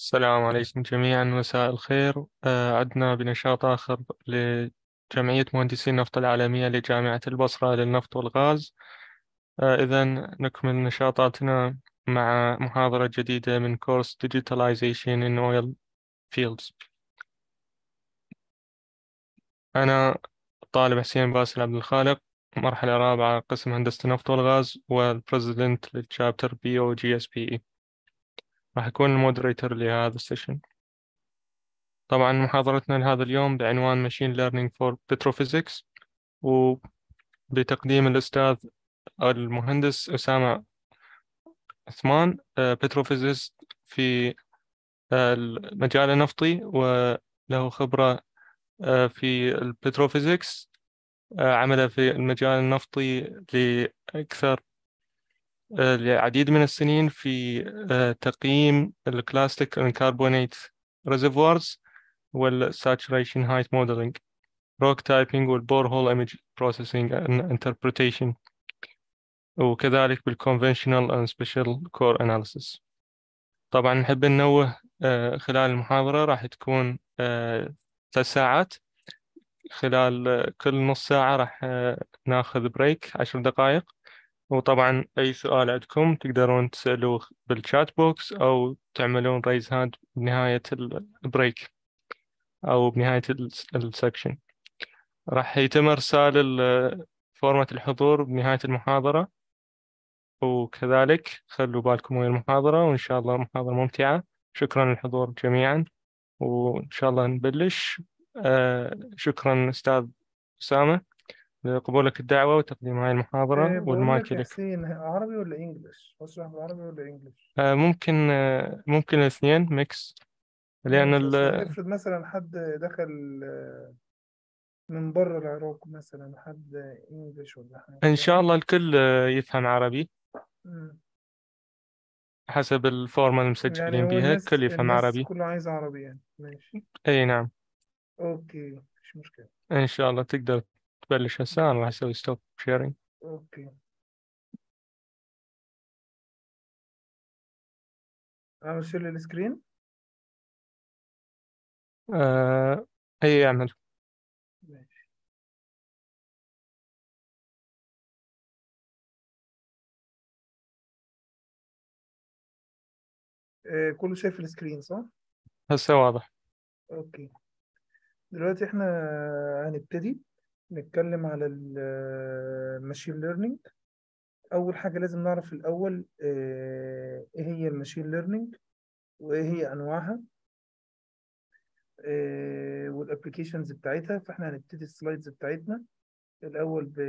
السلام عليكم جميعا مساء الخير آه، عدنا بنشاط آخر لجمعية مهندسي النفط العالمية لجامعة البصرة للنفط والغاز إذا نكمل نشاطاتنا مع محاضرة جديدة من كورس Digitalization in Oil Fields أنا طالب حسين باسل عبد الخالق مرحلة رابعة قسم هندسة النفط والغاز والبريزيدنت للشابتر بي أو جي اس بي إي راح أكون المودريتور لهذا السيشن طبعا محاضرتنا لهذا اليوم بعنوان Machine Learning for Petrophysics وبتقديم الأستاذ المهندس أسامة عثمان بتروفيزيست في المجال النفطي وله خبرة في البتروفيزيكس عمل في المجال النفطي لأكثر لعديد من السنين في تقييم الكلاستيك كاربونيت ريزرفوارز والساتوريشن هايت موديلينج روك تايبينج والبور هول ايمج بروسيسنج انتربريتيشن وكذلك بالconventional and special core analysis طبعا نحب ننوه خلال المحاضرة راح تكون ثلاث ساعات خلال كل نص ساعة راح ناخذ بريك عشر دقائق وطبعا أي سؤال عندكم تقدرون تسألوه بالشات بوكس أو تعملون ريز هاند بنهاية البريك أو بنهاية السكشن راح يتم إرسال فورمة الحضور بنهاية المحاضرة وكذلك خلوا بالكم ويا المحاضرة وإن شاء الله محاضرة ممتعة شكرا للحضور جميعا وإن شاء الله نبلش آه شكرا أستاذ أسامة لقبولك الدعوة وتقديم هاي المحاضرة إيه بقول والمايك لك يا لك حسين عربي ولا انجلش اشرح بالعربي ولا انجلش آه ممكن آه ممكن الاثنين ميكس لأن ماشي ال... اصل افرض مثلا حد دخل آه، من بره العراق مثلا حد انجلش ولا حاجه إن شاء فاهم الله الكل آه، يفهم عربي مم. حسب الفورمة يعني المسجلين هو بيها الناس الكل يفهم الناس عربي كله عايز عربي يعني ماشي أي نعم اوكي مفيش مشكله إن شاء الله تقدر تبلش هسه أنا راح أسوي ستوب شيرنج اوكي اعمل شير للسكرين آه... أي أعمل ماشي آه كله شايف السكرين صح هسه واضح اوكي دلوقتي احنا هنبتدي نتكلم على الماشين ليرنينج اول حاجه لازم نعرف الاول آه، ايه هي الماشين ليرنينج وايه هي انواعها والابلكيشنز بتاعتها فاحنا هنبتدي السلايدز بتاعتنا الاول ب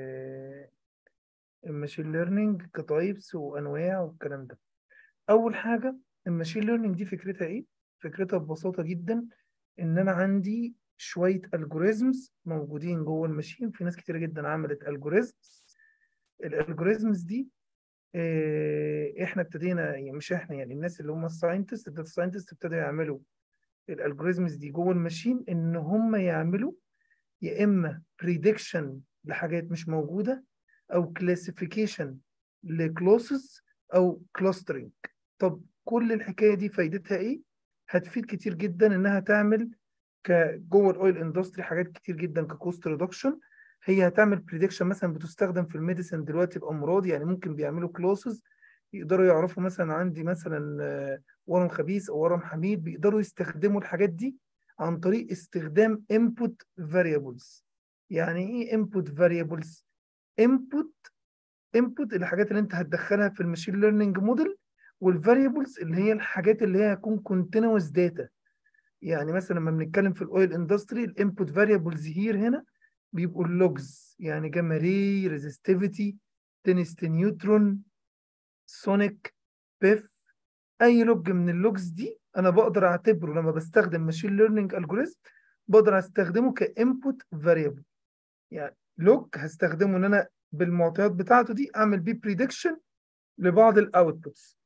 الماشين ليرنينج كتايبس وانواع والكلام ده اول حاجه الماشين ليرنينج دي فكرتها ايه فكرتها ببساطه جدا ان انا عندي شويه الجوريزمز موجودين جوه الماشين في ناس كتير جدا عملت الجوريزمز الالجوريزمز دي آه، احنا ابتدينا يعني مش احنا يعني الناس اللي هم الساينتست الداتا ساينتست ابتدوا يعملوا الالجوريزمز دي جوه الماشين ان هم يعملوا يا اما بريدكشن لحاجات مش موجوده او كلاسيفيكيشن لكلوسز او كلاسترنج طب كل الحكايه دي فايدتها ايه هتفيد كتير جدا انها تعمل ك- جوه الاويل اندستري حاجات كتير جدا ككوست ريدكشن هي هتعمل بريدكشن مثلا بتستخدم في الميديسن دلوقتي بامراض يعني ممكن بيعملوا كلوسز يقدروا يعرفوا مثلا عندي مثلا آه، ورم خبيث او ورم حميد بيقدروا يستخدموا الحاجات دي عن طريق استخدام input variables يعني ايه input variables input input الحاجات اللي انت هتدخلها في الماشين ليرنينج موديل والفاريبلز اللي هي الحاجات اللي هي هتكون continuous data يعني مثلا لما بنتكلم في الاويل اندستري الانبوت فاريبلز هير هنا بيبقوا اللوجز يعني جاما ري ريزستيفيتي تنست نيوترون سونيك بيف اي لوج من اللوجز دي انا بقدر اعتبره لما بستخدم ماشين ليرنينج الجوريزم بقدر استخدمه كانبوت فاريبل يعني لوج هستخدمه ان انا بالمعطيات بتاعته دي اعمل بيه بريدكشن لبعض الاوتبوتس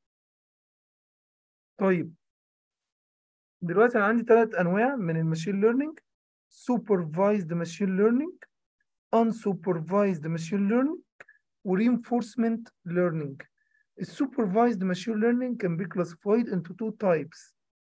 طيب دلوقتي انا عندي ثلاث انواع من الماشين ليرنينج supervised machine learning unsupervised machine learning و reinforcement learning الsupervised machine learning can be classified into two types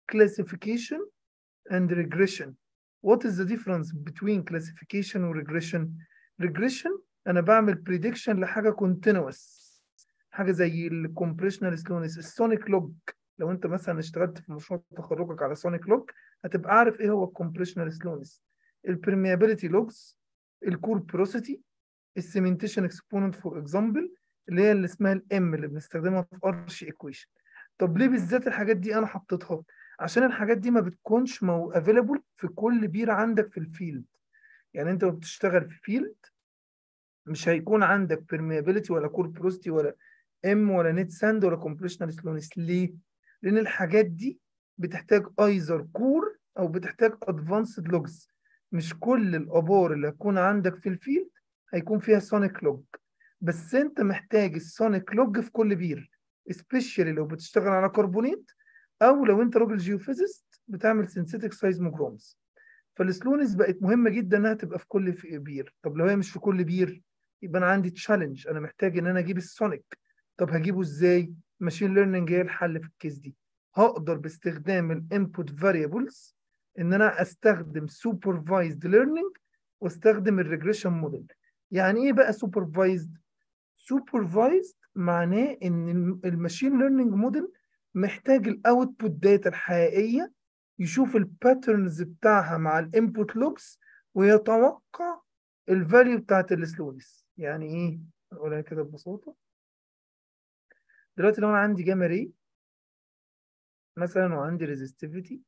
classification and regression what is the difference between classification و regression regression انا بعمل prediction لحاجه continuous حاجه زي الكومبريشنال سلونس السونيك لوج لو انت مثلا اشتغلت في مشروع تخرجك على سونيك لوج هتبقى عارف ايه هو الكومبريشنال سلونس البرميابيليتي لوجز الكور بروسيتي السيمنتيشن اكسبوننت فور اكزامبل اللي هي اللي اسمها الام اللي بنستخدمها في ارش ايكويشن طب ليه بالذات الحاجات دي انا حطيتها عشان الحاجات دي ما بتكونش مو افيلابل في كل بير عندك في الفيلد يعني انت بتشتغل في فيلد مش هيكون عندك permeability ولا كور بروستي ولا ام ولا نت ساند ولا كومبريشنال سلونس ليه؟ لان الحاجات دي بتحتاج ايزر كور او بتحتاج ادفانسد لوجز مش كل الابار اللي هتكون عندك في الفيلد هيكون فيها سونيك لوج بس انت محتاج السونيك لوج في كل بير سبيشالي لو بتشتغل على كربونيت او لو انت راجل جيوفيزيست بتعمل سينثيتك سايزموجرامز فالسلونس بقت مهمه جدا انها تبقى في كل في بير طب لو هي مش في كل بير يبقى انا عندي تشالنج انا محتاج ان انا اجيب السونيك طب هجيبه ازاي ماشين ليرنينج هي الحل في الكيس دي هقدر باستخدام الانبوت فاريبلز ان انا استخدم سوبرفايزد ليرنينج واستخدم الريجريشن موديل يعني ايه بقى سوبرفايزد سوبرفايزد معناه ان الماشين ليرنينج موديل محتاج الاوتبوت داتا الحقيقيه يشوف الباترنز بتاعها مع الانبوت لوجز ويتوقع الفاليو بتاعت السلونس يعني ايه نقولها كده ببساطه دلوقتي لو انا عندي جاما ري مثلا وعندي ريزستيفيتي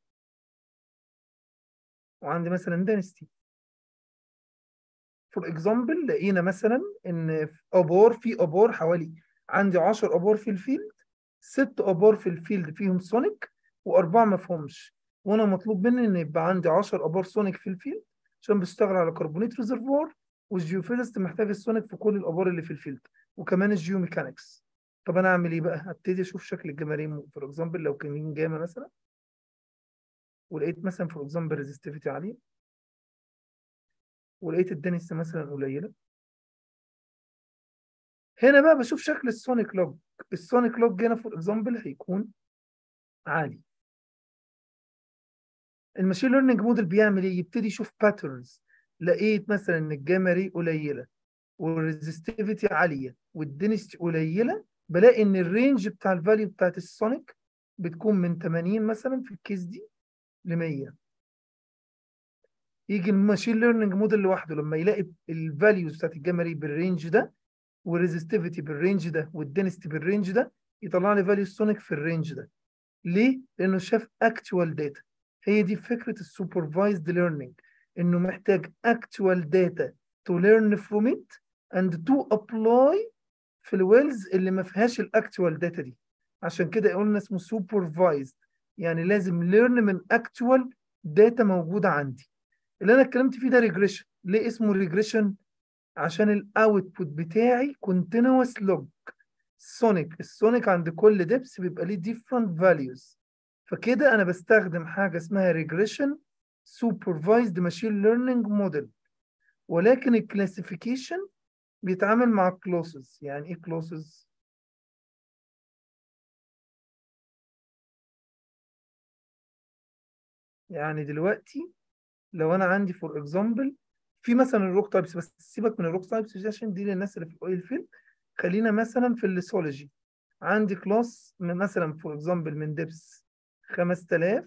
وعندي مثلا دنستي فور اكزامبل لقينا مثلا ان في ابار في ابار حوالي عندي 10 ابار في الفيلد ست ابار في الفيلد فيهم سونيك واربعه ما فيهمش وانا مطلوب مني ان يبقى عندي 10 ابار سونيك في الفيلد عشان بشتغل على كربونيت ريزرفوار والجيوفيزست محتاج السونيك في كل الابار اللي في الفيلد وكمان الجيو ميكانكس طب انا اعمل ايه بقى هبتدي اشوف شكل الجمارين فور اكزامبل لو كان جاما مثلا ولقيت مثلا فور اكزامبل ريزستيفيتي عاليه ولقيت الدنس مثلا قليله هنا بقى بشوف شكل السونيك لوج السونيك لوج هنا فور اكزامبل هيكون عالي الماشين ليرنينج موديل بيعمل ايه يبتدي يشوف باترنز لقيت مثلا ان الجاما ري قليله والريزستيفيتي عاليه والدنس قليله بلاقي ان الرينج بتاع الفاليو بتاعت السونيك بتكون من 80 مثلا في الكيس دي ل 100 يجي الماشين ليرنينج موديل لوحده لما يلاقي الفاليوز بتاعت الجاما ري بالرينج ده والريزستيفيتي بالرينج ده والدنستي بالرينج ده يطلع لي فاليو السونيك في الرينج ده ليه؟ لانه شاف اكتوال داتا هي دي فكره السوبرفايزد ليرنينج انه محتاج actual data to learn from it and to apply في الويلز اللي ما فيهاش الاكتوال داتا دي عشان كده قلنا اسمه supervised يعني لازم learn من actual داتا موجوده عندي اللي انا اتكلمت فيه ده ريجريشن ليه اسمه ريجريشن عشان الاوتبوت بتاعي continuous log سونيك السونيك عند كل دبس بيبقى ليه different values فكده انا بستخدم حاجه اسمها ريجريشن supervised machine learning model ولكن الكلاسيفيكيشن بيتعامل مع كلوسز يعني ايه كلوسز يعني دلوقتي لو انا عندي فور اكزامبل في مثلا الروك تايبس بس سيبك من الروك تايبس دي عشان دي للناس اللي في الاويل فيلد خلينا مثلا في الليسولوجي عندي كلاس من مثلا فور اكزامبل من دبس 5000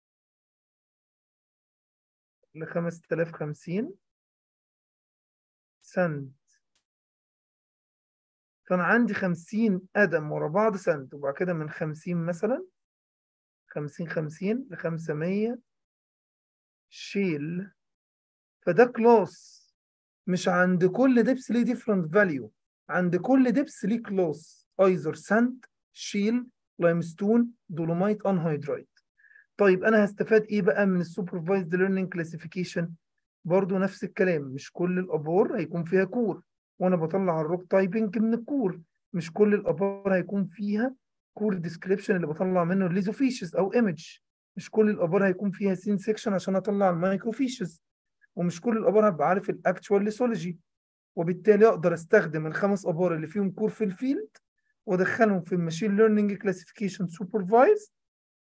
ل 5050 سنت فأنا عندي 50 قدم ورا بعض سنت وبعد كده من 50 مثلا 50 50 ل 500 شيل فده كلاس مش عند كل دبس ليه ديفرنت فاليو عند كل دبس ليه كلاس ايزر سنت شيل لايمستون دولومايت انهيدرايت طيب انا هستفاد ايه بقى من السوبرفايزد ليرنينج كلاسيفيكيشن برضو نفس الكلام مش كل الابار هيكون فيها كور وانا بطلع الروك تايبنج من الكور مش كل الابار هيكون فيها كور ديسكريبشن اللي بطلع منه الليزوفيشز او ايمج مش كل الابار هيكون فيها سين سيكشن عشان اطلع المايكروفيشز ومش كل الابار هبقى عارف الاكتوال ليسولوجي وبالتالي اقدر استخدم الخمس ابار اللي فيهم كور في الفيلد وادخلهم في الماشين ليرنينج كلاسيفيكيشن سوبرفايز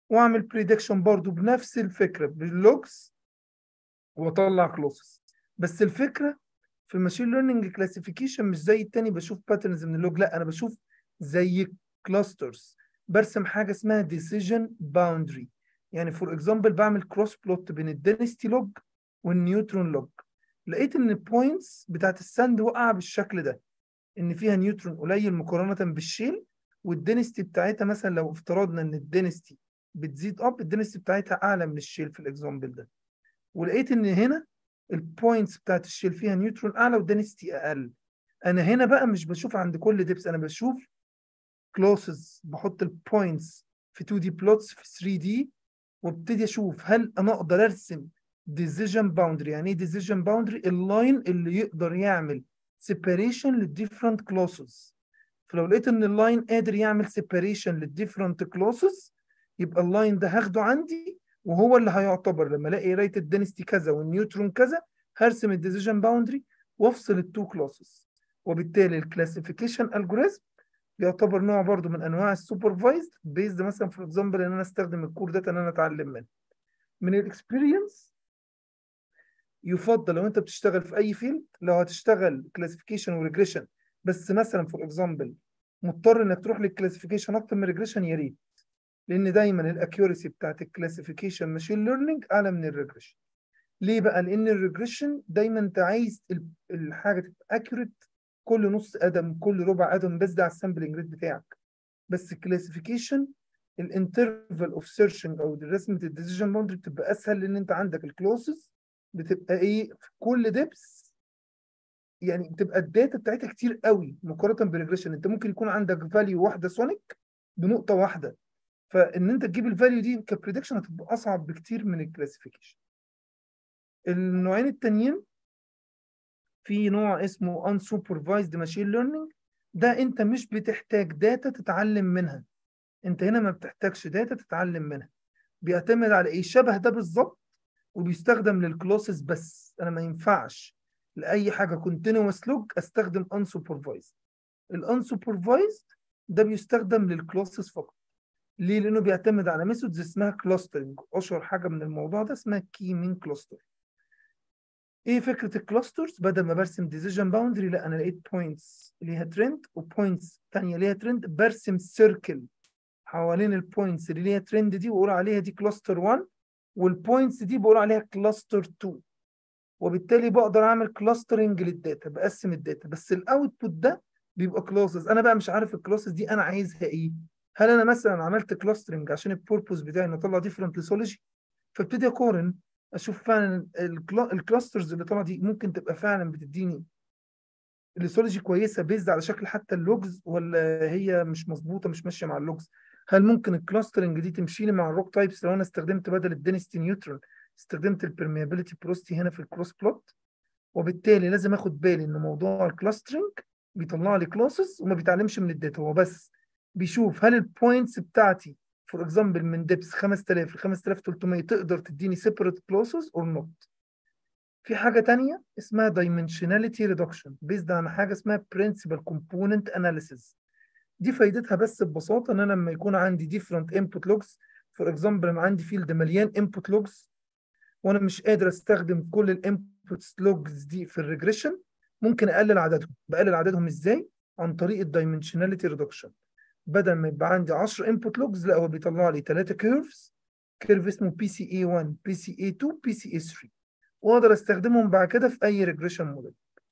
واعمل بريدكشن برضو بنفس الفكره باللوجز واطلع كلوسز بس الفكره في الماشين ليرنينج كلاسيفيكيشن مش زي التاني بشوف باترنز من اللوج لا انا بشوف زي كلاسترز برسم حاجه اسمها ديسيجن باوندري يعني فور اكزامبل بعمل كروس بلوت بين الدنستي لوج والنيوترون لوج لقيت ان البوينتس بتاعت الساند واقعه بالشكل ده ان فيها نيوترون قليل مقارنه بالشيل والدنستي بتاعتها مثلا لو افترضنا ان الدنستي بتزيد اب الدنستي بتاعتها اعلى من الشيل في الاكزامبل ده ولقيت ان هنا البوينتس بتاعت الشيل فيها نيوترون اعلى والدنستي اقل انا هنا بقى مش بشوف عند كل ديبس انا بشوف كلوسز بحط البوينتس في 2 دي بلوتس في 3 دي وابتدي اشوف هل انا اقدر ارسم ديسيجن باوندري يعني ايه ديسيجن باوندري اللاين اللي يقدر يعمل سيباريشن للديفرنت كلوسز فلو لقيت ان اللاين قادر يعمل سيباريشن للديفرنت كلوسز يبقى اللاين ده هاخده عندي وهو اللي هيعتبر لما الاقي قرايه الدنستي كذا والنيوترون كذا هرسم الديسيجن باوندري وافصل التو كلاسز وبالتالي الكلاسيفيكيشن الجوريزم يعتبر نوع برضو من انواع السوبرفايزد بيزد مثلا فور اكزامبل ان انا استخدم الكور داتا ان انا اتعلم منه من الاكسبيرينس يفضل لو انت بتشتغل في اي فيلد لو هتشتغل كلاسيفيكيشن وريجريشن بس مثلا فور اكزامبل مضطر انك تروح للكلاسيفيكيشن اكتر من الريجريشن يا ريت لان دايما الاكيورسي بتاعت الكلاسيفيكيشن ماشين ليرنينج اعلى من الريجريشن ليه بقى لان الريجريشن دايما انت عايز الحاجه تبقى اكيوريت كل نص قدم كل ربع قدم بس ده على السامبلنج ريت بتاعك بس الكلاسيفيكيشن الانترفال اوف سيرشنج او رسمه الديسيجن باوندري بتبقى اسهل لان انت عندك الكلوسز بتبقى ايه في كل ديبس يعني بتبقى الداتا بتاعتها كتير قوي مقارنه بالريجريشن انت ممكن يكون عندك فاليو واحده سونيك بنقطه واحده فان انت تجيب الفاليو دي كبريدكشن هتبقى اصعب بكتير من الكلاسيفيكيشن النوعين التانيين في نوع اسمه unsupervised machine learning ده انت مش بتحتاج داتا تتعلم منها انت هنا ما بتحتاجش داتا تتعلم منها بيعتمد على ايه شبه ده بالظبط وبيستخدم للكلاسز بس انا ما ينفعش لاي حاجه كونتينوس لوج استخدم unsupervised الانسوبرفايزد ده بيستخدم للكلاسز فقط ليه لانه بيعتمد على ميثودز اسمها كلاسترنج اشهر حاجه من الموضوع ده اسمها كي مين كلاستر ايه فكره الكلاسترز بدل ما برسم ديسيجن باوندري لا انا لقيت بوينتس ليها ترند وبوينتس ثانيه ليها ترند برسم سيركل حوالين البوينتس اللي ليها ترند دي واقول عليها دي كلاستر 1 والبوينتس دي بقول عليها كلاستر 2 وبالتالي بقدر اعمل كلاسترنج للداتا بقسم الداتا بس الاوتبوت ده بيبقى كلاسز انا بقى مش عارف الكلاسز دي انا عايزها ايه هل انا مثلا عملت كلاسترنج عشان البوربوز بتاعي ان اطلع ديفرنت ليسولوجي فابتدي اقارن اشوف فعلا الكلاسترز اللي طالعه دي ممكن تبقى فعلا بتديني الليسولوجي كويسه بيزد على شكل حتى اللوجز ولا هي مش مظبوطه مش ماشيه مع اللوجز هل ممكن الكلاسترنج دي تمشي لي مع الروك تايبس لو انا استخدمت بدل الدنستي نيوترون استخدمت البرميابيليتي بروستي هنا في الكروس بلوت وبالتالي لازم اخد بالي ان موضوع الكلاسترنج بيطلع لي كلاسز وما بيتعلمش من الداتا هو بس بيشوف هل البوينتس بتاعتي فور اكزامبل من ديبس 5000 ل 5300 تقدر تديني سيبريت كلاسز اور نوت في حاجه تانية اسمها dimensionality reduction بيزد على حاجه اسمها principal component analysis دي فايدتها بس ببساطه ان انا لما يكون عندي different input logs فور اكزامبل انا عندي فيلد مليان input logs وانا مش قادر استخدم كل الانبوتس لوجز دي في الريجريشن ممكن اقلل عددهم بقلل عددهم ازاي عن طريق الدايمنشناليتي ريدكشن بدل ما يبقى عندي 10 انبوت لوجز لا هو بيطلع لي 3 كيرفز كيرف اسمه بي سي اي 1 بي سي اي 2 بي سي اي 3 واقدر استخدمهم بعد كده في اي ريجريشن موديل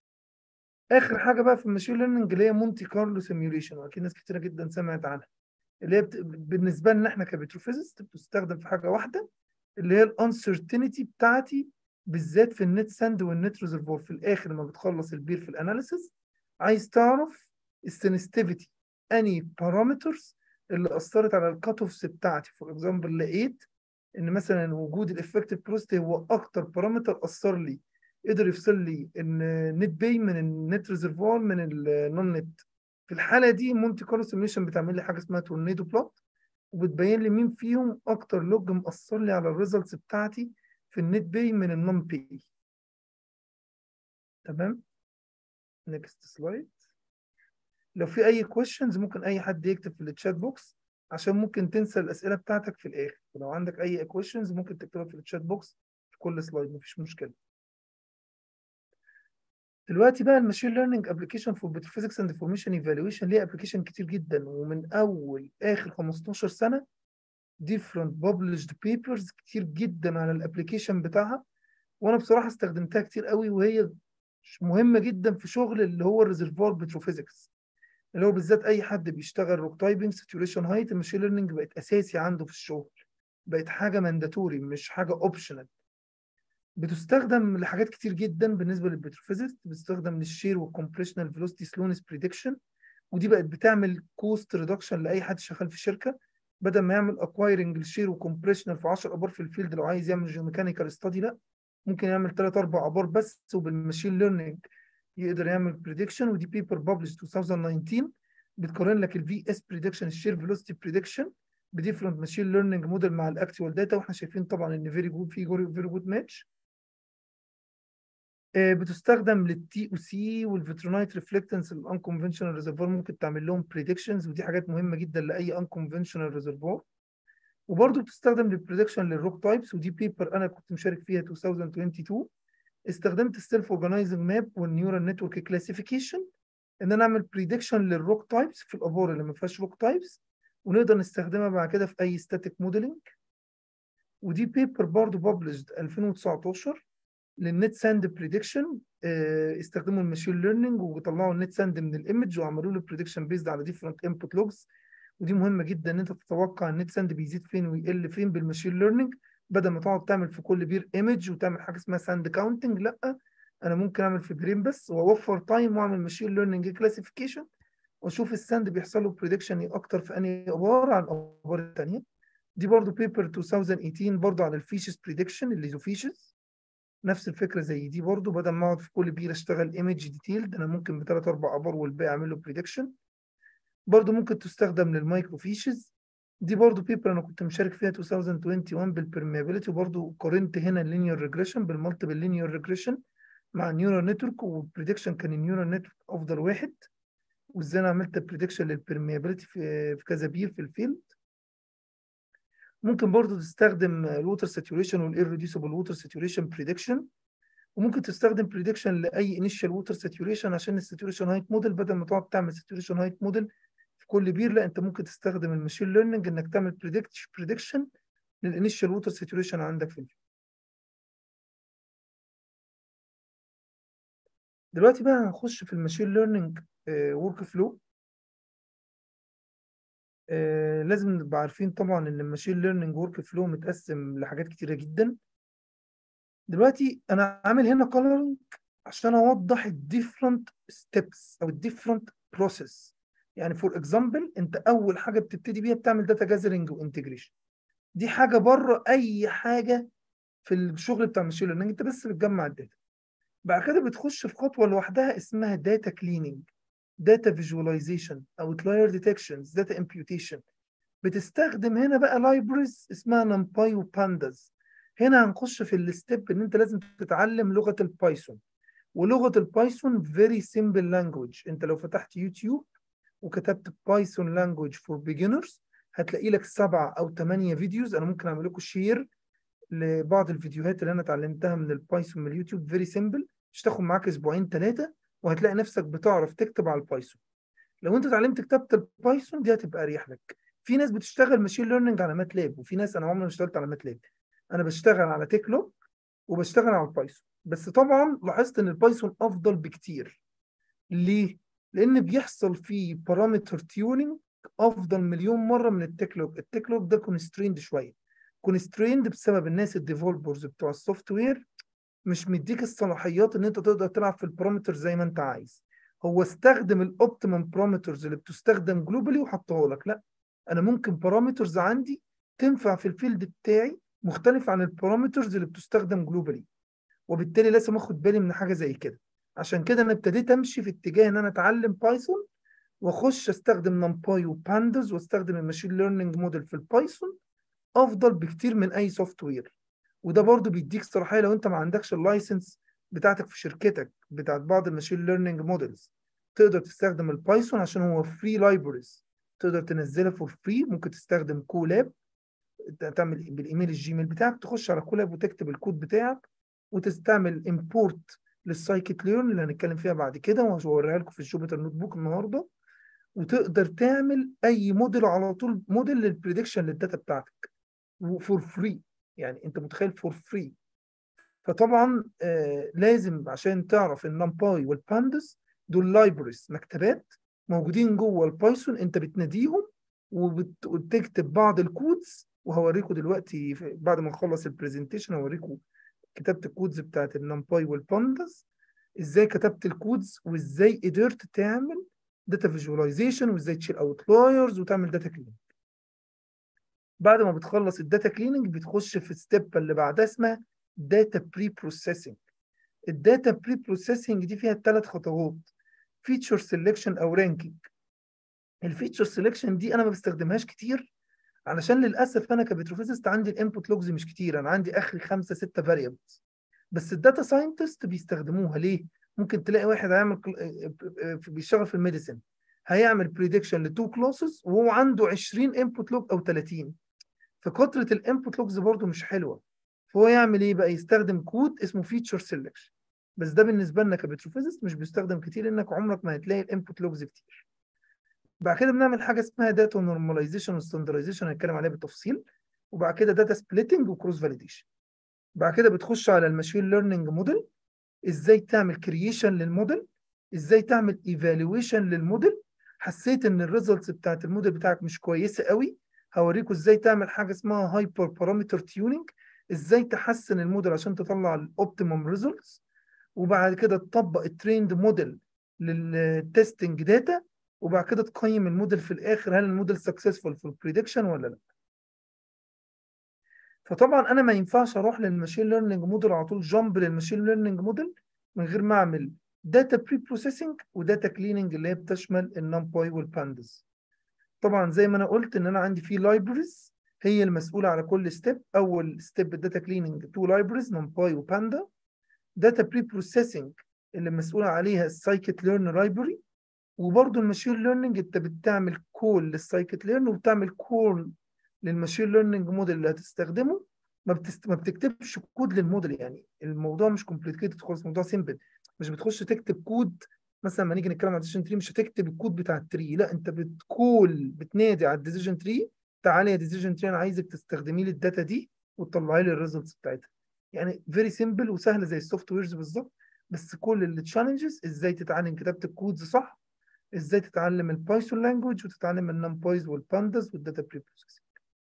اخر حاجه بقى في الماشين ليرنينج اللي هي مونتي كارلو سيميوليشن واكيد ناس كتيره جدا سمعت عنها اللي هي بت... بالنسبه لنا احنا كبتروفيزيست بتستخدم في حاجه واحده اللي هي الانسرتينتي بتاعتي بالذات في النت ساند والنت ريزرفوار في الاخر لما بتخلص البير في الاناليسيس عايز تعرف السنسيتيفيتي اني بارامترز اللي اثرت على الكات اوفس بتاعتي فور اكزامبل لقيت ان مثلا وجود الافكتيف بروستي هو اكتر بارامتر اثر لي قدر يفصل لي ان نت باي من النت ريزرفوار من النون نت في الحاله دي مونتي كارلو سيميوليشن بتعمل لي حاجه اسمها تورنيدو بلوت وبتبين لي مين فيهم اكتر لوج مأثر لي على الريزلتس بتاعتي في النت باي من النون باي تمام نيكست سلايد لو في اي كويشنز ممكن اي حد يكتب في التشات بوكس عشان ممكن تنسى الاسئله بتاعتك في الاخر لو عندك اي questions ممكن تكتبها في الشات بوكس في كل سلايد مفيش مشكله دلوقتي بقى الماشين ليرنينج ابلكيشن فور بيتفيزكس اند انفورميشن ايفالويشن ليه ابلكيشن كتير جدا ومن اول اخر 15 سنه different published papers كتير جدا على الابلكيشن بتاعها وانا بصراحه استخدمتها كتير قوي وهي مهمه جدا في شغل اللي هو الريزرفوار بتروفيزكس اللي هو بالذات اي حد بيشتغل روك تايبنج ساتوريشن هايت الماشين ليرنينج بقت اساسي عنده في الشغل بقت حاجه مانداتوري مش حاجه اوبشنال بتستخدم لحاجات كتير جدا بالنسبه للبتروفيزكس بتستخدم للشير والكمبريشنال فيلوسيتي سلونس بريدكشن ودي بقت بتعمل كوست ريدكشن لاي حد شغال في شركه بدل ما يعمل اكوايرنج للشير وكمبريشنال في 10 ابار في الفيلد لو عايز يعمل جيوميكانيكال ستادي لا ممكن يعمل 3 4 ابار بس وبالماشين ليرنينج يقدر يعمل بريدكشن ودي بيبر ببلش 2019 بتقارن لك الفي اس بريدكشن الشير فيلوسيتي بريدكشن بديفرنت ماشين ليرنينج موديل مع الاكتوال داتا واحنا شايفين طبعا ان فيري جود في فيري جود ماتش بتستخدم للتي او سي والفيترونايت ريفلكتنس الانكونفشنال ريزرفوار ممكن تعمل لهم بريدكشنز ودي حاجات مهمه جدا لاي انكونفشنال ريزرفوار وبرضه بتستخدم للبريدكشن للروك تايبس ودي بيبر انا كنت مشارك فيها 2022 استخدمت السيلف اورجنايزنج ماب والنيورال نتورك كلاسيفيكيشن ان انا اعمل بريدكشن للروك تايبس في الابار اللي ما فيهاش روك تايبس ونقدر نستخدمها بعد كده في اي ستاتيك موديلنج ودي بيبر برضه ببلشد 2019 للنت ساند بريدكشن استخدموا الماشين ليرنينج وطلعوا النت ساند من الايمج وعملوا له بريدكشن بيزد على ديفرنت انبوت لوجز ودي مهمه جدا ان انت تتوقع النت ساند بيزيد فين ويقل فين بالماشين ليرنينج بدل ما تقعد تعمل في كل بير ايمج وتعمل حاجه اسمها ساند كاونتنج لا انا ممكن اعمل في بيرين بس واوفر تايم واعمل ماشين ليرنينج كلاسيفيكيشن واشوف الساند بيحصل له بريدكشن اكتر في انهي ابار عن الابار الثانيه دي برضو بيبر 2018 برضو على الفيشز بريدكشن الليزوفيشز نفس الفكره زي دي برضو بدل ما اقعد في كل بير اشتغل ايمج ديتيلد انا ممكن بثلاث اربع ابار والباقي اعمل له بريدكشن برضو ممكن تستخدم للمايكرو فيشز دي برضو بيبر انا كنت مشارك فيها 2021 بالبرميابيلتي وبرضو قارنت هنا اللينير ريجريشن بالمالتيبل لينير ريجريشن مع النيورال نتورك والبريدكشن كان النيورال نتورك افضل واحد وازاي انا عملت بريدكشن للبرميابيلتي في في كذا بير في الفيلد ممكن برضو تستخدم الووتر ساتوريشن والirreducible ووتر ساتوريشن بريدكشن وممكن تستخدم بريدكشن لاي انيشال ووتر ساتوريشن عشان الساتوريشن هايت موديل بدل ما تقعد تعمل ساتوريشن هايت موديل في كل بير لا انت ممكن تستخدم الماشين ليرنينج انك تعمل بريدكشن للانيشال ووتر ساتوريشن عندك في الفيلد دلوقتي بقى هنخش في الماشين ليرنينج ورك فلو آه لازم نبقى عارفين طبعا ان الماشين ليرنينج ورك فلو متقسم لحاجات كتيره جدا دلوقتي انا عامل هنا كولرنج عشان اوضح الديفرنت ستيبس او الديفرنت بروسيس يعني فور اكزامبل انت اول حاجه بتبتدي بيها بتعمل داتا جاذرنج وانتجريشن دي حاجه بره اي حاجه في الشغل بتاع الماشين ليرنينج انت بس بتجمع الداتا بعد كده بتخش في خطوه لوحدها اسمها داتا كليننج داتا فيجواليزيشن اوتلاير ديتكشنز داتا امبيوتيشن بتستخدم هنا بقى لايبرز اسمها نمباي وبانداز هنا هنخش في الستيب ان انت لازم تتعلم لغه البايثون ولغه البايثون فيري سيمبل لانجوج انت لو فتحت يوتيوب وكتبت بايثون لانجوج فور بيجنرز هتلاقي لك سبعة او ثمانية فيديوز انا ممكن اعمل لكم شير لبعض الفيديوهات اللي انا اتعلمتها من البايثون من اليوتيوب فيري سيمبل مش تاخد معاك اسبوعين ثلاثه وهتلاقي نفسك بتعرف تكتب على البايثون لو انت اتعلمت كتابه البايثون دي هتبقى اريح لك في ناس بتشتغل ماشين ليرنينج على ماتلاب وفي ناس انا عمري ما اشتغلت على ماتلاب انا بشتغل على تيكلوب وبشتغل على البايثون بس طبعا لاحظت ان البايثون افضل بكتير ليه لان بيحصل فيه بارامتر تيوننج افضل مليون مره من التيكلوب التيكلوب ده كونستريند شويه كونستريند بسبب الناس الديفلوبرز بتوع السوفت وير مش مديك الصلاحيات ان انت تقدر تلعب في البارامتر زي ما انت عايز هو استخدم الاوبتيمم بارامترز اللي بتستخدم جلوبالي وحطها لك لا انا ممكن بارامترز عندي تنفع في الفيلد بتاعي مختلف عن البارامترز اللي بتستخدم جلوبالي وبالتالي لازم اخد بالي من حاجه زي كده عشان كده انا ابتديت امشي في اتجاه ان انا اتعلم بايثون واخش استخدم نمباي وبانداز واستخدم الماشين ليرنينج موديل في البايثون افضل بكتير من اي سوفت وير وده برضو بيديك صلاحيه لو انت ما عندكش اللايسنس بتاعتك في شركتك بتاعت بعض الماشين ليرنينج موديلز تقدر تستخدم البايثون عشان هو فري لايبرز تقدر تنزلها فور فري ممكن تستخدم كولاب تعمل بالايميل الجيميل بتاعك تخش على كولاب وتكتب الكود بتاعك وتستعمل امبورت للسايكت ليرن اللي هنتكلم فيها بعد كده وهوريها لكم في الجوبيتر نوت بوك النهارده وتقدر تعمل اي موديل على طول موديل للبريدكشن للداتا بتاعتك فور فري يعني انت متخيل فور فري فطبعا آه لازم عشان تعرف النمباي والباندس دول لايبرز مكتبات موجودين جوه البايثون انت بتناديهم وبت- وبتكتب بعض الكودز وهوريكم دلوقتي في- بعد ما نخلص البرزنتيشن هوريكم كتابة الكودز بتاعت النمباي والبانداس ازاي كتبت الكودز وازاي قدرت تعمل داتا فيجواليزيشن وازاي تشيل اوتلايرز وتعمل داتا كليننج بعد ما بتخلص الداتا كليننج بتخش في الستيب اللي بعدها اسمها داتا بري بروسيسنج الداتا بري بروسيسنج دي فيها ثلاث خطوات فيتشر سيلكشن او رانكينج الفيتشر سيلكشن دي انا ما بستخدمهاش كتير علشان للاسف انا كبتروفيزست عندي الانبوت لوجز مش كتير انا عندي اخري خمسه سته فاريبلز بس الداتا ساينتست بيستخدموها ليه؟ ممكن تلاقي واحد هيعمل بيشتغل في الميديسن هيعمل بريدكشن لتو كلاسز وهو عنده 20 انبوت لوج او 30 فكتره الانبوت لوجز برده مش حلوه فهو يعمل ايه بقى؟ يستخدم كود اسمه فيتشر سيلكشن بس ده بالنسبه لنا كبتروفيزست مش بيستخدم كتير لانك عمرك ما هتلاقي الانبوت لوجز كتير بعد كده بنعمل حاجه اسمها داتا نورماليزيشن وستاندرايزيشن هنتكلم عليها بالتفصيل وبعد كده داتا سبليتنج وكروس فاليديشن بعد كده بتخش على الماشين ليرنينج موديل ازاي تعمل كرييشن للموديل ازاي تعمل ايفالويشن للموديل حسيت ان الريزلتس بتاعت الموديل بتاعك مش كويسه قوي هوريكم ازاي تعمل حاجه اسمها هايبر بارامتر تيوننج ازاي تحسن الموديل عشان تطلع الاوبتيمم ريزلتس وبعد كده تطبق التريند موديل للتستنج داتا وبعد كده تقيم الموديل في الاخر هل الموديل سكسسفول في البريدكشن ولا لا فطبعا انا ما ينفعش اروح للماشين ليرنينج موديل على طول جامب للماشين ليرنينج موديل من غير ما اعمل داتا بري بروسيسنج وداتا كليننج اللي هي بتشمل النمباي والبانداس طبعا زي ما انا قلت ان انا عندي في لايبرز هي المسؤوله على كل ستيب اول ستيب الداتا كليننج تو لايبرز نمباي وباندا داتا بري بروسيسنج اللي مسؤوله عليها السايكت ليرن لايبرري وبرضه الماشين ليرنينج انت بتعمل كول للسايكت ليرن وبتعمل كول للماشين ليرنينج موديل اللي هتستخدمه ما, بتست... ما بتكتبش كود للموديل يعني الموضوع مش كومبليكيتد خالص الموضوع سيمبل مش بتخش تكتب كود مثلا لما نيجي نتكلم عن الديسيجن تري مش هتكتب الكود بتاع التري لا انت بتكول بتنادي على الديسيجن تري تعالى يا ديسيجن تري انا عايزك تستخدمي لي الداتا دي وتطلعي لي الريزلتس بتاعتها يعني فيري سيمبل وسهله زي السوفت ويرز بالظبط بس كل التشالنجز ازاي تتعلم كتابه الكودز صح ازاي تتعلم البايثون لانجوج وتتعلم النمبايز والبانداس والداتا بري بروسيسنج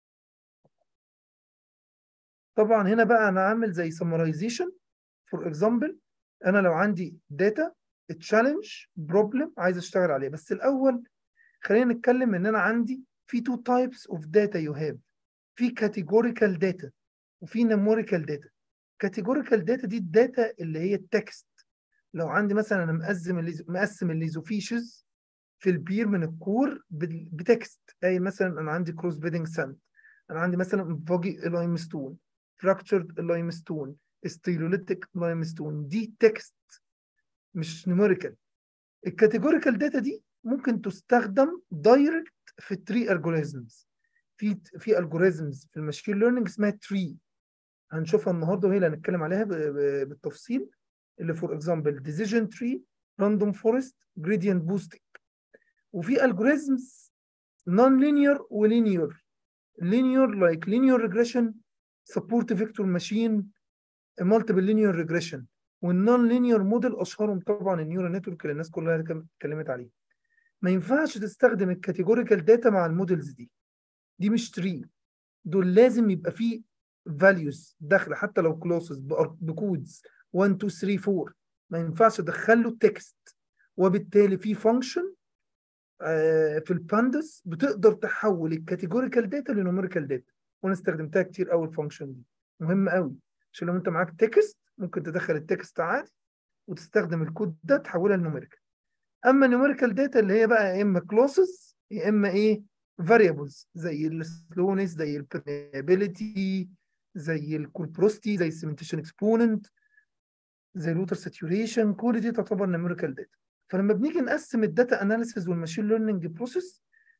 طبعا هنا بقى انا عامل زي سمرايزيشن فور اكزامبل انا لو عندي داتا تشالنج بروبلم عايز اشتغل عليه بس الاول خلينا نتكلم ان انا عندي في تو تايبس اوف داتا يو هاف في كاتيجوريكال داتا وفي نموريكال داتا كاتيجوريكال داتا دي الداتا اللي هي التكست لو عندي مثلا انا مقسم الليزو مقسم الليزوفيشز في البير من الكور بتكست اي مثلا انا عندي كروس بيدنج ساند انا عندي مثلا فوجي لايمستون فراكتشرد لايمستون ستيلوليتيك لايمستون دي تكست مش نيوميريكال الكاتيجوريكال داتا دي ممكن تستخدم دايركت في التري الجوريزمز في في الجوريزمز في الماشين ليرنينج اسمها تري هنشوفها النهارده وهي اللي هنتكلم عليها بالتفصيل اللي فور اكزامبل ديسيجن تري راندوم فورست جريدينت بوستنج وفي الجوريزمز نون لينير ولينير linear like linear regression support vector machine multiple linear regression والنون لينير موديل اشهرهم طبعا النيورال نتورك اللي الناس كلها اتكلمت عليه ما ينفعش تستخدم الكاتيجوريكال داتا مع المودلز دي دي مش تري دول لازم يبقى فيه values داخله حتى لو كلوسز بكودز 1 2 3 4 ما ينفعش ادخل له تكست وبالتالي في فانكشن في البانداس بتقدر تحول الكاتيجوريكال داتا لنوميريكال داتا وانا استخدمتها كتير قوي الفانكشن دي مهم قوي عشان لو انت معاك تكست ممكن تدخل التكست عادي وتستخدم الكود ده تحولها لنوميريكال اما النوميريكال داتا اللي هي بقى يا اما كلوسز يا اما ايه فاريبلز زي السلونس زي البرميابيليتي زي الكولبروستي زي السيمنتيشن اكسبوننت زي الوتر ساتوريشن كل دي تعتبر نوميريكال داتا فلما بنيجي نقسم الداتا اناليسيز والماشين ليرنينج بروسيس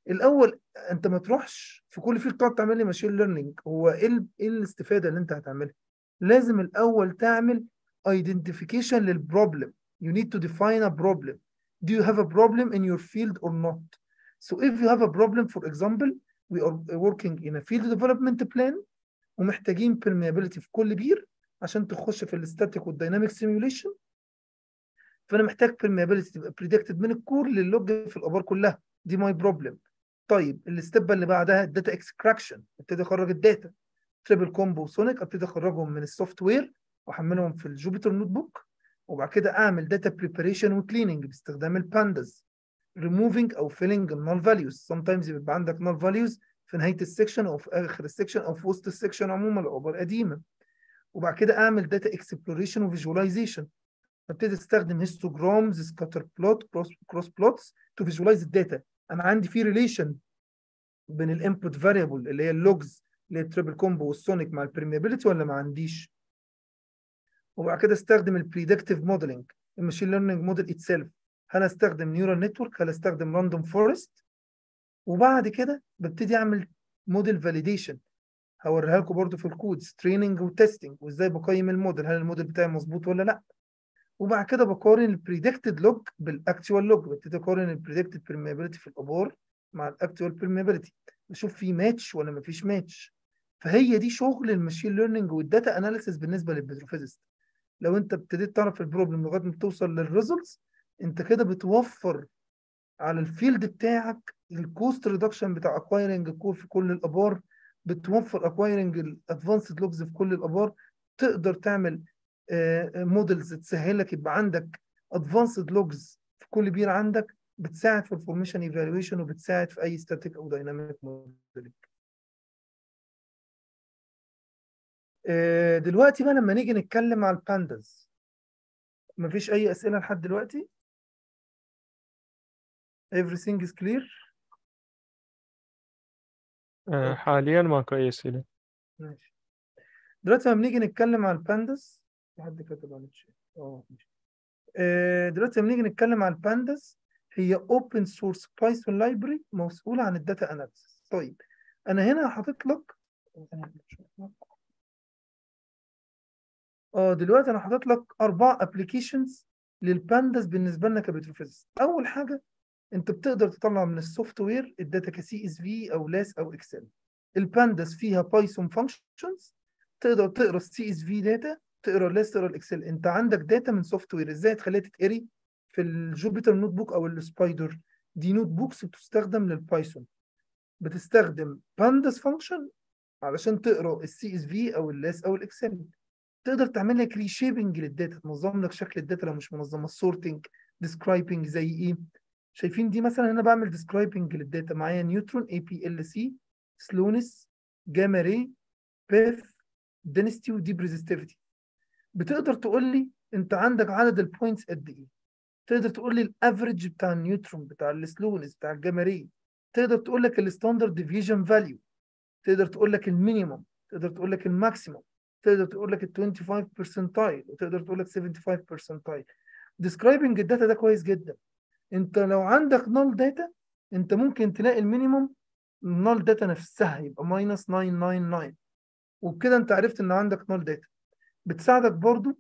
الاول انت ما تروحش في كل فيلد تقعد تعمل لي ماشين ليرنينج هو ايه ال- ايه الاستفاده اللي انت هتعملها لازم الاول تعمل identification للبروبلم you need to define a problem do you have a problem in your field or not so if you have a problem for example we are working in a field development plan ومحتاجين permeability في كل بير عشان تخش في الستاتيك والديناميك سيميوليشن فانا محتاج permeability تبقى predicted من الكور للوج في الابار كلها دي ماي بروبلم طيب الستيب اللي بعدها الداتا اكستراكشن ابتدي اخرج الداتا تريبل كومبو سونيك ابتدي اخرجهم من السوفت وير واحملهم في الجوبيتر نوت بوك وبعد كده اعمل داتا بريباريشن وكليننج باستخدام البانداز removing او filling النال values sometimes بيبقى عندك null values في نهايه السكشن او في اخر السكشن او في وسط السكشن عموما العبر قديمه وبعد كده اعمل داتا اكسبلوريشن وفيجواليزيشن ابتدي استخدم هيستوجرامز سكاتر بلوت كروس بلوتس تو فيجواليز الداتا انا عندي في ريليشن بين الانبوت فاريبل اللي هي اللوجز اللي هي التريبل كومبو والسونيك مع البرميابيلتي ولا ما عنديش وبعد كده استخدم البريدكتيف موديلنج الماشين ليرنينج موديل اتسيلف هل استخدم نيورال نتورك هل استخدم راندوم فورست وبعد كده ببتدي اعمل موديل فاليديشن هوريها لكم برضو في الكود تريننج وتستنج وازاي بقيم الموديل هل الموديل بتاعي مظبوط ولا لا وبعد كده بقارن البريدكتد لوج بالاكتوال لوج ببتدي اقارن البريدكتد بيرميابيلتي في الابار مع الاكتوال بيرميابيلتي بشوف في ماتش ولا مفيش ماتش فهي دي شغل الماشين ليرنينج والداتا اناليسيس بالنسبه للبيتروفيزيست لو انت ابتديت تعرف البروبلم لغايه ما توصل للريزلتس انت كده بتوفر على الفيلد بتاعك الكوست ريدكشن بتاع اكوايرنج كور في كل الابار بتوفر اكوايرنج الادفانسد لوجز في كل الابار تقدر تعمل موديلز تسهلك يبقى عندك ادفانسد لوجز في كل بير عندك بتساعد في الفورميشن ايفالويشن وبتساعد في اي ستاتيك او دايناميك موديلنج دلوقتي بقى لما نيجي نتكلم على البانداز مفيش اي اسئله لحد دلوقتي everything is clear آه، حاليا ماكو أي أسئلة ماشي دلوقتي لما بنيجي نتكلم على البانداس في حد كتب على الشات اه ماشي آه، دلوقتي لما بنيجي نتكلم على البانداس هي open source بايثون library مسؤولة عن الداتا اناليسيس طيب انا هنا حاطط لك اه دلوقتي انا حاطط لك اربع ابلكيشنز للبانداس بالنسبه لنا كبيتروفيزيست اول حاجه انت بتقدر تطلع من السوفت وير الداتا كسي اس في او لاس او اكسل البانداس فيها بايثون فانكشنز تقدر تقرا السي اس في داتا تقرا اللاس تقرا الاكسل انت عندك داتا من سوفت وير ازاي تخليها تتقري في الجوبيتر نوت بوك او السبايدر دي نوت بوكس بتستخدم للبايثون بتستخدم بانداس فانكشن علشان تقرا السي اس في او اللاس او الاكسل تقدر تعمل لك ريشيبنج للداتا تنظم لك شكل الداتا لو مش منظمه سورتنج ديسكرايبنج زي ايه شايفين دي مثلا انا بعمل ديسكرايبنج للداتا معايا نيوترون اي بي ال سي سلونس جاما ري بيف دينستي وديب ريزستيفيتي بتقدر تقول لي انت عندك عدد البوينتس قد ايه تقدر تقول لي الافريج بتاع النيوترون بتاع السلونس بتاع الجاما ري تقدر تقول لك الستاندرد ديفيجن فاليو تقدر تقول لك المينيمم تقدر تقول لك الماكسيمم تقدر تقول لك ال 25 percentile وتقدر تقول لك 75 percentile describing الداتا ده كويس جدا انت لو عندك null داتا انت ممكن تلاقي المينيمم النال داتا نفسها يبقى ماينس 999 وبكده انت عرفت ان عندك null داتا بتساعدك برضو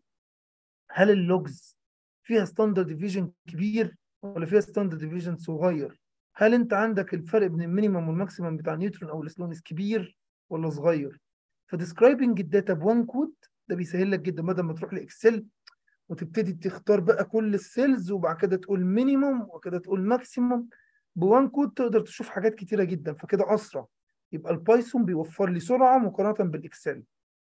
هل اللوجز فيها ستاندرد ديفيجن كبير ولا فيها ستاندرد ديفيجن صغير هل انت عندك الفرق بين المينيمم والماكسيمم بتاع نيوترون او السلونس كبير ولا صغير فديسكرايبنج الداتا بوان كود ده بيسهل لك جدا بدل ما تروح لاكسل وتبتدي تختار بقى كل السيلز وبعد كده تقول مينيمم وكده تقول ماكسيمم بوان كود تقدر تشوف حاجات كتيره جدا فكده اسرع يبقى البايثون بيوفر لي سرعه مقارنه بالاكسل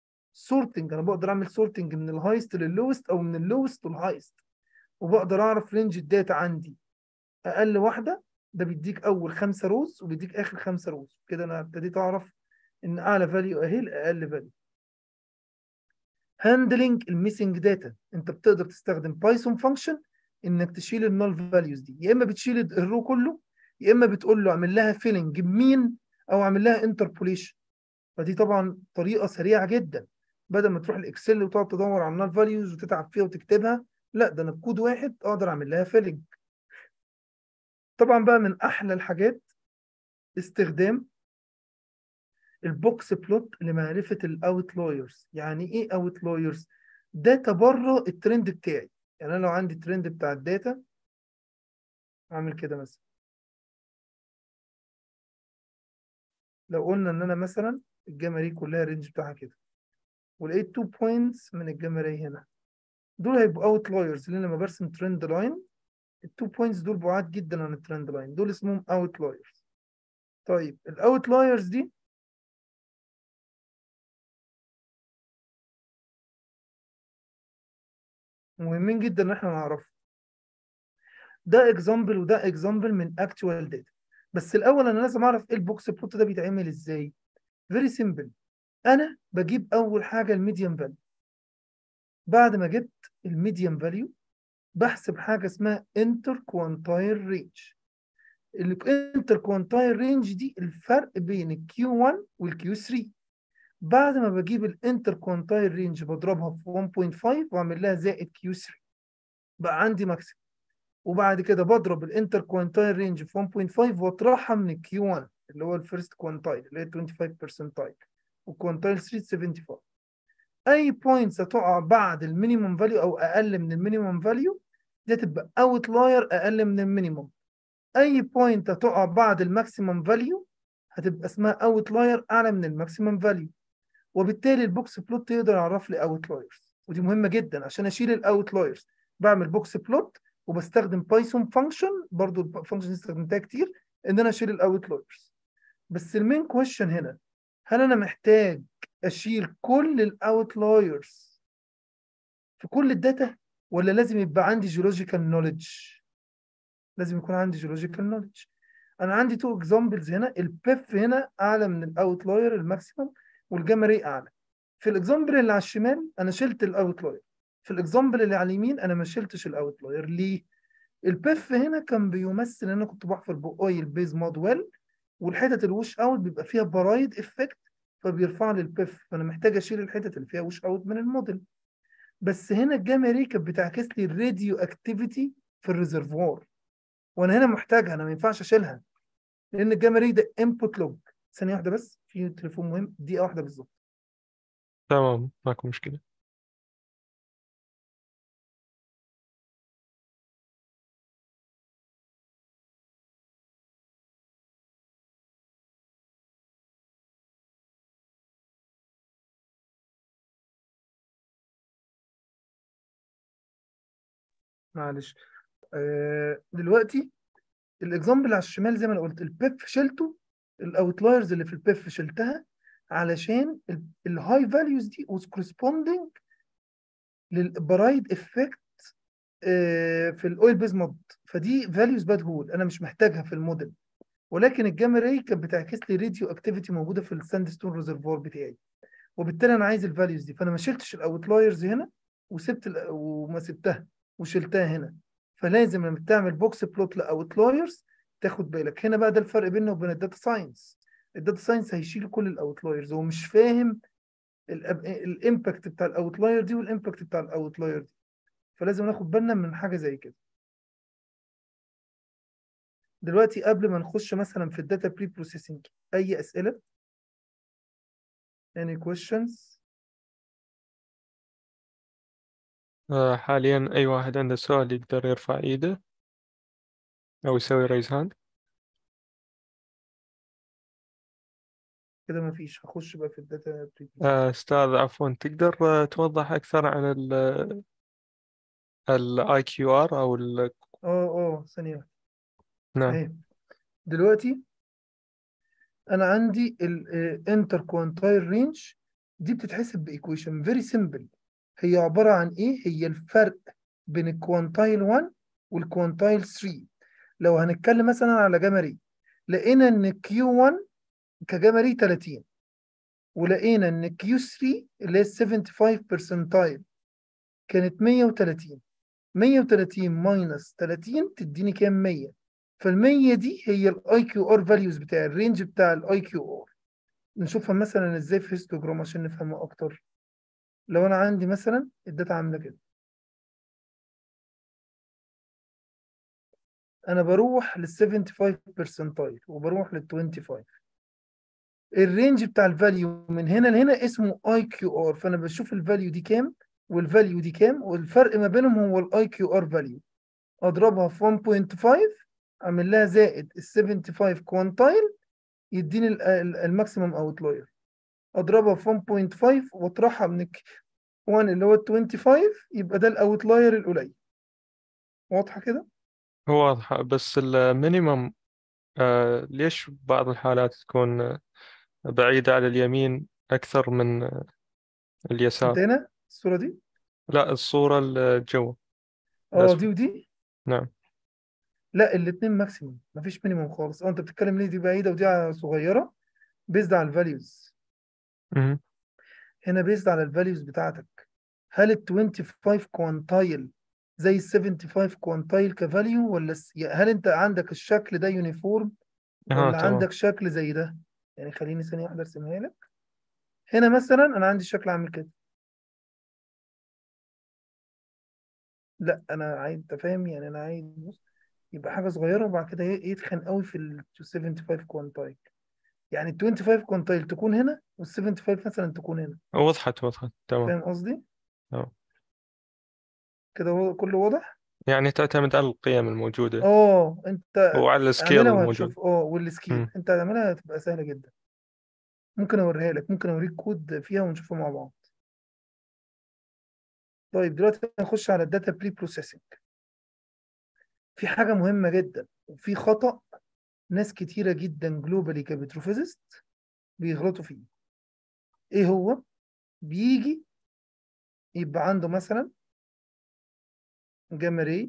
سورتنج انا بقدر اعمل سورتنج من الهايست لللوست او من اللوست للهايست وبقدر اعرف رينج الداتا عندي اقل واحده ده بيديك اول خمسه روز وبيديك اخر خمسه روز كده انا ابتديت اعرف ان اعلى فاليو اهي الاقل فاليو هاندلنج الميسنج داتا انت بتقدر تستخدم بايثون فانكشن انك تشيل النال فاليوز دي يا اما بتشيل الرو كله يا اما بتقول له اعمل لها فيلنج بمين او اعمل لها انتربوليشن فدي طبعا طريقه سريعه جدا بدل ما تروح الاكسل وتقعد تدور على النال فاليوز وتتعب فيها وتكتبها لا ده انا بكود واحد اقدر اعمل لها فيلنج طبعا بقى من احلى الحاجات استخدام البوكس بلوت لمعرفة الاوتلايرز يعني ايه اوتلايرز داتا بره الترند بتاعي يعني انا لو عندي ترند بتاع الداتا اعمل كده مثلا لو قلنا ان انا مثلا الجاما ري كلها رينج بتاعها كده ولقيت 2 بوينتس من الجاما ري هنا دول هيبقوا اوتلايرز لان لما برسم ترند لاين التو بوينتس دول بعاد جدا عن الترند لاين دول اسمهم اوتلايرز طيب الاوتلايرز دي مهمين جدا ان احنا نعرفهم ده اكزامبل وده اكزامبل من اكتوال داتا بس الاول انا لازم اعرف ايه البوكس بلوت ده بيتعمل ازاي فيري سيمبل انا بجيب اول حاجه الميديان فاليو بعد ما جبت الميديان فاليو بحسب حاجه اسمها انتر كوانتايل رينج الانتر كوانتايل رينج دي الفرق بين الكيو 1 والكيو 3 بعد ما بجيب الانتر كوانتايل رينج بضربها في 1.5 واعمل لها زائد كيو 3 بقى عندي ماكسيمم وبعد كده بضرب الانتر كوانتايل رينج في 1.5 واطرحها من الكيو 1 اللي هو الفيرست كوانتايل اللي هي 25 برسنتايل وكوانتايل 3 75 اي بوينتس هتقع بعد المينيمم فاليو او اقل من المينيمم فاليو دي تبقى اوت لاير اقل من المينيمم اي بوينت هتقع بعد الماكسيمم فاليو هتبقى اسمها اوت لاير اعلى من الماكسيمم فاليو وبالتالي البوكس بلوت يقدر يعرف لي اوت لايرز ودي مهمه جدا عشان اشيل الاوت لايرز بعمل بوكس بلوت وبستخدم بايثون فانكشن برضو الفانكشن استخدمتها كتير ان انا اشيل الاوت لايرز بس المين كويشن هنا هل انا محتاج اشيل كل الاوت لايرز في كل الداتا ولا لازم يبقى عندي جيولوجيكال نوليدج لازم يكون عندي جيولوجيكال نوليدج انا عندي تو اكزامبلز هنا البيف هنا اعلى من الاوت لاير الماكسيمم والجاما ري اعلى في الاكزامبل اللي على الشمال انا شلت الاوت لاير في الاكزامبل اللي على اليمين انا ما شلتش الاوت لاير ليه البيف هنا كان بيمثل ان انا كنت بحفر باويل بيز مود ويل والحتت الوش اوت بيبقى فيها برايد افكت فبيرفع لي البيف فانا محتاج اشيل الحتت اللي فيها وش اوت من الموديل بس هنا الجاما ري كانت بتعكس لي الراديو اكتيفيتي في الريزرفوار وانا هنا محتاجها انا ما ينفعش اشيلها لان الجاما ري ده انبوت لوج ثانيه واحده بس في تليفون مهم دقيقه واحده بالظبط تمام ماكو مشكلة معلش آه دلوقتي الاكزامبل على الشمال زي ما انا قلت البيف شلته الاوتلايرز اللي في البيف شلتها علشان الهاي فاليوز دي was corresponding للبرايد افكت في الاويل بيز مود فدي فاليوز باد هول انا مش محتاجها في الموديل ولكن الجاما ري كانت بتعكس لي راديو اكتيفيتي موجوده في الساند ستون ريزرفوار بتاعي وبالتالي انا عايز الفاليوز دي فانا ما شلتش الاوتلايرز هنا وسبت ال- وما سبتها وشلتها هنا فلازم لما تعمل بوكس بلوت لاوتلايرز تاخد بالك هنا بقى ده الفرق بيننا وبين الداتا ساينس الداتا ساينس هيشيل كل الاوتلايرز هو مش فاهم الامباكت بتاع الاوتلاير دي والامباكت بتاع الاوتلاير دي فلازم ناخد بالنا من حاجه زي كده دلوقتي قبل ما نخش مثلا في الداتا بري بروسيسنج اي اسئله any questions آه، حاليا أي واحد عنده سؤال يقدر يرفع إيده أو يسوي ريز هاند كده مفيش هخش بقى في الداتا بري آه، أستاذ عفوا تقدر آه، توضح أكثر عن ال ال IQR أو ال اه اه ثانيه واحدة. نعم اهي دلوقتي انا عندي الانتر كوانتايل رينج دي بتتحسب بايكويشن فيري سيمبل هي عباره عن ايه هي الفرق بين الكوانتايل 1 والكوانتايل 3 لو هنتكلم مثلا على جاما ري لقينا ان كيو 1 كجاما ري 30 ولقينا ان كيو 3 اللي هي 75 برسنتايل كانت 130 130 ماينس 30 تديني كام 100 فال100 دي هي الاي كيو ار فاليوز بتاع الرينج بتاع الاي كيو ار نشوفها مثلا ازاي في هيستوجرام عشان نفهمها اكتر لو انا عندي مثلا الداتا عامله كده انا بروح لل 75 برسنتايل وبروح لل 25 الرينج بتاع الفاليو من هنا لهنا اسمه اي كيو ار فانا بشوف الفاليو دي كام والفاليو دي كام والفرق ما بينهم هو الاي كيو ار فاليو اضربها في 1.5 اعمل لها زائد ال 75 كوانتايل يديني الماكسيمم اوتلاير اضربها في 1.5 واطرحها من 1 اللي هو ال 25 يبقى ده الاوتلاير القليل واضحه كده هو واضحة بس المينيمم آه ليش بعض الحالات تكون بعيدة على اليمين أكثر من انت اليسار هنا الصوره دي لا الصورة الجو اه الأسفل دي ودي نعم لا الاثنين ماكسيمم مفيش مينيمم خالص اه انت بتتكلم ليه دي بعيده ودي صغيره بيزد على الفاليوز مهم. هنا بيزد على الفاليوز بتاعتك هل ال 25 كوانتايل زي ال 75 كوانتايل كفاليو ولا الس- هل انت عندك الشكل ده يونيفورم اه ولا تمام عندك شكل زي ده يعني خليني ثانيه واحده ارسمها لك هنا مثلا انا عندي شكل عامل كده لا انا عايز انت فاهم يعني انا عايز بص يبقى حاجه صغيره وبعد كده ي- يتخن قوي في ال 75 كوانتايل يعني ال 25 كوانتايل تكون هنا وال 75 مثلا تكون هنا وضحت وضحت تمام فاهم قصدي تمام كده هو كله واضح يعني تعتمد على القيم الموجودة اه انت وعلى السكيل اعملها الموجود وهتشوف اه والسكيل مم. انت هتعملها هتبقى سهله جدا ممكن اوريها لك ممكن اوريك كود فيها ونشوفها مع بعض طيب دلوقتي هنخش على الداتا بري بروسيسنج في حاجه مهمه جدا وفي خطأ ناس كتيره جدا جلوبالي كبتروفيزيست بيغلطوا فيه ايه هو بيجي يبقى عنده مثلا جاما راي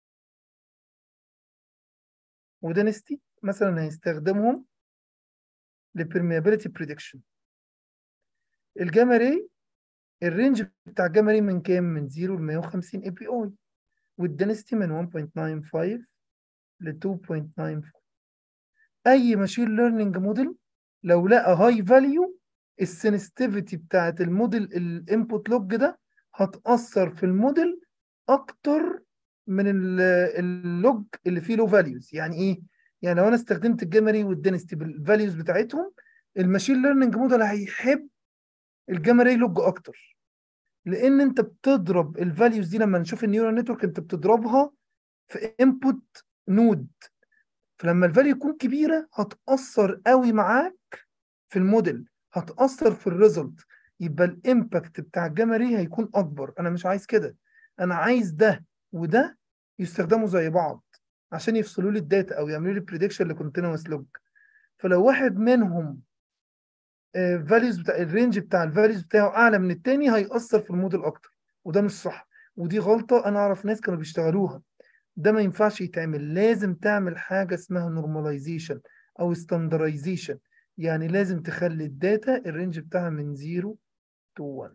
ودنستي مثلا هيستخدمهم للبرميابيليتي بريدكشن الجاما راي الرينج بتاع الجاما راي من كام من 0 ل 150 اي بي اي والدنستي من 1.95 ل 2.95 اي ماشين ليرنينج موديل لو لقى هاي فاليو السنسيتيفيتي بتاعت الموديل الانبوت لوج ده هتأثر في الموديل اكتر من ال- اللوج اللي فيه لو فاليوز يعني ايه يعني لو انا استخدمت الجامري والدنستي بالفاليوز بتاعتهم الماشين ليرنينج موديل هيحب الجامري لوج اكتر لان انت بتضرب الفاليوز دي لما نشوف النيورال نتورك انت بتضربها في انبوت نود فلما الفاليو يكون كبيره هتأثر قوي معاك في الموديل هتأثر في الريزلت يبقى الامباكت بتاع الجمري هيكون اكبر انا مش عايز كده انا عايز ده وده يستخدموا زي بعض عشان يفصلوا لي الداتا او يعملوا لي بريدكشن لكونتينوس لوج فلو واحد منهم فاليوز بتاع الرينج بتاع الفاليوز بتاعه اعلى من التاني هيأثر في الموديل اكتر وده مش صح ودي غلطة انا اعرف ناس كانوا بيشتغلوها ده ما ينفعش يتعمل لازم تعمل حاجة اسمها نورماليزيشن او ستاندرايزيشن يعني لازم تخلي الداتا الرينج بتاعها من 0 to 1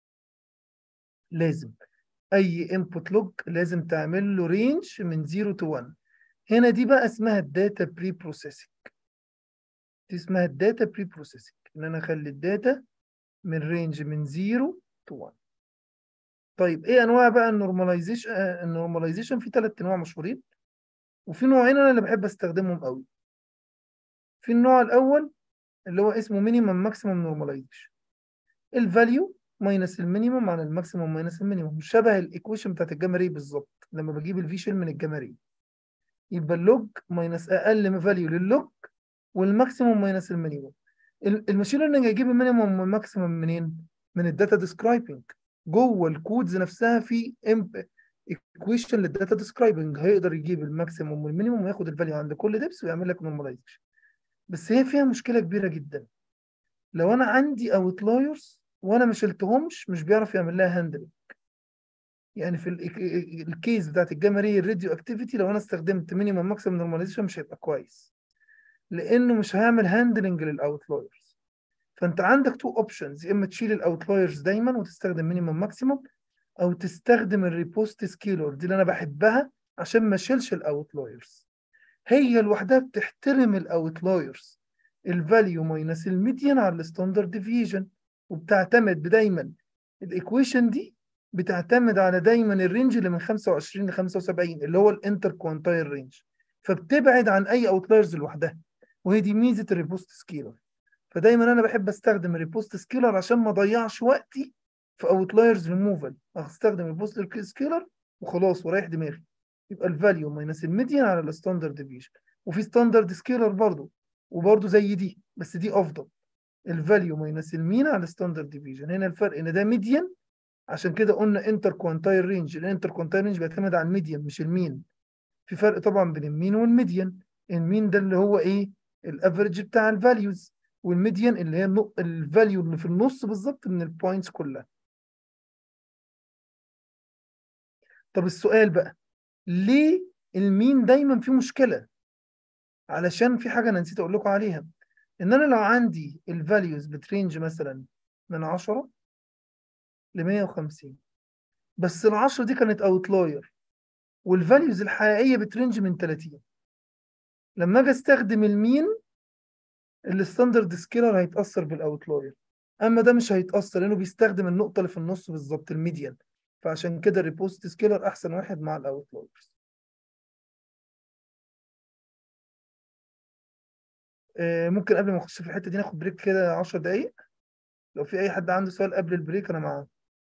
لازم اي انبوت لوج لازم تعمل له رينج من 0 to 1 هنا دي بقى اسمها الداتا بري بروسيسنج دي اسمها الداتا بري بروسيسنج ان انا اخلي الداتا من رينج من 0 to 1 طيب ايه انواع بقى النورماليزيشن النورماليزيشن في ثلاث انواع مشهورين وفي نوعين انا اللي بحب استخدمهم قوي في النوع الاول اللي هو اسمه مينيمم ماكسيمم نورماليزيشن الفاليو ماينس المينيمم على الماكسيمم ماينس المينيمم شبه الايكويشن بتاعت الجاما راي بالظبط لما بجيب الفي شيل من الجاما راي يبقى اللوج ماينس اقل فاليو للوج والماكسيمم ماينس المينيمم الماشين ليرنينج هيجيب المينيمم والماكسيمم منين؟ من الداتا ديسكرايبنج جوه الكودز نفسها في ايكويشن للداتا ديسكرايبنج هيقدر يجيب الماكسيمم والمينيمم وياخد الفاليو عند كل ديبس ويعمل لك نورماليزيشن بس هي فيها مشكله كبيره جدا لو انا عندي اوتلايرز وانا ما شلتهمش مش بيعرف يعمل لها هاندلنج يعني في ال- الكيس بتاعت الجمارية الراديو اكتيفيتي لو انا استخدمت مينيمم ماكسيمم نورماليزيشن مش هيبقى كويس لانه مش هيعمل هاندلنج للاوتلايرز فانت عندك تو اوبشنز يا اما تشيل الاوتلايرز دايما وتستخدم مينيمم ماكسيمم او تستخدم الريبوست سكيلر دي اللي انا بحبها عشان ما اشيلش الاوتلايرز هي لوحدها بتحترم الاوتلايرز الفاليو ماينس الميديان على الستاندرد ديفيجن وبتعتمد دايما الايكويشن دي بتعتمد على دايما الرينج اللي من 25 ل 75 اللي هو الانتر كوانتايل رينج فبتبعد عن اي اوتلايرز لوحدها وهي دي ميزه الريبوست سكيلر فدايما انا بحب استخدم الريبوست سكيلر عشان ما اضيعش وقتي في اوتلايرز ريموفال استخدم الريبوست سكيلر وخلاص ورايح دماغي يبقى الفاليو ماينس الميديان على الستاندرد ديفيشن وفي ستاندرد سكيلر برضو وبرضو زي دي بس دي افضل الفاليو ماينس المين على الستاندرد ديفيجن هنا الفرق ان ده ميديان عشان كده قلنا انتر كوانتايل رينج الانتر كوانتايل رينج بيعتمد على الميديان مش المين في فرق طبعا بين المين والميديان المين ده اللي هو ايه الافريج بتاع الفاليوز والميديان اللي هي الفاليو اللي في النص بالظبط من البوينتس كلها طب السؤال بقى ليه المين دايما فيه مشكله علشان في حاجه انا نسيت اقول لكم عليها ان انا لو عندي الفاليوز بترينج مثلا من 10 ل 150 بس ال 10 دي كانت اوتلاير والفاليوز الحقيقيه بترينج من 30 لما اجي استخدم المين الستاندرد سكيلر هيتاثر بالاوتلاير اما ده مش هيتاثر لانه بيستخدم النقطه اللي في النص بالظبط الميديان فعشان كده الريبوست سكيلر احسن واحد مع الاوتلايرز ممكن قبل ما نخش في الحته دي ناخد بريك كده 10 دقايق لو في اي حد عنده سؤال قبل البريك انا معاه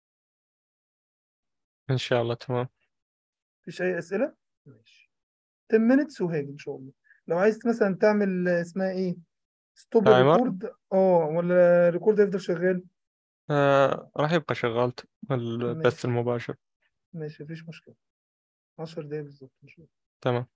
إن شاء الله تمام مفيش اي اسئله ماشي 10 minutes وهاجي ان شاء الله لو عايز مثلا تعمل اسمها ايه ستوب تايمر الريكورد اه ولا الريكورد هيفضل شغال آه راح يبقى شغال البث ماشي المباشر ماشي مفيش مشكله 10 دقايق بالظبط ان شاء الله تمام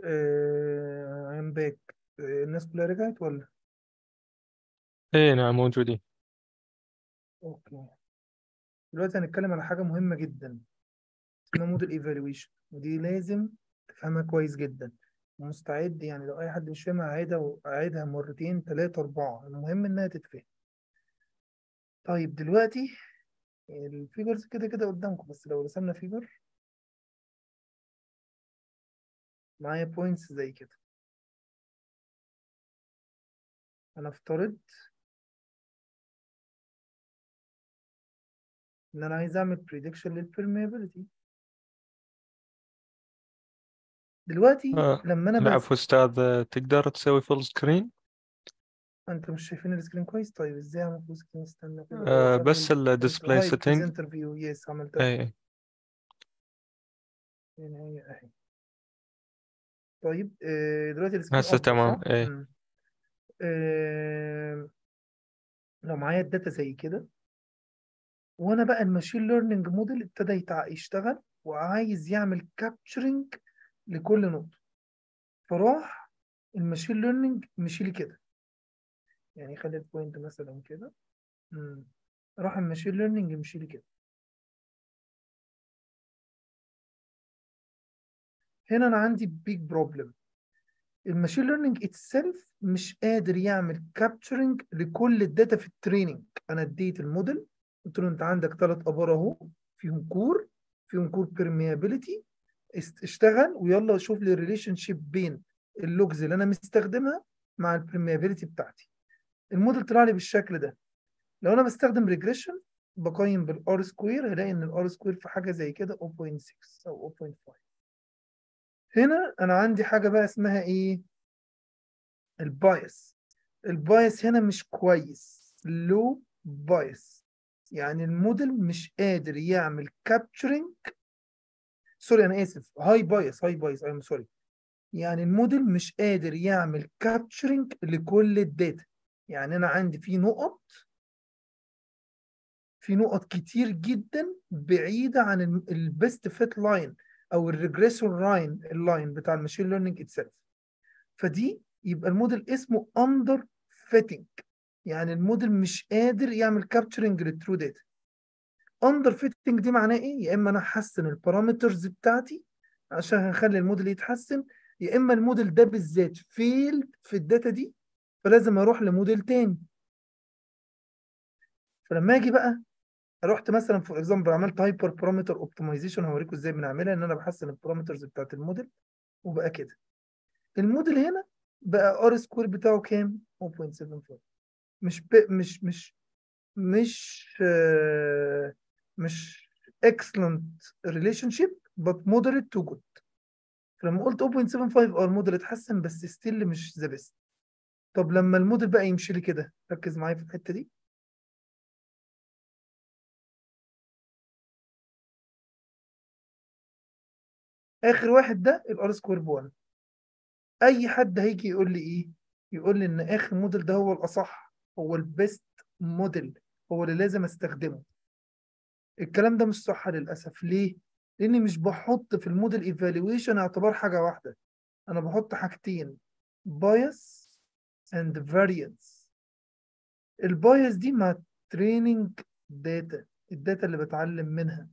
ام باك الناس كلها رجعت ولا ايه نعم موجودين اوكي دلوقتي هنتكلم على حاجه مهمه جدا اسمها موديل ايفالويشن ودي لازم تفهمها كويس جدا مستعد يعني لو اي حد مش فاهمها هعيدها وأعيدها مرتين ثلاثة أربعة المهم إنها تتفهم طيب دلوقتي الفيجرز كده كده قدامكم بس لو رسمنا فيجر معايا بوينتس زي كده هنفترض إن أنا عايز أعمل prediction للpermeability دلوقتي آه. لما أنا بس العفو أستاذ تقدر تسوي فول سكرين انت مش شايفين السكرين كويس طيب ازاي اعمل فول سكرين استنى كده آه خلي بس ال- الديسبلاي هاي سيتنج بريزنتر فيو يس عملتها اي يعني هي اهي طيب آه، دلوقتي السكرين هسه افضل تمام صح؟ اي مم. آه، لو معايا الداتا زي كده وانا بقى الماشين ليرنينج موديل ابتدى يتع- يشتغل وعايز يعمل كابتشرنج لكل نقطة فراح الماشين ليرنينج مشي لي كده يعني خلي البوينت مثلا كده مم. راح الماشين ليرنينج مشي لي كده هنا انا عندي بيج بروبلم الماشين ليرنينج اتسلف مش قادر يعمل كابتشرنج لكل الداتا في التريننج انا اديت الموديل قلت له انت عندك ثلاث ابار اهو فيهم كور فيهم كور بيرميابيليتي اشتغل ويلا شوف لي الريليشن شيب بين اللوجز اللي انا مستخدمها مع البرميابيليتي بتاعتي الموديل طلع لي بالشكل ده لو انا بستخدم ريجريشن بقيم بالار سكوير هلاقي ان الار سكوير في حاجه زي كده 0.6 او 0.5 هنا انا عندي حاجه بقى اسمها ايه البايس البايس هنا مش كويس لو بايس يعني الموديل مش قادر يعمل كابتشرنج سوري انا اسف هاي بايس هاي بايس ايم سوري يعني الموديل مش قادر يعمل كابتشرنج لكل الداتا يعني انا عندي في نقط في نقط كتير جدا بعيده عن البيست فيت لاين او الريجريسور لاين اللاين بتاع الماشين ليرنينج اتسلف فدي يبقى الموديل اسمه اندر فيتنج يعني الموديل مش قادر يعمل كابتشرنج للترو داتا اندر فيتنج دي معناه ايه يا اما انا احسن البارامترز بتاعتي عشان هنخلي الموديل يتحسن يا اما الموديل ده بالذات فيلد في الداتا دي فلازم اروح لموديل تاني فلما اجي بقى رحت مثلا فور اكزامبل عملت هايبر بارامتر اوبتمايزيشن هوريكم ازاي بنعملها ان انا بحسن البارامترز بتاعت الموديل وبقى كده الموديل هنا بقى ار سكوير بتاعه كام 0.75 مش ب... مش مش مش آه مش excellent relationship but moderate to good فلما قلت 0.75 اه الموديل اتحسن بس ستيل مش ذا بيست طب لما الموديل بقى يمشي لي كده ركز معايا في الحته دي اخر واحد ده الار سكوير ب 1 اي حد هيجي يقول لي ايه يقول لي ان اخر موديل ده هو الاصح هو البيست موديل هو اللي لازم استخدمه الكلام ده مش صح للاسف ليه لاني مش بحط في الموديل ايفالويشن اعتبار حاجه واحده انا بحط حاجتين بايس اند فاريانس البايس دي مع تريننج داتا الداتا اللي بتعلم منها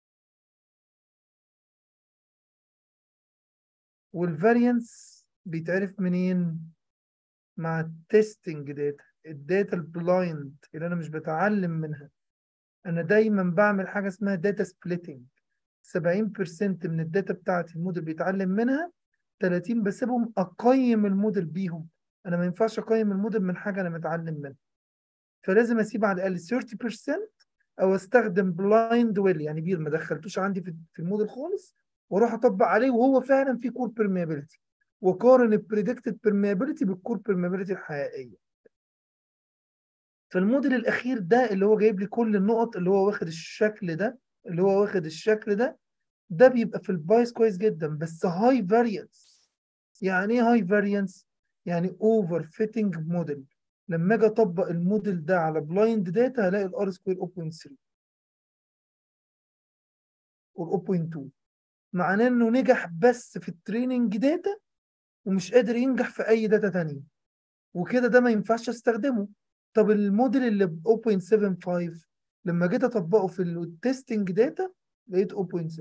والفاريانس بيتعرف منين مع التستنج داتا الداتا البلايند اللي انا مش بتعلم منها انا دايما بعمل حاجه اسمها داتا سبليتنج 70% من الداتا بتاعتي الموديل بيتعلم منها 30 بسيبهم اقيم الموديل بيهم انا ما ينفعش اقيم الموديل من حاجه انا متعلم منها فلازم اسيب على الاقل 30% او استخدم بلايند ويل يعني بير ما دخلتوش عندي في الموديل خالص واروح اطبق عليه وهو فعلا في كور بيرميابيلتي وقارن البريدكتد بيرميابيلتي بالكور بيرميابيلتي الحقيقيه فالموديل الاخير ده اللي هو جايب لي كل النقط اللي هو واخد الشكل ده اللي هو واخد الشكل ده ده بيبقى في البايس كويس جدا بس هاي فاريانس يعني ايه هاي فاريانس يعني اوفر فيتنج موديل لما اجي اطبق الموديل ده على بلايند داتا هلاقي الار سكوير 0.3 وال 0.2 معناه انه نجح بس في التريننج داتا ومش قادر ينجح في اي داتا تانية وكده ده ما ينفعش استخدمه طب الموديل اللي ب 0.75 لما جيت اطبقه في التستنج داتا لقيت 0.7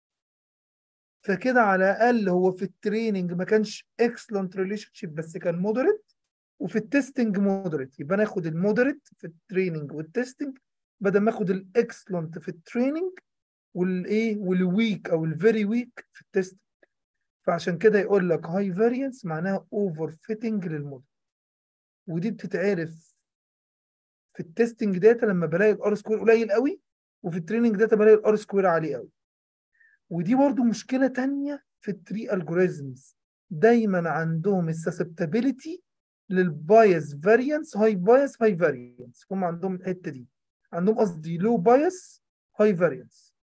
فكده على الاقل هو في التريننج ما كانش اكسلنت ريليشن شيب بس كان مودريت وفي التستنج مودريت يبقى انا اخد المودريت في التريننج والتستنج بدل ما اخد الاكسلنت في التريننج والايه والويك او الفيري ويك في التستنج فعشان كده يقول لك هاي فاريانس معناها اوفر فيتنج للموديل ودي بتتعرف في التستنج داتا لما بلاقي الار سكوير قليل قوي وفي التريننج داتا بلاقي الار سكوير عالي قوي ودي برضو مشكله تانية في التري الجوريزمز دايما عندهم السسبتابيلتي للبايس فاريانس هاي بايس هاي فاريانس هم عندهم الحته دي عندهم قصدي لو بايس هاي فاريانس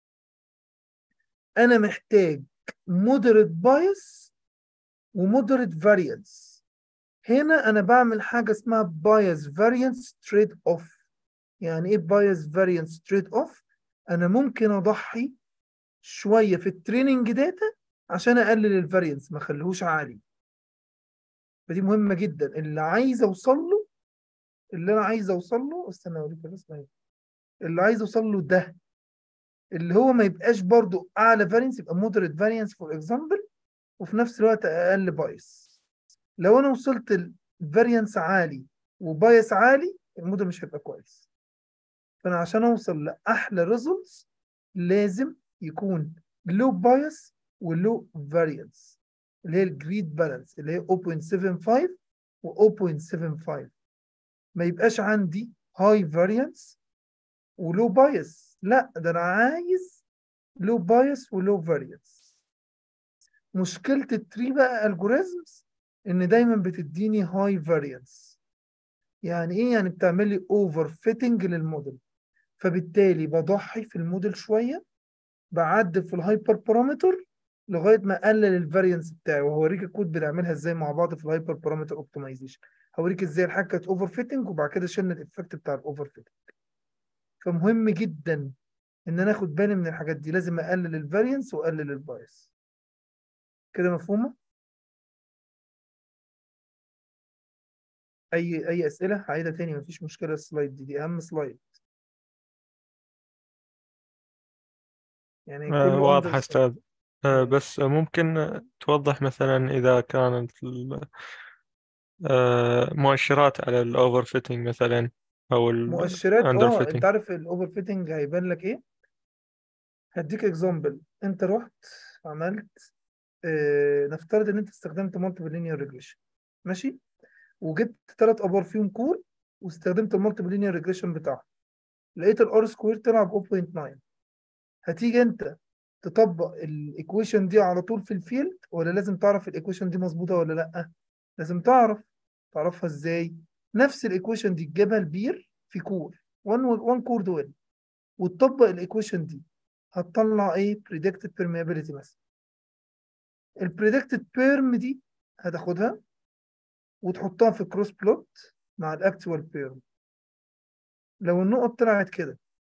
انا محتاج مودريت بايس ومودريت فاريانس هنا انا بعمل حاجه اسمها بايس فاريانس تريد اوف يعني ايه بايس فاريانس تريد اوف انا ممكن اضحي شويه في التريننج داتا عشان اقلل الفاريانس ما اخليهوش عالي فدي مهمه جدا اللي عايز اوصل له اللي انا عايز اوصل له استنى اوريك الرسمه ايه اللي عايز اوصل له ده اللي هو ما يبقاش برضو اعلى فارينس يبقى مودريت فارينس فور اكزامبل وفي نفس الوقت اقل بايس لو انا وصلت الفارينس عالي وبايس عالي الموديل مش هيبقى كويس فانا عشان اوصل لاحلى ريزلتس لازم يكون لو بايس ولو فارينس اللي هي الجريد بالانس اللي هي 0.75 و 0.75 ما يبقاش عندي هاي فارينس ولو بايس لا ده انا عايز لو بايس ولو فارينس مشكله التري بقى الجوريزمز ان دايما بتديني هاي فارينس يعني ايه يعني بتعمل لي اوفر فيتنج للموديل فبالتالي بضحي في الموديل شويه بعدل في الهايبر بارامتر لغايه ما اقلل الفارينس بتاعي وهوريك الكود بنعملها ازاي مع بعض في الهايبر بارامتر اوبتمايزيشن هوريك ازاي الحاجه كانت اوفر فيتنج وبعد كده شلنا الايفكت بتاع الاوفر فيتنج فمهم جدا ان انا اخد بالي من الحاجات دي لازم اقلل الفارينس واقلل البايس كده مفهومه اي اي اسئله هعيدها تاني مفيش مشكله السلايد دي دي اهم سلايد يعني آه، كله واضح under أستاذ آه، بس ممكن ممكن مثلا إذا كانت ال- آه، مؤشرات على الأوفر فيتنج مثلا أو مؤشرات الأندر اه انت فيتنج عارف الاوفر فيتنج هيبان لك ايه هديك اكزامبل انت رحت عملت اه نفترض ان انت استخدمت مالتيبل لينير ريجريشن ماشي وجبت ثلاث ابار فيهم كور واستخدمت المالتيبل لينير ريجريشن بتاعهم لقيت الار سكوير طلع ب 0.9 هتيجي انت تطبق الايكويشن دي على طول في الفيلد ولا لازم تعرف الايكويشن دي مظبوطه ولا لا لازم تعرف تعرفها ازاي نفس الايكويشن دي تجيبها البير في كور 1 1 كور دول وتطبق الايكويشن دي هتطلع ايه predicted permeability مثلا البريدكتد بيرم دي هتاخدها وتحطها في كروس بلوت مع الاكتوال بيرم لو النقط طلعت كده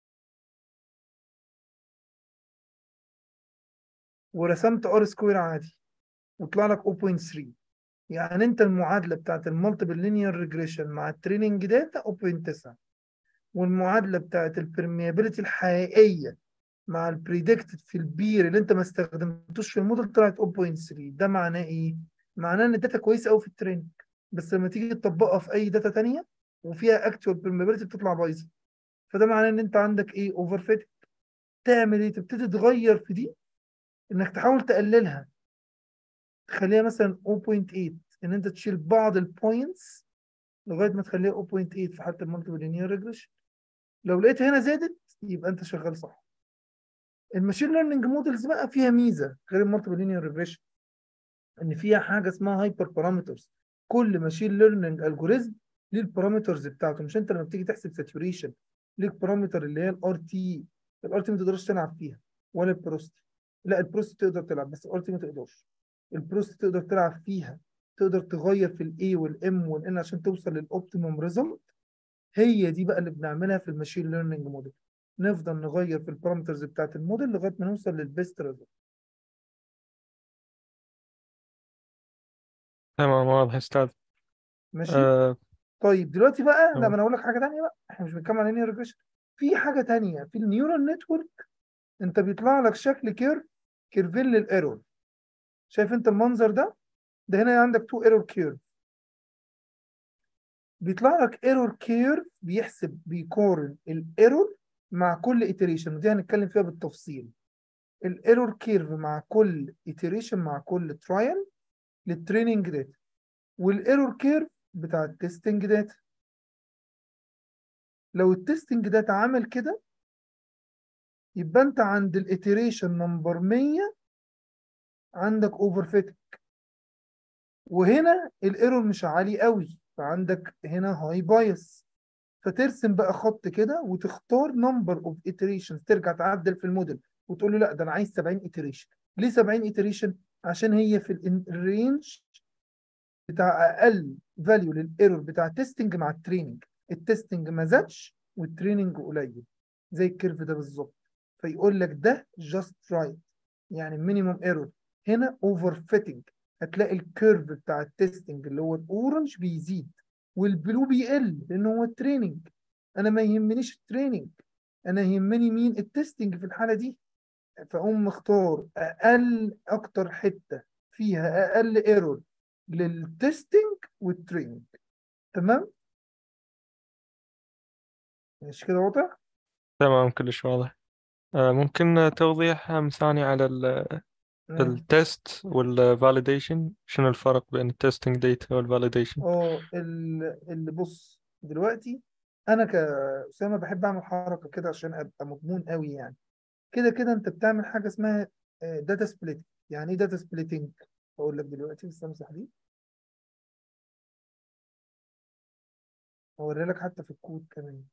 ورسمت ار سكوير عادي وطلع لك 0.3 يعني انت المعادله بتاعت المالتيبل لينير ريجريشن مع التريننج داتا 0.9 والمعادله بتاعت البرميابيلتي الحقيقيه مع البريدكتد في البير اللي انت ما استخدمتوش في الموديل طلعت 0.3 ده معناه ايه؟ معناه ان الداتا كويسه قوي في التريننج بس لما تيجي تطبقها في اي داتا تانية وفيها اكتوال برميابيلتي بتطلع بايظه فده معناه ان انت عندك ايه اوفر فيت تعمل ايه؟ تبتدي تغير في دي انك تحاول تقللها تخليها مثلا 0.8 ان انت تشيل بعض البوينتس لغايه ما تخليها 0.8 في حاله المالتيبل لينير ريجريشن لو لقيت هنا زادت يبقى انت شغال صح الماشين ليرنينج مودلز بقى فيها ميزه غير المالتيبل لينير ريجريشن ان فيها حاجه اسمها هايبر بارامترز كل ماشين ليرنينج الجوريزم ليه البارامترز بتاعته مش انت لما بتيجي تحسب ساتوريشن ليك بارامتر اللي هي الار تي الار تي ما تقدرش تلعب فيها ولا البروستي لا البروست تقدر تلعب بس الار تي ما تقدرش البروست تقدر تلعب فيها تقدر تغير في الاي والام والان عشان توصل للاوبتيموم ريزلت هي دي بقى اللي بنعملها في الماشين ليرنينج موديل نفضل نغير في البارامترز بتاعت الموديل لغايه ما نوصل للبيست ريزلت تمام واضح أستاذ ماشي آه طيب دلوقتي بقى لا ما تمام انا اقول لك حاجه تانيه بقى احنا مش بنتكلم على لينير ريجريشن في حاجه تانيه في النيورال نتورك انت بيطلع لك شكل كيرف كيرفين للايرور شايف انت المنظر ده ده هنا عندك تو ايرور كيرف بيطلع لك ايرور كيرف بيحسب بيقارن الايرور مع كل iteration ودي هنتكلم فيها بالتفصيل الايرور كيرف مع كل iteration مع كل ترايل للتريننج داتا والايرور كيرف بتاع التستنج داتا لو التستنج داتا عمل كده يبقى انت عند الاتريشن نمبر 100 عندك اوفر فيتنج وهنا الايرور مش عالي قوي فعندك هنا هاي بايس فترسم بقى خط كده وتختار نمبر اوف iterations ترجع تعدل في الموديل وتقول له لا ده انا عايز 70 iteration ليه 70 iteration عشان هي في الرينج بتاع اقل فاليو للايرور بتاع التستنج مع التريننج التستنج ما زادش والتريننج قليل زي الكيرف ده بالظبط فيقول لك ده جاست رايت يعني مينيموم ايرور هنا اوفر فيتنج هتلاقي الكيرف بتاع التستنج اللي هو الاورنج بيزيد والبلو بيقل لان هو التريننج انا ما يهمنيش التريننج انا يهمني مين التستنج في الحاله دي فاقوم مختار اقل اكتر حته فيها اقل ايرور للتستنج والتريننج تمام ماشي كده واضح تمام كلش واضح آه ممكن توضيح ثاني على ال- آه. التست والفاليديشن شنو الفرق بين التستنج داتا والفاليديشن اه ال- اللي بص دلوقتي انا كأسامة بحب اعمل حركة كده عشان ابقى مضمون قوي يعني كده كده انت بتعمل حاجة اسمها داتا سبليت يعني ايه داتا سبليتنج اقول لك دلوقتي بس امسح دي اوري لك حتى في الكود كمان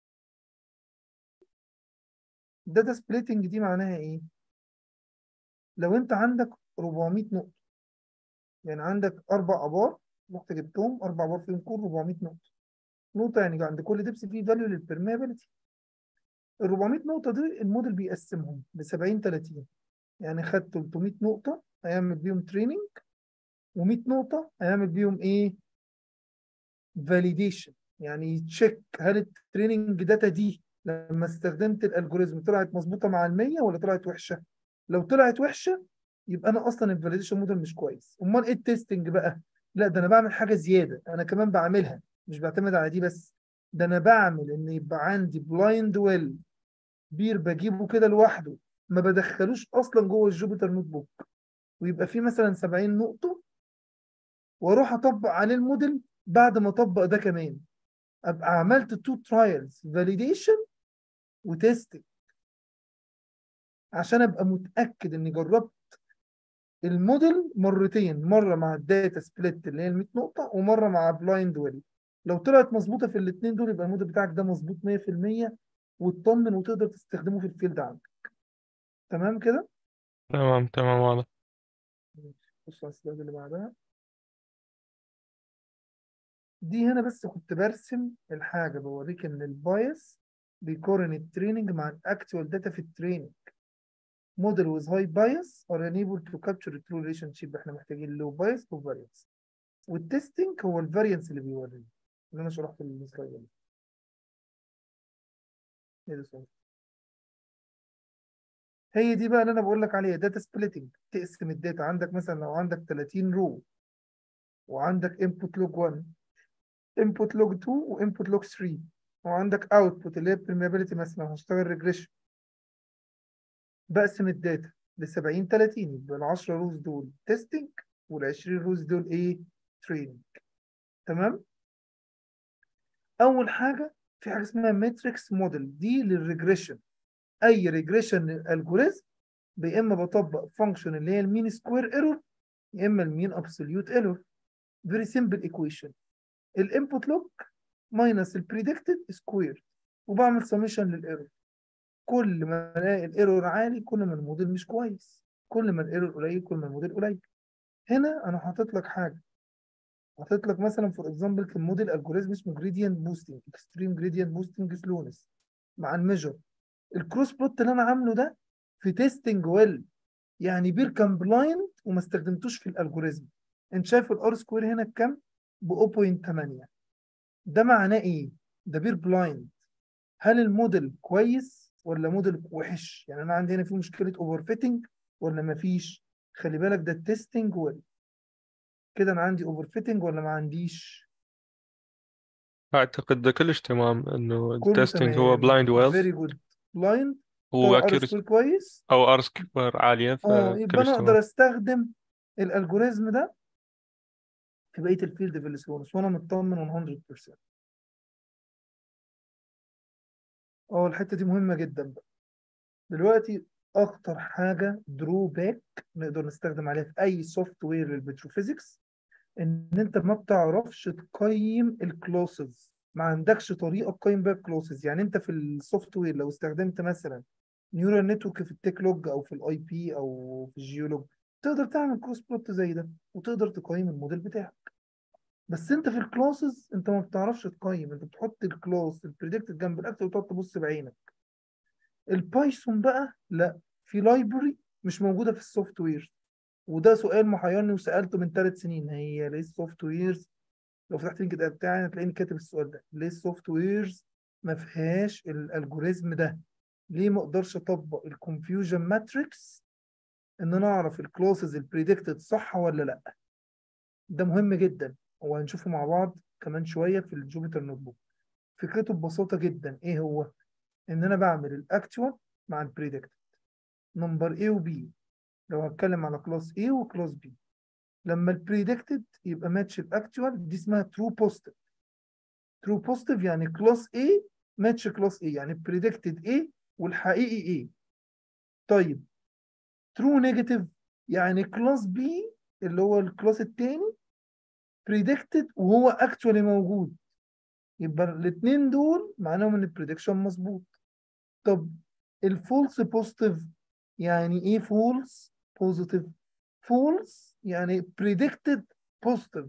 داتا سبليتنج دي معناها ايه لو انت عندك 400 نقطة يعني عندك اربع ابار رحت جبتهم اربع ابار فيهم كل 400 نقطة نقطة يعني عند كل دبس فيه فاليو للبرميابيلتي ال 400 نقطة دي الموديل بيقسمهم ل 70 30 يعني خد 300 نقطة هيعمل بيهم تريننج و100 نقطة هيعمل بيهم ايه؟ فاليديشن يعني يتشيك هل التريننج داتا دي لما استخدمت الالجوريزم طلعت مظبوطة مع ال 100 ولا طلعت وحشة؟ لو طلعت وحشة يبقى انا اصلا الفاليديشن موديل مش كويس امال ايه التستنج بقى؟ لا ده انا بعمل حاجة زيادة انا كمان بعملها مش بعتمد على دي بس ده انا بعمل ان يبقى عندي بلايند ويل بير بجيبه كده لوحده ما بدخلوش اصلا جوه الجوبيتر نوت بوك ويبقى فيه مثلا 70 نقطة واروح اطبق عليه الموديل بعد ما اطبق ده كمان ابقى عملت تو ترايلز فاليديشن وتيستنج عشان ابقى متاكد اني جربت الموديل مرتين مره مع الداتا سبليت اللي هي ال 100 نقطه ومره مع بلايند ويل لو طلعت مظبوطه في الاثنين دول يبقى الموديل بتاعك ده مظبوط 100% وتطمن وتقدر تستخدمه في الفيلد عندك تمام كده تمام تمام واضح بص على السلايد اللي بعدها دي هنا بس كنت برسم الحاجه بوريك ان البايس بيقارن التريننج مع الاكتوال داتا في التريننج موديل with high bias are unable to capture a true relationship احنا محتاجين low bias low variance والتستنج هو الفاريانس اللي بيورينا اللي انا شرحته في السلايد ده ايه ده صحيح. هي دي بقى اللي انا بقول لك عليها داتا سبليتنج تقسم الداتا عندك مثلا لو عندك 30 رو وعندك input log 1 input log 2 وinput log 3 وعندك output اللي هي permeability مثلا هشتغل ريجريشن بقسم الداتا ل 70 30 يبقى ال 10 روز دول تيستنج وال 20 روز دول ايه تريننج تمام اول حاجه في حاجه اسمها ماتريكس موديل دي للريجريشن اي ريجريشن الجوريزم يا اما بطبق فانكشن اللي هي المين سكوير ايرور يا اما المين ابسوليوت ايرور فيري سمبل ايكويشن الانبوت لوج ماينس البريدكتد سكوير وبعمل سميشن للايرور كل ما الاقي الايرور عالي كل ما الموديل مش كويس كل ما الايرور قليل كل ما الموديل قليل هنا انا حاطط لك حاجه حاطط لك مثلا فور اكزامبل في الموديل الجوريزم اسمه جريدينت بوستنج اكستريم جريدينت بوستنج سلونس مع الميجر الكروس بلوت اللي انا عامله ده في تيستنج ويل يعني بير كان بلايند وما استخدمتوش في الالجوريزم انت شايف الار سكوير هنا بكام؟ ب 0.8 ده معناه ايه؟ ده بير بلايند هل الموديل كويس ولا موديل وحش؟ يعني انا عندي هنا في مشكله اوفر فيتنج ولا مفيش؟ خلي بالك ده التستنج ولا كده انا عندي اوفر فيتنج ولا ما عنديش؟ أعتقد ده كلش تمام إنه كله التستنج هو بلايند تمام ويل فيري جود بلايند هو ار accuracy سكوير كويس أو ار سكوير عالية اه يبقى فكلش انا اقدر تمام استخدم الالجوريزم ده في بقيه الفيلد في السلونس وانا مطمن 100% اه الحته دي مهمه جدا بقى دلوقتي اخطر حاجه درو باك نقدر نستخدم عليها في اي سوفت وير للبتروفيزيكس ان انت ما بتعرفش تقيم الكلوسز ما عندكش طريقه تقيم بيها الكلوسز يعني انت في السوفت وير لو استخدمت مثلا نيورال نتورك في التك لوج او في الاي بي او في الجيولوج تقدر تعمل كروس بلوت زي ده وتقدر تقيم الموديل بتاعك بس انت في الكلاسز انت ما بتعرفش تقيم انت بتحط الكلاس البريدكتد جنب الاكتر وتقعد تبص بعينك البايثون بقى لا في لايبرري مش موجوده في السوفت وير وده سؤال محيرني وسالته من ثلاث سنين هي ليه السوفت ويرز لو فتحت لينك بتاعي هتلاقيني كاتب السؤال ده ليه السوفت ويرز ما فيهاش الالجوريزم ده ليه ما اقدرش اطبق الكونفيوجن ماتريكس ان انا اعرف الكلاسز البريدكتد صح ولا لا ده مهم جدا وهنشوفه مع بعض كمان شويه في الجوبيتر نوت بوك فكرته ببساطه جدا ايه هو ان انا بعمل الاكتوال مع البريدكتد نمبر A و B لو هتكلم على كلاس A وكلاس B لما البريدكتد يبقى ماتش الاكتوال دي اسمها ترو بوزيتيف ترو بوزيتيف يعني كلاس A ماتش كلاس A يعني بريدكتد A والحقيقي A طيب ترو نيجاتيف يعني كلاس B اللي هو الكلاس التاني بريدكتد وهو اكتوالي موجود يبقى الاثنين دول معناهم ان البريدكشن مظبوط طب الفولس بوزيتيف يعني ايه فولس بوزيتيف فولس يعني بريدكتد بوزيتيف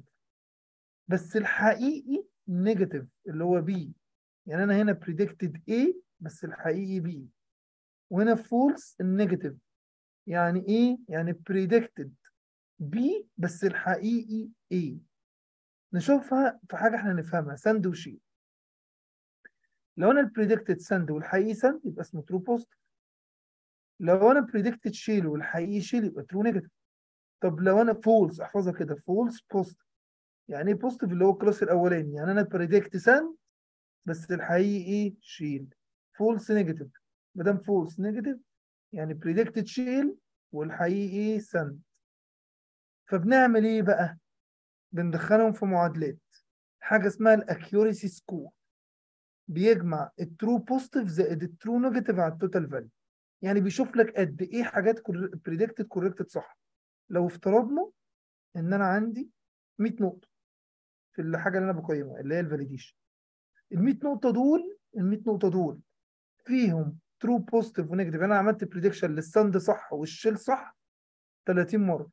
بس الحقيقي نيجاتيف اللي هو بي يعني انا هنا بريدكتد A بس الحقيقي B وهنا فولس النيجاتيف يعني ايه يعني بريدكتد B بس الحقيقي A نشوفها في حاجه احنا نفهمها سند وشيل لو انا البريدكتد سند والحقيقي سند يبقى اسمه ترو بوزيتيف لو انا بريدكتد شيل والحقيقي شيل يبقى ترو نيجاتيف طب لو انا فولس احفظها كده فولس بوزيتيف يعني ايه بوزيتيف اللي هو الكلاس الاولاني يعني انا بريدكت سند بس الحقيقي شيل فولس نيجاتيف ما دام فولس نيجاتيف يعني بريدكتد شيل والحقيقي سند فبنعمل ايه بقى بندخلهم في معادلات حاجه اسمها الاكيوريسي سكور بيجمع الترو بوزيتيف زائد الترو نيجاتيف على التوتال فاليو يعني بيشوف لك قد ايه حاجات بريدكتد كوركتد صح لو افترضنا ان انا عندي 100 نقطه في الحاجه اللي انا بقيمها اللي هي الفاليديشن ال 100 نقطه دول ال 100 نقطه دول فيهم ترو بوزيتيف ونيجاتيف انا عملت بريدكشن للسند صح والشيل صح 30 مره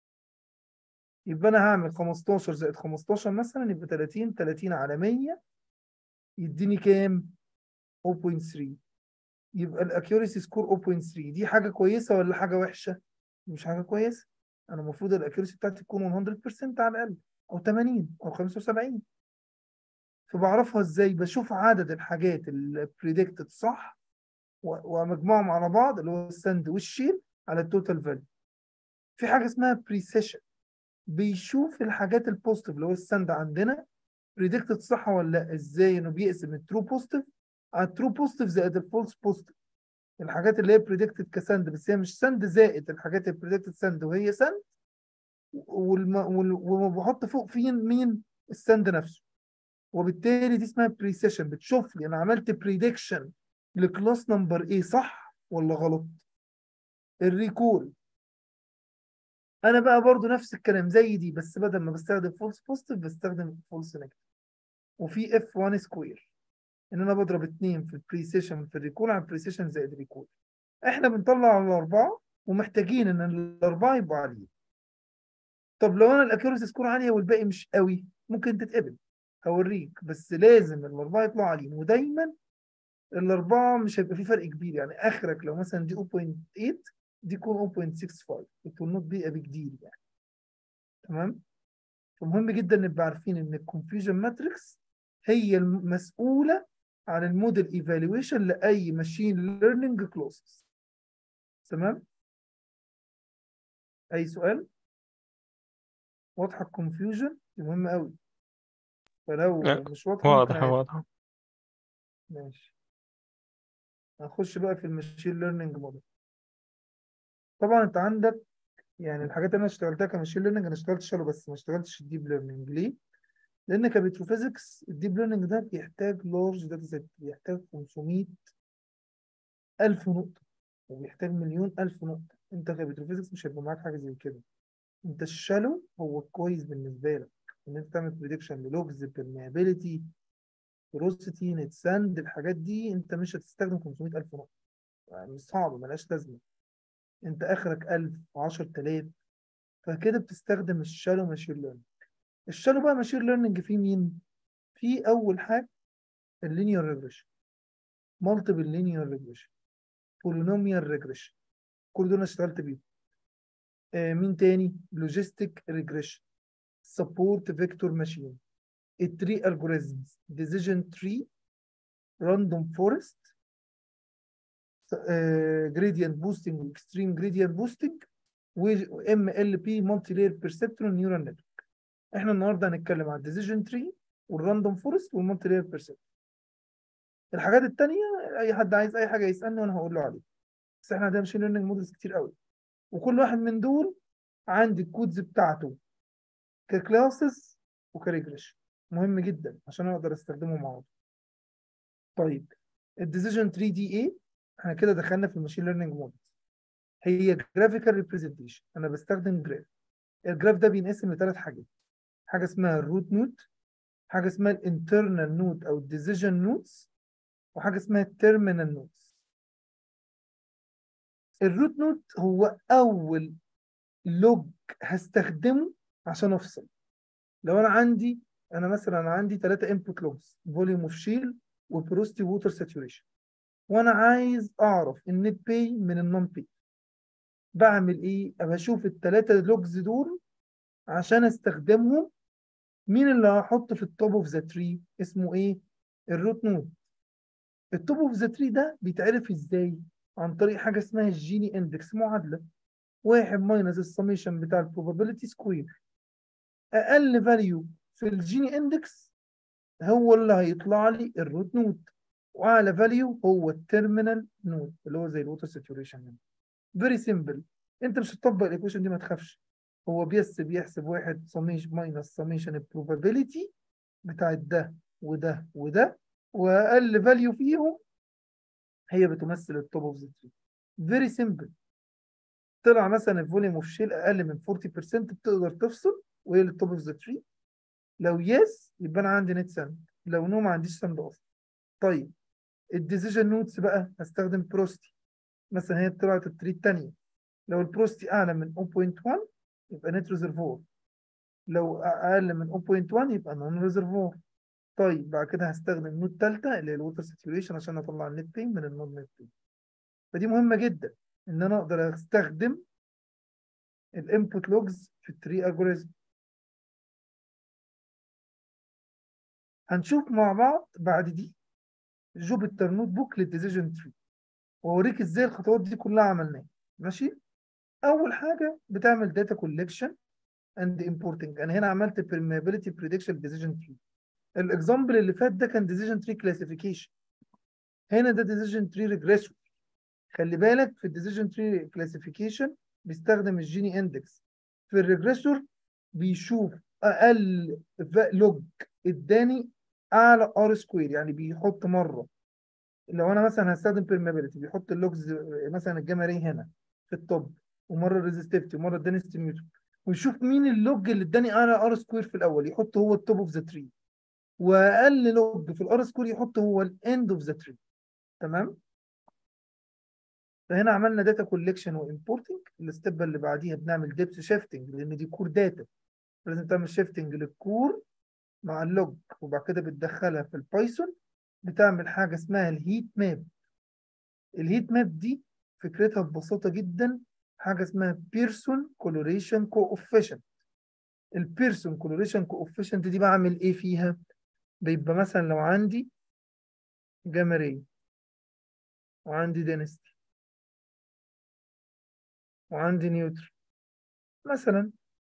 يبقى انا هعمل 15 زائد 15 مثلا يبقى 30 30 على 100 يديني كام 0.3 يبقى الاكيوريسي سكور 0.3 دي حاجه كويسه ولا حاجه وحشه مش حاجه كويسه انا المفروض الاكيوريسي بتاعتي تكون 100% على الاقل او 80 او 75 فبعرفها ازاي بشوف عدد الحاجات اللي بريدكتد صح ومجموعهم على بعض اللي هو السند والشيل على التوتال فاليو في حاجه اسمها بريسيشن بيشوف الحاجات البوزيتيف اللي هو السند عندنا بريدكتد صح ولا لا ازاي انه بيقسم الترو بوزيتيف على الترو بوزيتيف زائد الفولس بوزيتيف الحاجات اللي هي بريدكتد كسند بس هي مش سند زائد الحاجات اللي بريدكتد سند وهي سند والم... وال... وبحط فوق فين مين السند نفسه وبالتالي دي اسمها بريسيشن بتشوف لي انا عملت بريدكشن لكلاس نمبر ايه صح ولا غلط الريكول انا بقى برضو نفس الكلام زي دي بس بدل ما بستخدم فولس بوزيتيف بستخدم فولس نيجاتيف وفي اف 1 سكوير ان انا بضرب اتنين في البريسيشن في الريكول على البريسيشن زائد الريكول احنا بنطلع على الاربعه ومحتاجين ان الاربعه يبقوا عاليين طب لو انا الاكيورسي سكور عاليه والباقي مش قوي ممكن تتقبل هوريك بس لازم الاربعه يطلعوا عاليين ودايما الاربعه مش هيبقى في فرق كبير يعني اخرك لو مثلا دي 0.8 دي تكون 0.65 it will not be a big deal يعني تمام فمهم جدا نبقى عارفين ان الكونفيوجن ماتريكس هي المسؤوله عن الموديل ايفالويشن لاي ماشين ليرنينج كلوزز تمام اي سؤال واضحه الكونفيوجن دي مهمه قوي فلو لا مش واضحه ممكن واضحة اعيدها واضحة ماشي هنخش بقى في الماشين ليرنينج موديل طبعا انت عندك يعني الحاجات اللي انا اشتغلتها كماشين ليرنينج انا اشتغلت شالو بس ما اشتغلتش الديب ليرنينج ليه؟ لان كبيتروفيزكس الديب ليرنينج ده بيحتاج لارج داتا سيت بيحتاج 500 الف نقطه وبيحتاج مليون الف نقطه انت كبيتروفيزكس مش هيبقى معاك حاجه زي كده انت الشالو هو كويس بالنسبه لك ان انت تعمل بريدكشن للوجز permeability فيروسيتي نت ساند الحاجات دي انت مش هتستخدم 500 الف نقطه يعني مش صعبه ملهاش لازمه انت اخرك 1000 10000 فكده بتستخدم الشالو ماشين ليرنينج الشالو بقى ماشين ليرنينج فيه مين؟ في اول حاجه اللينير ريجريشن مالتيبل لينير ريجريشن بولينوميال ريجريشن كل دول انا اشتغلت بيهم آه مين تاني؟ لوجيستيك ريجريشن سبورت فيكتور ماشين التري الجوريزمز ديسيجن تري راندوم فورست جريدينت بوستنج واكستريم جريدينت بوستنج وام ال بي مالتي لاير بيرسبترون نيورال نتورك احنا النهارده هنتكلم عن الديسيجن تري والراندوم فورست والمالتي لاير بيرسبترون الحاجات التانية اي حد عايز اي حاجه يسالني وانا هقول له عليها بس احنا عندنا ماشين ليرنينج مودلز كتير قوي وكل واحد من دول عندي الكودز بتاعته ككلاسز وكريجريشن مهم جدا عشان اقدر استخدمه مع بعض طيب الديسيجن 3 دي ايه احنا كده دخلنا في الماشين ليرنينج مودلز هي جرافيكال ريبريزنتيشن انا بستخدم جراف الجراف ده بينقسم لثلاث حاجات حاجه اسمها الروت نود حاجه اسمها الانترنال نود او الديسيجن نودز وحاجه اسمها التيرمينال نودز الروت نود هو اول لوج هستخدمه عشان افصل لو انا عندي انا مثلا عندي ثلاثه انبوت لوجز فوليوم اوف شيل وبروستي ووتر ساتوريشن وانا عايز اعرف النت باي من النون باي بعمل ايه ابقى اشوف الثلاثه لوجز دول عشان استخدمهم مين اللي هحط في التوب اوف ذا تري اسمه ايه الروت نود التوب اوف ذا تري ده بيتعرف ازاي عن طريق حاجه اسمها الجيني اندكس معادله واحد ماينس السميشن بتاع البروبابيلتي سكوير اقل فاليو في الجيني اندكس هو اللي هيطلع لي الروت نود واعلى فاليو هو التيرمينال نود اللي هو زي الووتر ساتوريشن فيري سيمبل انت مش هتطبق الايكويشن دي ما تخافش هو بس بيحسب واحد سميشن ماينس سميشن البروبابيلتي بتاعت ده وده وده واقل فاليو فيهم هي بتمثل التوب اوف ذا تري فيري سيمبل طلع مثلا الفوليوم اوف شيل اقل من 40% بتقدر تفصل وهي التوب اوف ذا تري لو يس يبقى انا عندي نت ساند لو نو ما عنديش ساند اصلا طيب الديسيجن نوتس بقى هستخدم بروستي مثلا هي طلعت التري الثانيه لو البروستي اعلى من 0.1 يبقى نت ريزرفور لو اقل من 0.1 يبقى نون ريزرفور طيب بعد كده هستخدم نوت ثالثه اللي هي الووتر ساتوريشن عشان اطلع النت بين من النون نت بين فدي مهمه جدا ان انا اقدر استخدم الانبوت لوجز في التري الجوريزم هنشوف مع بعض بعد دي جوبيتر نوت بوك للديسيجن تري واوريك ازاي الخطوات دي كلها عملناها ماشي اول حاجه بتعمل داتا كولكشن اند امبورتنج انا هنا عملت permeability prediction decision tree الاكزامبل اللي فات ده كان decision tree classification هنا ده decision tree regressor خلي بالك في الديسيجن تري كلاسيفيكيشن بيستخدم الجيني اندكس في الريجريسور بيشوف اقل لوج اداني اعلى ار سكوير يعني بيحط مره لو انا مثلا هستخدم بيرمابيلتي بيحط اللوجز مثلا الجاما ري هنا في التوب ومره الريزستيفيتي ومره الدنستي نيوتن ويشوف مين اللوج اللي اداني اعلى ار سكوير في الاول يحط هو التوب اوف ذا تري واقل لوج في الار سكوير يحط هو الاند اوف ذا تري تمام فهنا عملنا داتا كولكشن وامبورتنج الستيب اللي بعديها بنعمل ديبث شيفتنج لان دي كور داتا لازم تعمل شيفتنج للكور مع اللوج وبعد كده بتدخلها في البايثون بتعمل حاجه اسمها الهيت ماب الهيت ماب دي فكرتها ببساطه جدا حاجه اسمها بيرسون كولوريشن كوفيشنت البيرسون كولوريشن كوفيشنت دي بعمل ايه فيها بيبقى مثلا لو عندي جاما راي وعندي دينستي وعندي نيوترون مثلا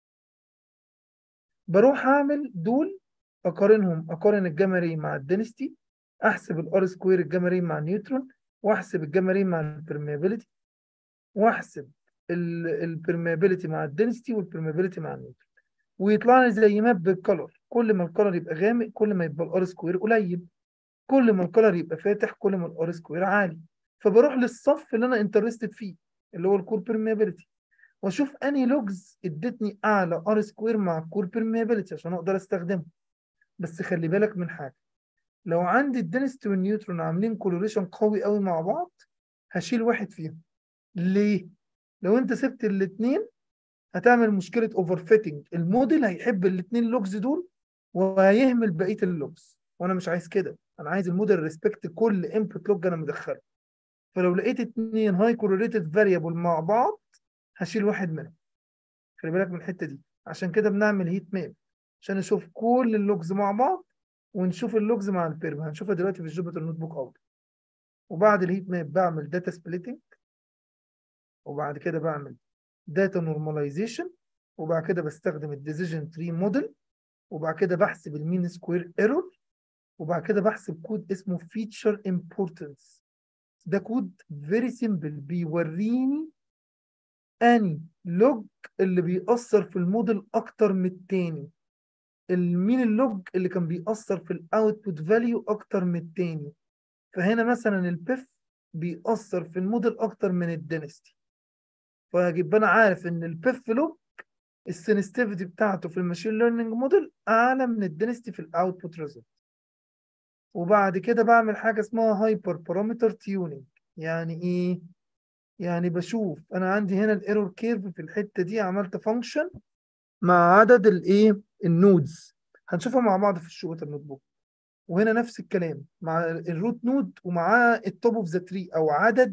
بروح اعمل دول اقارنهم اقارن الجاما راي مع الدنستي احسب الار سكوير الجاما راي مع النيوترون واحسب الجاما راي مع البرميابيليتي واحسب البرميابيليتي مع الدنستي والبرميابيليتي مع النيوترون ويطلع لي زي ماب بالكلر كل ما الكلر يبقى غامق كل ما يبقى الار سكوير قليل كل ما الكلر يبقى فاتح كل ما الار سكوير عالي فبروح للصف اللي انا انترستد فيه اللي هو الكور بيرميابيليتي واشوف اني لوجز ادتني اعلى ار سكوير مع الكور بيرميابيليتي عشان اقدر استخدمه بس خلي بالك من حاجه لو عندي الدنستي والنيوترون عاملين كولوريشن قوي قوي مع بعض هشيل واحد فيهم ليه لو انت سبت الاثنين هتعمل مشكله اوفر فيتنج الموديل هيحب الاثنين لوجز دول وهيهمل بقيه اللوجز وانا مش عايز كده انا عايز الموديل ريسبكت كل انبوت لوج انا مدخله فلو لقيت اثنين هاي كورليتد فاريبل مع بعض هشيل واحد منهم خلي بالك من الحته دي عشان كده بنعمل هيت ماب عشان نشوف كل اللوجز مع بعض ونشوف اللوجز مع البيرم هنشوفها دلوقتي في الجوبيتر نوت بوك اوت وبعد الهيت ماب بعمل داتا سبليتنج وبعد كده بعمل داتا نورماليزيشن وبعد كده بستخدم الديسيجن تري موديل وبعد كده بحسب المين سكوير ايرور وبعد كده بحسب كود اسمه فيتشر امبورتنس ده كود فيري سيمبل بيوريني اني لوج اللي بيأثر في الموديل اكتر من التاني مين اللوج اللي كان بيأثر في الاوتبوت فاليو اكتر من التاني فهنا مثلا البيف بيأثر في الموديل اكتر من الدنستي فيبقى انا عارف ان البيف لوج السنسيتيفيتي بتاعته في الماشين ليرنينج موديل اعلى من الدنستي في الاوتبوت ريزلت وبعد كده بعمل حاجه اسمها هايبر بارامتر تيونينج يعني ايه يعني بشوف انا عندي هنا الايرور كيرف في الحته دي عملت فانكشن مع عدد الايه النودز هنشوفها مع بعض في الشوت النوت بوك وهنا نفس الكلام مع الروت نود ومعاه التوب اوف ذا تري او عدد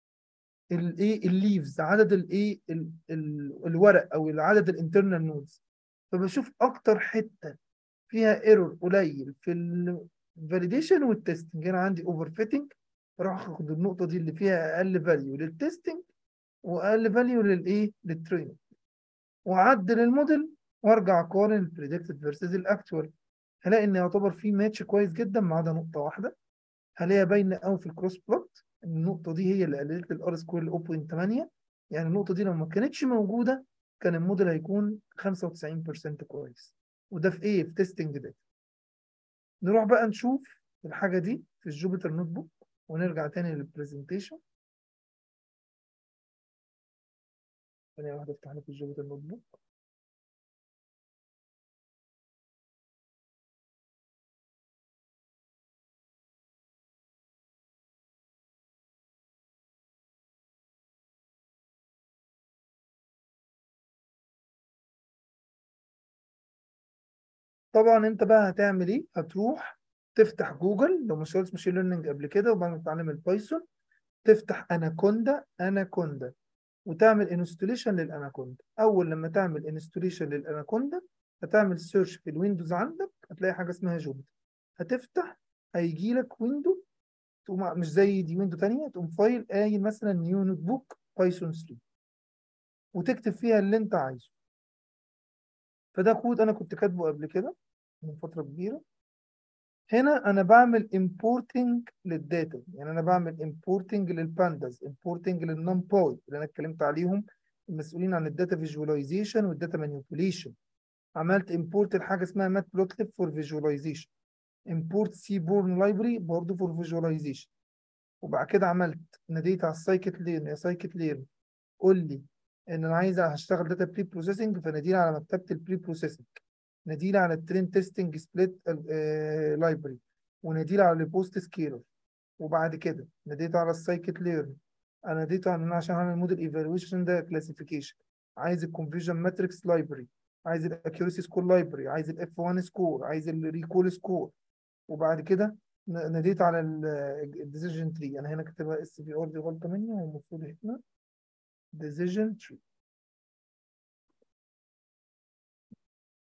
الايه الليفز عدد الايه الورق او عدد الانترنال نودز فبشوف اكتر حته فيها ايرور قليل في الفاليديشن والتستنج هنا عندي اوفر فيتنج راح اخد النقطه دي اللي فيها اقل فاليو للتستنج واقل فاليو للايه للتريننج واعدل الموديل وارجع اقارن البريدكتد فيرسز الاكتوال هلاقي ان يعتبر في ماتش كويس جدا ما عدا نقطه واحده هلاقيها باينه قوي في الكروس بلوت النقطه دي هي اللي قللت الار سكوير ل 0.8 يعني النقطه دي لو ما كانتش موجوده كان الموديل هيكون 95% كويس وده في ايه في تيستنج داتا نروح بقى نشوف الحاجه دي في الجوبيتر نوت بوك ونرجع تاني للبرزنتيشن ثانية واحدة افتح لك الجوبيتر نوت بوك طبعا انت بقى هتعمل ايه هتروح تفتح جوجل لو ما اشتغلتش ماشين ليرنينج قبل كده وبعد ما تتعلم البايثون تفتح اناكوندا اناكوندا وتعمل انستوليشن للاناكوندا اول لما تعمل انستوليشن للاناكوندا هتعمل سيرش في الويندوز عندك هتلاقي حاجه اسمها جوبيتر هتفتح هيجي لك ويندو تقوم مش زي دي ويندو تانية تقوم فايل قايل مثلا نيو نوت بوك بايثون 3 وتكتب فيها اللي انت عايزه فده كود انا كنت كاتبه قبل كده من فتره كبيره هنا انا بعمل importing للداتا يعني انا بعمل importing للبانداز importing للنمباي اللي انا اتكلمت عليهم المسؤولين عن الداتا فيجواليزيشن والداتا مانيبيوليشن عملت import لحاجه اسمها matplotlib فور فيجواليزيشن import seaborn library برضه فور فيجواليزيشن وبعد كده عملت ناديت على السايكت ليرن يا سايكت ليرن قول لي ان انا عايز هشتغل داتا بري بروسيسنج فنادي على مكتبه البري بروسيسنج نادي على الترين تيستنج سبليت لايبرري ونادي على البوست سكيلر وبعد كده ناديت على السايكت ليرن انا ناديت على عشان اعمل موديل ايفالويشن ده كلاسيفيكيشن عايز الكونفيجن ماتريكس لايبرري عايز الاكيورسي سكور لايبرري عايز الاف 1 سكور عايز الريكول سكور وبعد كده ناديت على الديسيجن تري انا هنا كاتبها اس في ار دي غلطه مني والمفروض هنا decision tree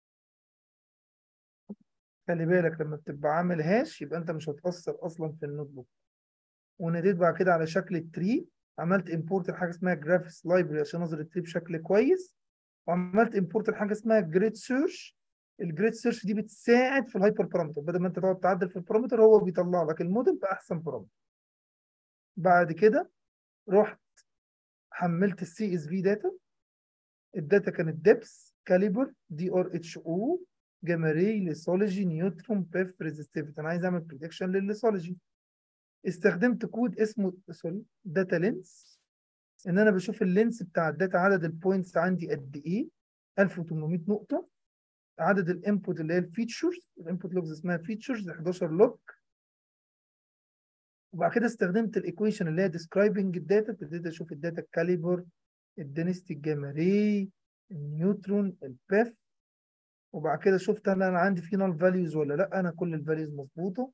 خلي بالك لما بتبقى عامل هاش يبقى انت مش هتأثر اصلا في النوت بوك وناديت بعد كده على شكل التري عملت امبورت لحاجه اسمها جرافيكس لايبرري عشان اظهر التري بشكل كويس وعملت امبورت لحاجه اسمها جريد سيرش الجريد سيرش دي بتساعد في الهايبر بارامتر بدل ما انت تقعد تعدل في البارامتر هو بيطلع لك الموديل باحسن بارامتر بعد كده رحت حملت السي اس في داتا الداتا كانت ديبس كاليبر دي ار اتش او جاما راي ليسولوجي نيوترون بيف ريزستيفيتي انا عايز اعمل بريدكشن للليسولوجي استخدمت كود اسمه سوري داتا لينس ان انا بشوف اللينس بتاع الداتا عدد البوينتس عندي قد ايه 1800 نقطه عدد الانبوت اللي هي الفيتشرز الانبوت لوجز اسمها فيتشرز 11 لوج وبعد كده استخدمت الايكويشن اللي هي ديسكرايبنج الداتا ابتديت اشوف الداتا الكاليبر الدنستي الجاما راي النيوترون البيف وبعد كده شفت هل انا عندي فينال فاليوز ولا لا انا كل الفاليوز مظبوطه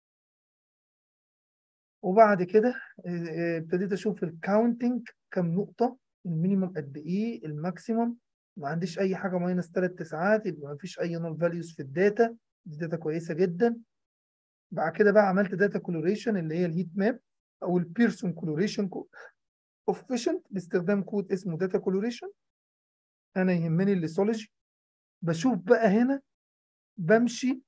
وبعد كده ابتديت اشوف الكاونتنج كم نقطه المينيمم قد ايه الماكسيمم ما عنديش اي حاجه ماينس 3 تسعات يبقى ما فيش اي نول فاليوز في الداتا دي داتا كويسه جدا بعد كده بقى عملت داتا كولوريشن اللي هي الهيت ماب او البيرسون كولوريشن اوفيشنت باستخدام كود اسمه داتا كولوريشن انا يهمني الليسولوجي بشوف بقى هنا بمشي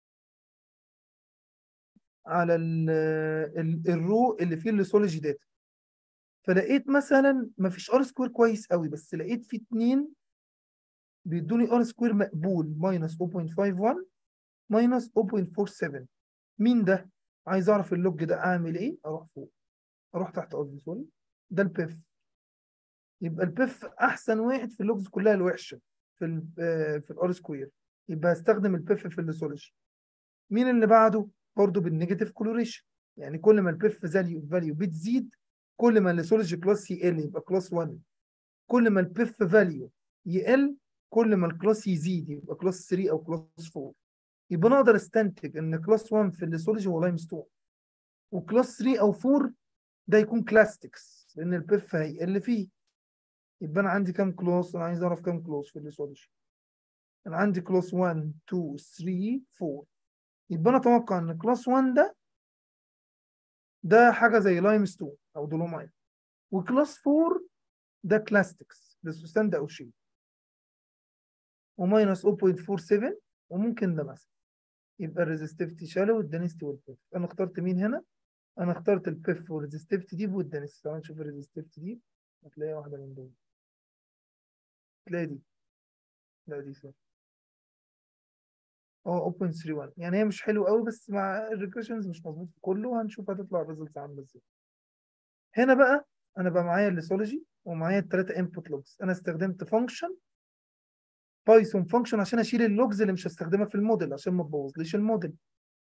على ال ال الرو اللي فيه الليسولوجي داتا فلقيت مثلا مفيش ار سكوير كويس قوي بس لقيت في اتنين بيدوني ار سكوير مقبول ماينس 0.51 ماينس 0.47 مين ده؟ عايز اعرف اللوج ده اعمل ايه؟ اروح فوق اروح تحت قصدي سوري ده البيف يبقى البيف احسن واحد في اللوجز كلها الوحشه في ال في الار سكوير يبقى هستخدم البيف في الليسولوجي مين اللي بعده؟ برضه بالنيجاتيف كولوريشن يعني كل ما البيف فاليو فاليو بتزيد كل ما الليسولوجي كلاس يقل يبقى كلاس 1 كل ما البيف فاليو يقل كل ما الكلاس يزيد يبقى كلاس 3 او كلاس 4 يبقى انا اقدر استنتج ان كلاس 1 في الليسولوجي هو لايم ستون وكلاس 3 او 4 ده يكون كلاستكس لان البيف هيقل فيه يبقى انا عندي كام كلاس انا عايز اعرف كام كلاس في الليسولوجي انا عندي كلاس 1 2 3 4 يبقى انا اتوقع ان كلاس 1 ده ده حاجه زي لايم ستون او دولومايت وكلاس 4 ده كلاستكس ده سوستان او شيء وماينس 0.47 وممكن ده مثلا يبقى الريزستيفيتي شالو والدنستي والبيف انا اخترت مين هنا انا اخترت البيف والريزستيفيتي دي والدنستي تعال نشوف الريزستيفيتي دي هتلاقي واحده من دول تلاقي دي لا دي صح اه 0.31 يعني هي مش حلو قوي بس مع الريجريشنز مش مظبوط في كله هنشوف هتطلع الريزلتس عامله ازاي هنا بقى انا بقى معايا الليسولوجي ومعايا الثلاثه انبوت لوجز انا استخدمت فانكشن بايثون فانكشن عشان اشيل اللوجز اللي مش هستخدمها في الموديل عشان ما تبوظليش الموديل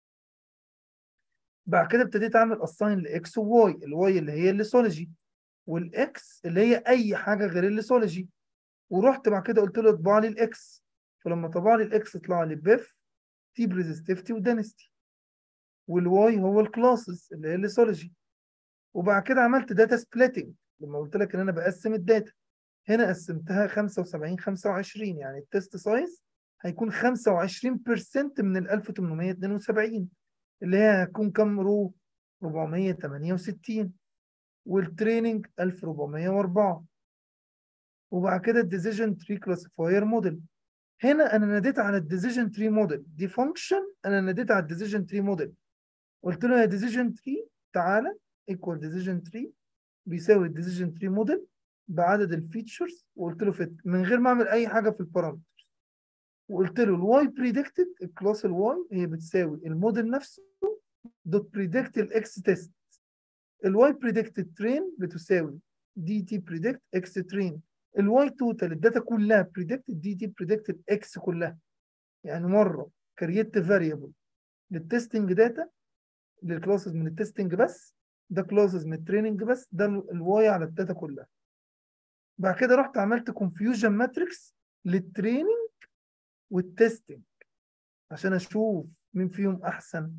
بعد كده ابتديت اعمل اساين لاكس وواي الواي اللي هي الليسولوجي والاكس اللي هي اي حاجه غير الليسولوجي ورحت بعد كده قلت له اطبع لي الاكس فلما طبع لي الاكس طلع لي بيف تيب ريزستيفتي ودنستي والواي هو الكلاسز اللي هي الليسولوجي وبعد كده عملت داتا سبليتنج لما قلت لك ان انا بقسم الداتا هنا قسمتها 75 25 يعني التست سايز هيكون 25% من ال 1872 اللي هي هتكون كام رو 468 والتريننج 1404 وبعد كده الديسيجن تري كلاسيفاير موديل هنا انا ناديت على الديسيجن تري موديل دي فانكشن انا ناديت على الديسيجن تري موديل قلت له يا ديسيجن تري تعالى ايكوال ديسيجن تري بيساوي الديسيجن تري موديل بعدد الفيتشرز وقلت له فيت من غير ما اعمل اي حاجه في البارامترز وقلت له الواي بريدكتد الكلاس الواي هي بتساوي الموديل نفسه دوت بريدكت الاكس تيست الواي بريدكتد ترين بتساوي دي تي بريدكت اكس ترين الواي توتال الداتا كلها بريدكتد دي تي بريدكتد اكس كلها يعني مره كريت فاريبل للتستنج داتا للكلاسز من التستنج بس ده كلاسز من التريننج بس ده الواي على الداتا كلها بعد كده رحت عملت كونفيوجن ماتريكس للتريننج والتستنج عشان اشوف مين فيهم احسن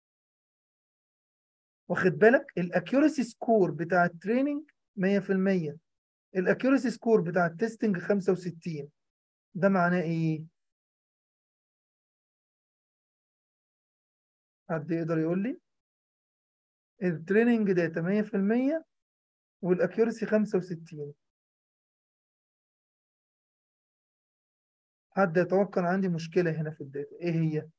واخد بالك الاكيورسي سكور بتاع التريننج 100% الاكيورسي سكور بتاع التستنج 65 ده معناه ايه حد يقدر يقول لي التريننج داتا 100% والاكيورسي 65 حد يتوقع عندي مشكلة هنا في الداتا ايه هي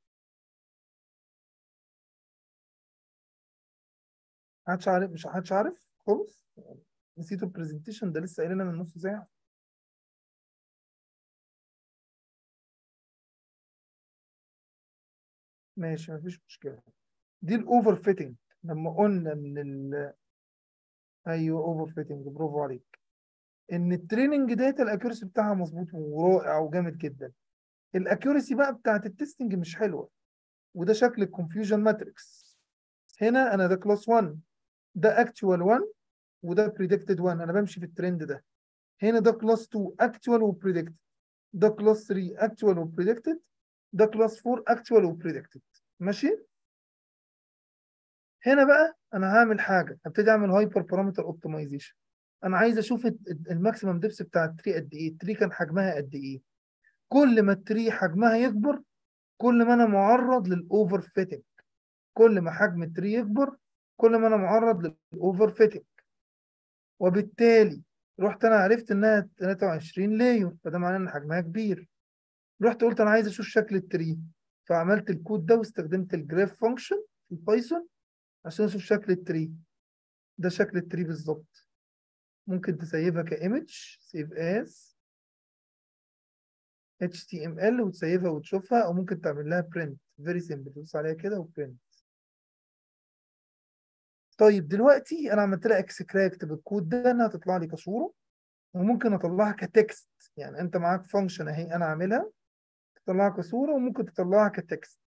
محدش عارف مش محدش عارف خالص نسيتوا البرزنتيشن ده لسه قايلنا من نص ساعة ماشي مفيش مشكلة دي الاوفر فيتنج لما قلنا ان ال ايوه اوفر فيتنج برافو عليك ان التريننج داتا الاكيورسي بتاعها مظبوط ورائع وجامد جدا الاكيورسي بقى بتاعت التستنج مش حلوه وده شكل الكونفيوجن ماتريكس هنا انا ده كلاس 1 ده اكتوال 1 وده بريدكتد 1 انا بمشي في الترند ده هنا ده كلاس 2 اكتوال وبريدكتد ده كلاس 3 اكتوال وبريدكتد ده كلاس 4 اكتوال وبريدكتد ماشي هنا بقى انا هعمل حاجه هبتدي اعمل هايبر بارامتر اوبتمايزيشن انا عايز اشوف الماكسيمم ديبس بتاع التري قد ايه التري كان حجمها قد ايه كل ما التري حجمها يكبر كل ما انا معرض للاوفر فيتنج كل ما حجم التري يكبر كل ما انا معرض للاوفر فيتنج وبالتالي رحت انا عرفت انها 23 لاير فده معناه ان حجمها كبير رحت قلت انا عايز اشوف شكل التري فعملت الكود ده واستخدمت الجراف فانكشن في البايثون عشان اشوف شكل التري ده شكل التري بالظبط ممكن تسيبها كايمج سيف از HTML وتسيبها وتشوفها او ممكن تعمل لها print very simple تدوس عليها كده وبرنت طيب دلوقتي انا عملت لها اكسكراكت بالكود ده انها تطلع لي كصوره وممكن اطلعها كتكست يعني انت معاك فانكشن اهي انا عاملها تطلعها كصوره وممكن تطلعها كتكست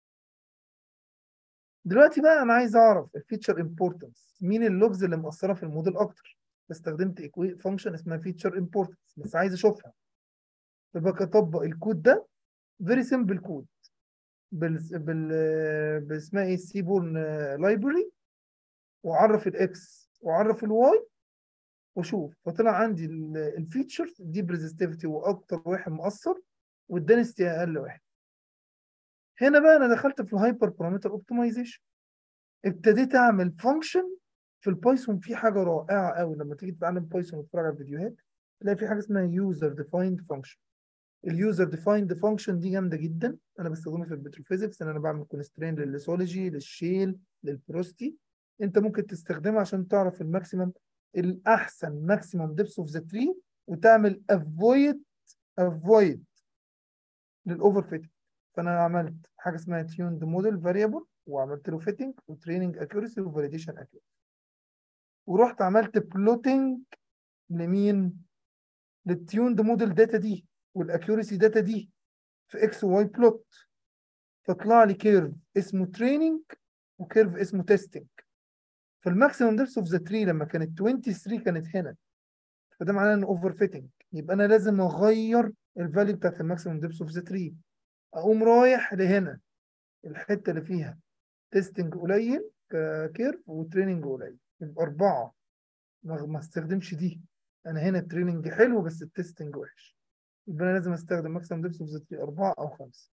دلوقتي بقى انا عايز اعرف الفيتشر امبورتنس مين اللوجز اللي مأثره في الموديل اكتر استخدمت فانكشن اسمها فيتشر امبورتنس بس عايز اشوفها فبقى اطبق الكود ده فيري سمبل كود بال بال باسمها ايه سيبورن لايبرري واعرف الاكس واعرف الواي واشوف فطلع عندي الفيتشرز دي بريزستيفيتي واكتر واحد مؤثر والدنستي اقل واحد هنا بقى انا دخلت في الهايبر بارامتر اوبتمايزيشن ابتديت اعمل فانكشن في البايثون في حاجه رائعه قوي لما تيجي تتعلم بايثون وتتفرج على الفيديوهات تلاقي في حاجه اسمها يوزر ديفايند فانكشن اليوزر ديفايند فانكشن دي جامده جدا انا بستخدمها في البتروفيزكس ان انا بعمل كونسترين للسولوجي للشيل للبروستي انت ممكن تستخدمها عشان تعرف الماكسيمم الاحسن ماكسيمم ديبس اوف ذا تري وتعمل افويد افويد للاوفر فيتنج فانا عملت حاجه اسمها تيوند موديل فاريبل وعملت له فيتنج وتريننج اكيورسي وفاليديشن اكيورسي ورحت عملت بلوتنج لمين للتيوند موديل داتا دي والاكيورسي داتا دي في اكس وواي بلوت فطلع لي كيرف اسمه تريننج وكيرف اسمه تيستنج فالماكسيمم ديبس اوف ذا تري لما كانت 23 كانت هنا فده معناه ان اوفر فيتنج يبقى انا لازم اغير الفاليو بتاعت الماكسيمم ديبس اوف ذا تري اقوم رايح لهنا الحته اللي فيها تيستنج قليل ككيرف وتريننج قليل يبقى اربعه ما استخدمش دي انا هنا التريننج حلو بس التيستنج وحش يبقى انا لازم استخدم ماكسيمم ديبس اوف ذا تري اربعه او خمسه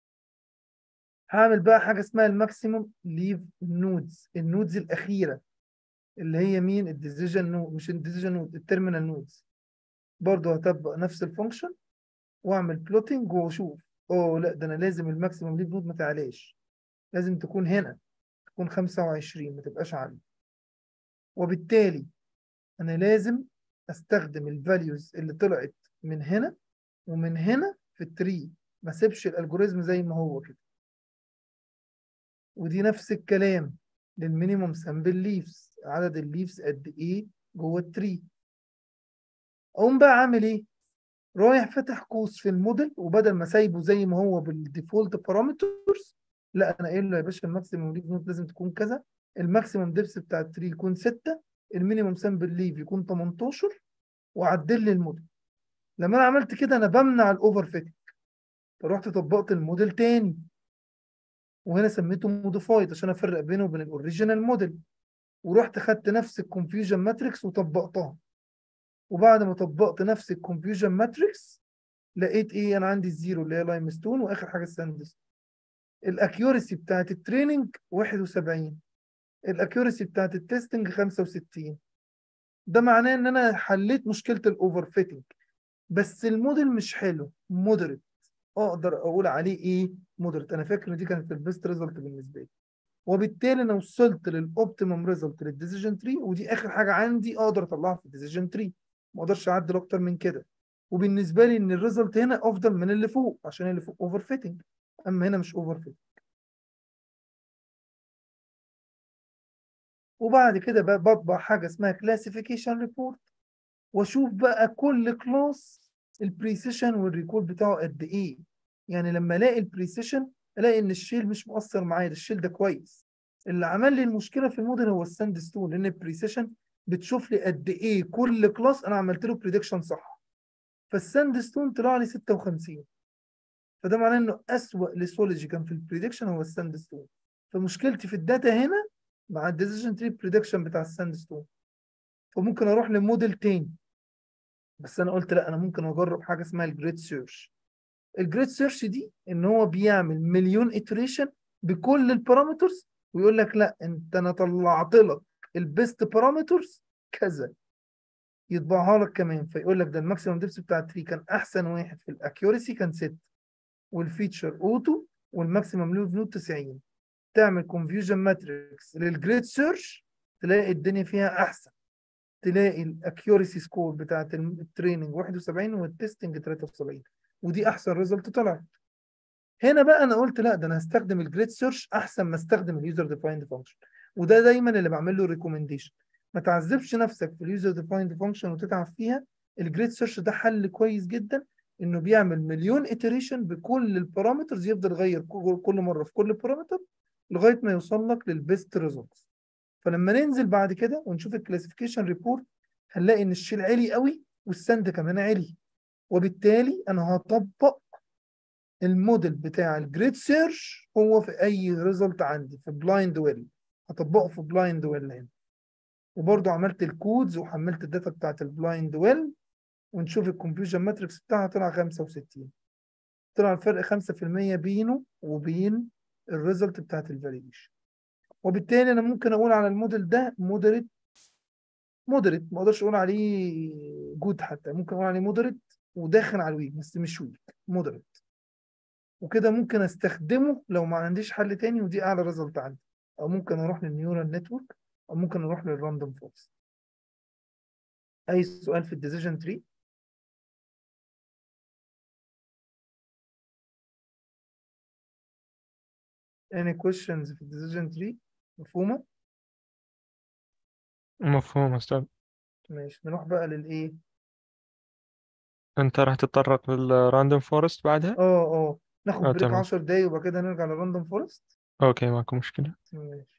هعمل بقى حاجه اسمها الماكسيمم ليف نودز النودز الاخيره اللي هي مين الديسيجن نود مش الديسيجن نود التيرمينال نودز برضه هطبق نفس الفانكشن واعمل بلوتنج واشوف اوه لا ده انا لازم الماكسيمم ليف نود ما تعلاش لازم تكون هنا تكون 25 ما تبقاش عالية وبالتالي انا لازم استخدم الفاليوز اللي طلعت من هنا ومن هنا في التري ما سيبش الالجوريزم زي ما هو كده ودي نفس الكلام للمينيموم سامبل ليفز عدد الليفز قد ايه جوه التري اقوم بقى عامل ايه رايح فاتح قوس في الموديل وبدل ما سايبه زي ما هو بالديفولت بارامترز لا انا قايل له يا باشا الماكسيموم ليف نود لازم تكون كذا الماكسيموم ديبس بتاع التري يكون 6 المينيموم سامبل ليف يكون 18 وعدل لي الموديل لما انا عملت كده انا بمنع الاوفر فيتنج فرحت طبقت الموديل تاني وهنا سميته موديفايد عشان افرق بينه وبين الاوريجينال موديل ورحت خدت نفس الكونفيوجن ماتريكس وطبقتها وبعد ما طبقت نفس الكونفيوجن ماتريكس لقيت ايه انا عندي الزيرو اللي هي لايم ستون واخر حاجه الساندستون الاكيورسي بتاعت التريننج 71 الاكيورسي بتاعت التستنج 65 ده معناه ان انا حليت مشكله الاوفر فيتنج بس الموديل مش حلو مودريت اقدر اقول عليه ايه مودريت انا فاكر ان دي كانت البيست ريزلت بالنسبه لي وبالتالي انا وصلت للاوبتيمم ريزلت للديسيجن تري ودي اخر حاجه عندي اقدر اطلعها في الديسيجن تري ما اقدرش اعدل اكتر من كده وبالنسبه لي ان الريزلت هنا افضل من اللي فوق عشان اللي فوق اوفر فيتنج اما هنا مش اوفر فيتنج وبعد كده بقى بطبع حاجه اسمها كلاسيفيكيشن ريبورت واشوف بقى كل كلاس البريسيشن والريكول بتاعه قد ايه يعني لما الاقي البريسيشن الاقي ان الشيل مش مؤثر معايا ده الشيل ده كويس اللي عمل لي المشكله في الموديل هو الساند ستون لان البريسيشن بتشوف لي قد ايه كل كلاس انا عملت له بريدكشن صح فالساند ستون طلع لي 56 فده معناه انه اسوأ ليسولوجي كان في البريدكشن هو الساند ستون فمشكلتي في الداتا هنا مع الديسيجن تري بريدكشن بتاع الساند ستون فممكن اروح لموديل تاني بس انا قلت لا انا ممكن اجرب حاجه اسمها الجريد سيرش الجريد سيرش دي ان هو بيعمل مليون اتريشن بكل البارامترز ويقول لك لا انت انا طلعت لك البيست بارامترز كذا يطبعها لك كمان فيقول لك ده الماكسيمم ديبس بتاع التري كان احسن واحد في الاكيورسي كان 6 والفيتشر اوتو والماكسيمم لود نود 90 تعمل كونفيوجن ماتريكس للجريد سيرش تلاقي الدنيا فيها احسن تلاقي الاكيورسي سكور بتاعت التريننج 71 والتستنج 73 ودي احسن ريزلت طلعت هنا بقى انا قلت لا ده انا هستخدم الجريد سيرش احسن ما استخدم اليوزر ديفايند فانكشن وده دايما اللي بعمل له ريكومنديشن ما تعذبش نفسك في اليوزر ديفايند فانكشن وتتعب فيها الجريد سيرش ده حل كويس جدا انه بيعمل مليون اتريشن بكل البارامترز يفضل يغير كل مره في كل بارامتر لغايه ما يوصل لك للبيست ريزلتس فلما ننزل بعد كده ونشوف الكلاسيفيكيشن ريبورت هنلاقي ان الشيل عالي قوي والسند كمان عالي وبالتالي انا هطبق الموديل بتاع الجريد سيرش هو في اي ريزلت عندي في بلايند ويل هطبقه في بلايند ويل هنا وبرضه عملت الكودز وحملت الداتا بتاعت البلايند ويل ونشوف الكونفيوجن ماتريكس بتاعها طلع 65 طلع الفرق 5% بينه وبين الريزلت بتاعت الفاليديشن وبالتالي انا ممكن اقول على الموديل ده مودريت مودريت ما اقدرش اقول عليه جود حتى ممكن اقول عليه مودريت وداخل على الويك بس مش ويك مودريت وكده ممكن استخدمه لو ما عنديش حل تاني ودي اعلى ريزلت عندي او ممكن اروح للنيورال نتورك او ممكن اروح للراندوم فورست اي سؤال في الديسيجن تري any questions في الديسيجن تري مفهومه مفهوم أستاذ ماشي نروح بقى للايه أنت راح تتطرق للراندوم فورست بعدها؟ اه اه ناخد آه بريك تمام 10 دقايق وبعد كده نرجع للراندوم فورست أوكي ماكو مشكلة ماشي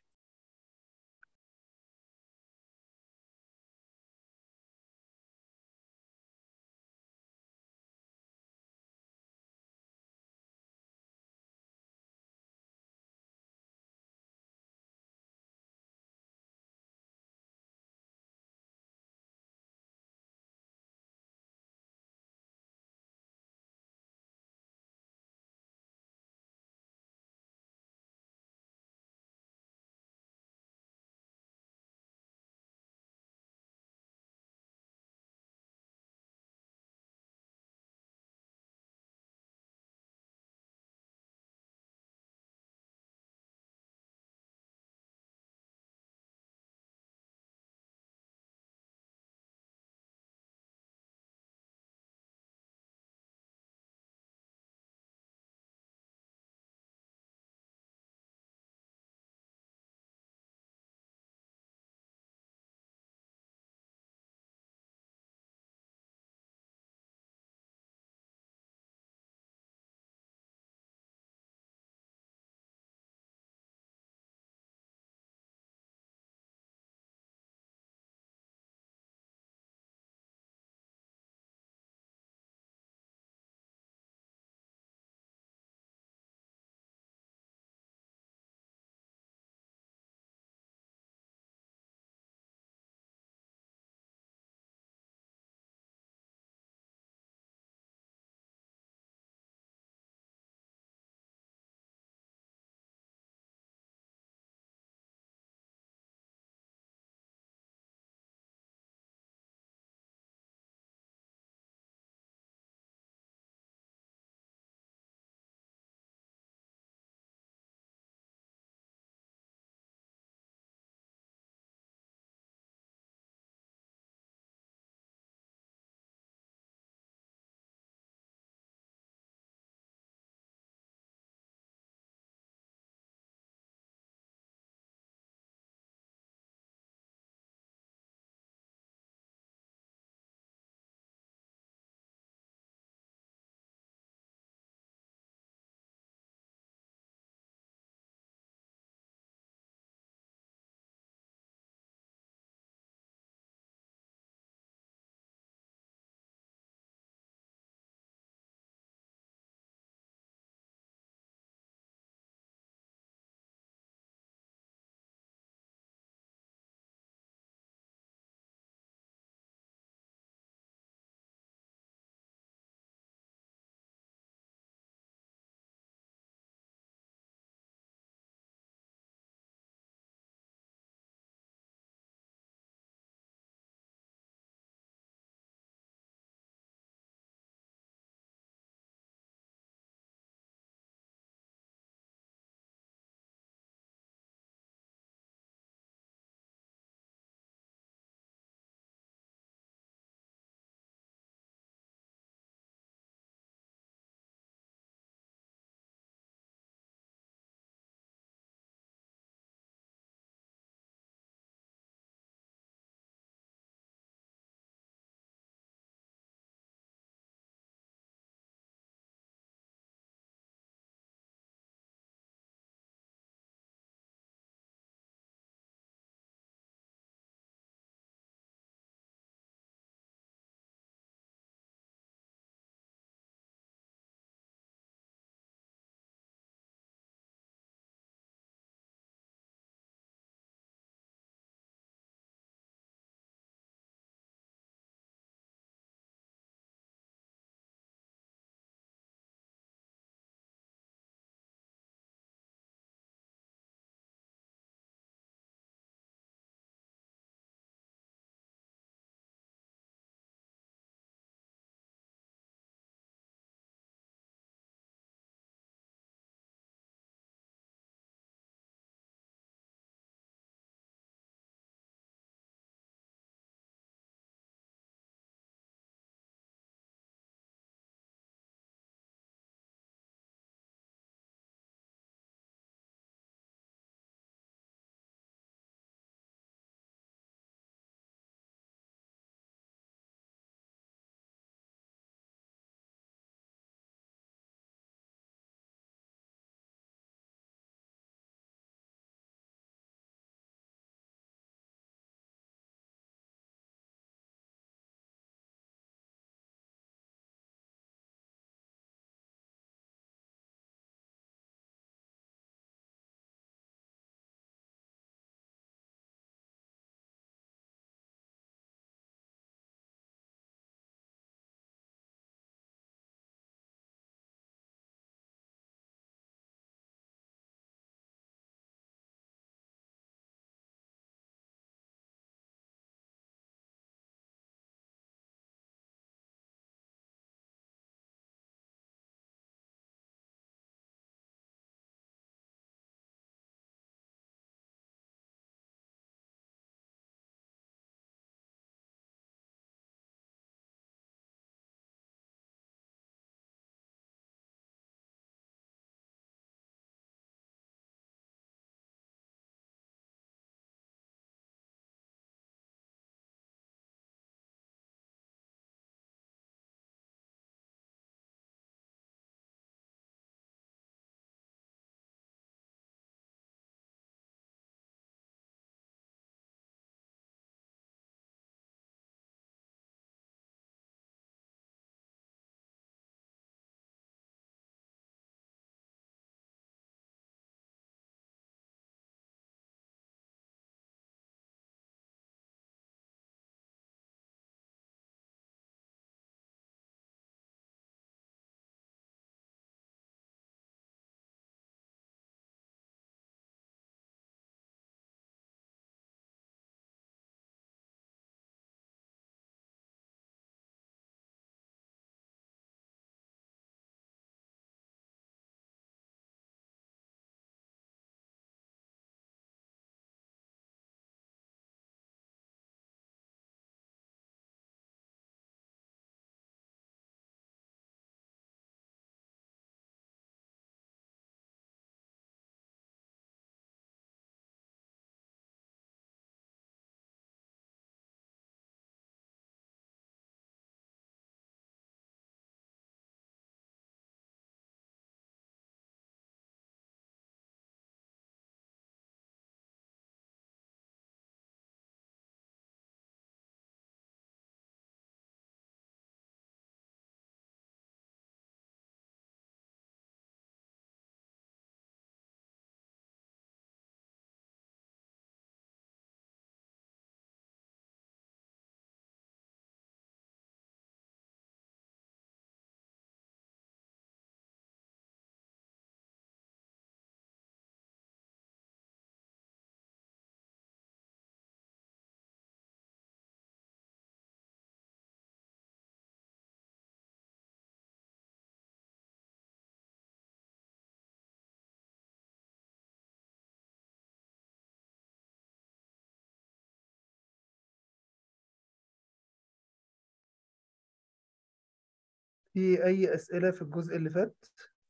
في أي أسئلة في الجزء اللي فات؟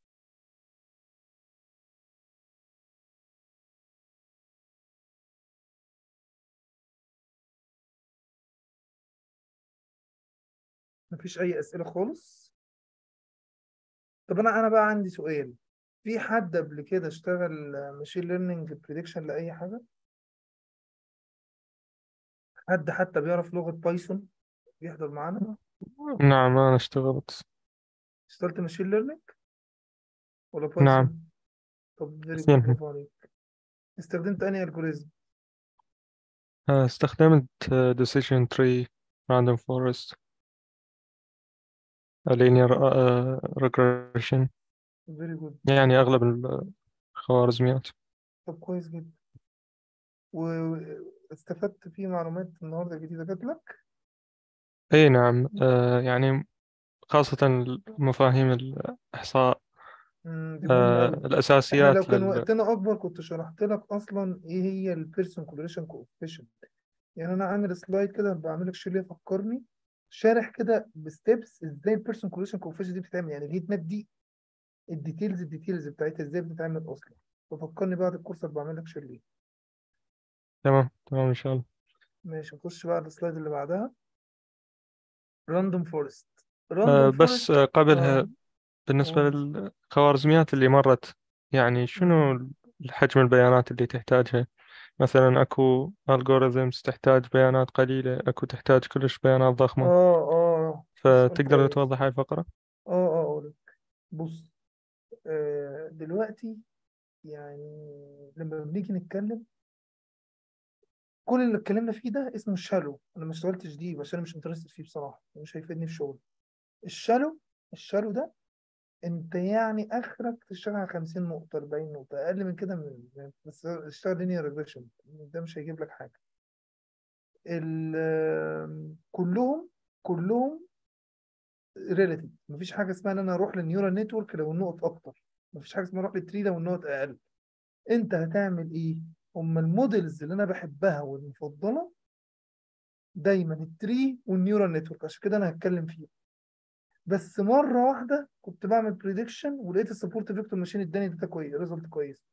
مفيش أي أسئلة خالص؟ طب أنا أنا بقى عندي سؤال في حد قبل كده اشتغل ماشين ليرنينج بريدكشن لأي حاجة؟ حد حتى بيعرف لغة بايثون بيحضر معانا؟ نعم أنا اشتغلت اشتغلت ماشين ليرنينج ولا نعم بايثون؟ طب فيري جود اثنينهم برافو عليك استخدمت أنهي ألجوريزم؟ آه، استخدمت آه، decision tree random forest linear آه، regression فيري جود يعني أغلب الخوارزميات طب كويس جدا واستفدت فيه معلومات النهارده جديدة جات لك؟ أي نعم آه، يعني خاصة مفاهيم الإحصاء مم، دي مهمة آه، أوي احنا لو الأساسيات كان لل وقتنا أكبر كنت شرحت لك أصلا إيه هي البيرسون كورليشن كوفيشنت يعني أنا عامل سلايد كده بعمل لك شير ليه فكرني شارح كده بستبس إزاي البيرسون كورليشن كوفيشنت دي بتتعمل يعني الهيت ماب دي الديتيلز الديتيلز بتاعتها إزاي بتتعمل أصلا ففكرني بعد الكورس اللي بعمل لك شير ليه تمام تمام إن شاء الله ماشي نخش بقى على السلايد اللي بعدها راندوم فورست آه، راندوم بس فورست آه، اه قبلها بالنسبة قول للخوارزميات اللي مرت يعني شنو مم. حجم البيانات اللي تحتاجها مثلا أكو algorithms تحتاج بيانات قليلة أكو تحتاج كلش بيانات ضخمة اه اه ده سؤال فتقدر كويس توضح هاي الفقرة؟ اه اه أقول لك. بص آه دلوقتي يعني لما بنيجي نتكلم كل اللي اتكلمنا فيه ده اسمه الشالو انا ما اشتغلتش دي عشان انا مش انترستد فيه بصراحه مش هيفيدني في شغل الشالو الشالو ده انت يعني اخرك تشتغل على 50 نقطه 40 نقطه اقل من كده من من- بس اشتغل لينير ريجريشن ده مش هيجيب لك حاجه ال- كلهم كلهم ريلاتيف مفيش حاجه اسمها ان انا اروح للنيورال نتورك لو النقط اكتر مفيش حاجه اسمها اروح للتري لو النقط اقل انت هتعمل ايه هم المودلز اللي انا بحبها والمفضله دايما التري والنيورال نتورك عشان كده انا هتكلم فيه بس مره واحده كنت بعمل بريدكشن ولقيت السبورت فيكتور ماشين اداني داتا كويس ريزلت كويس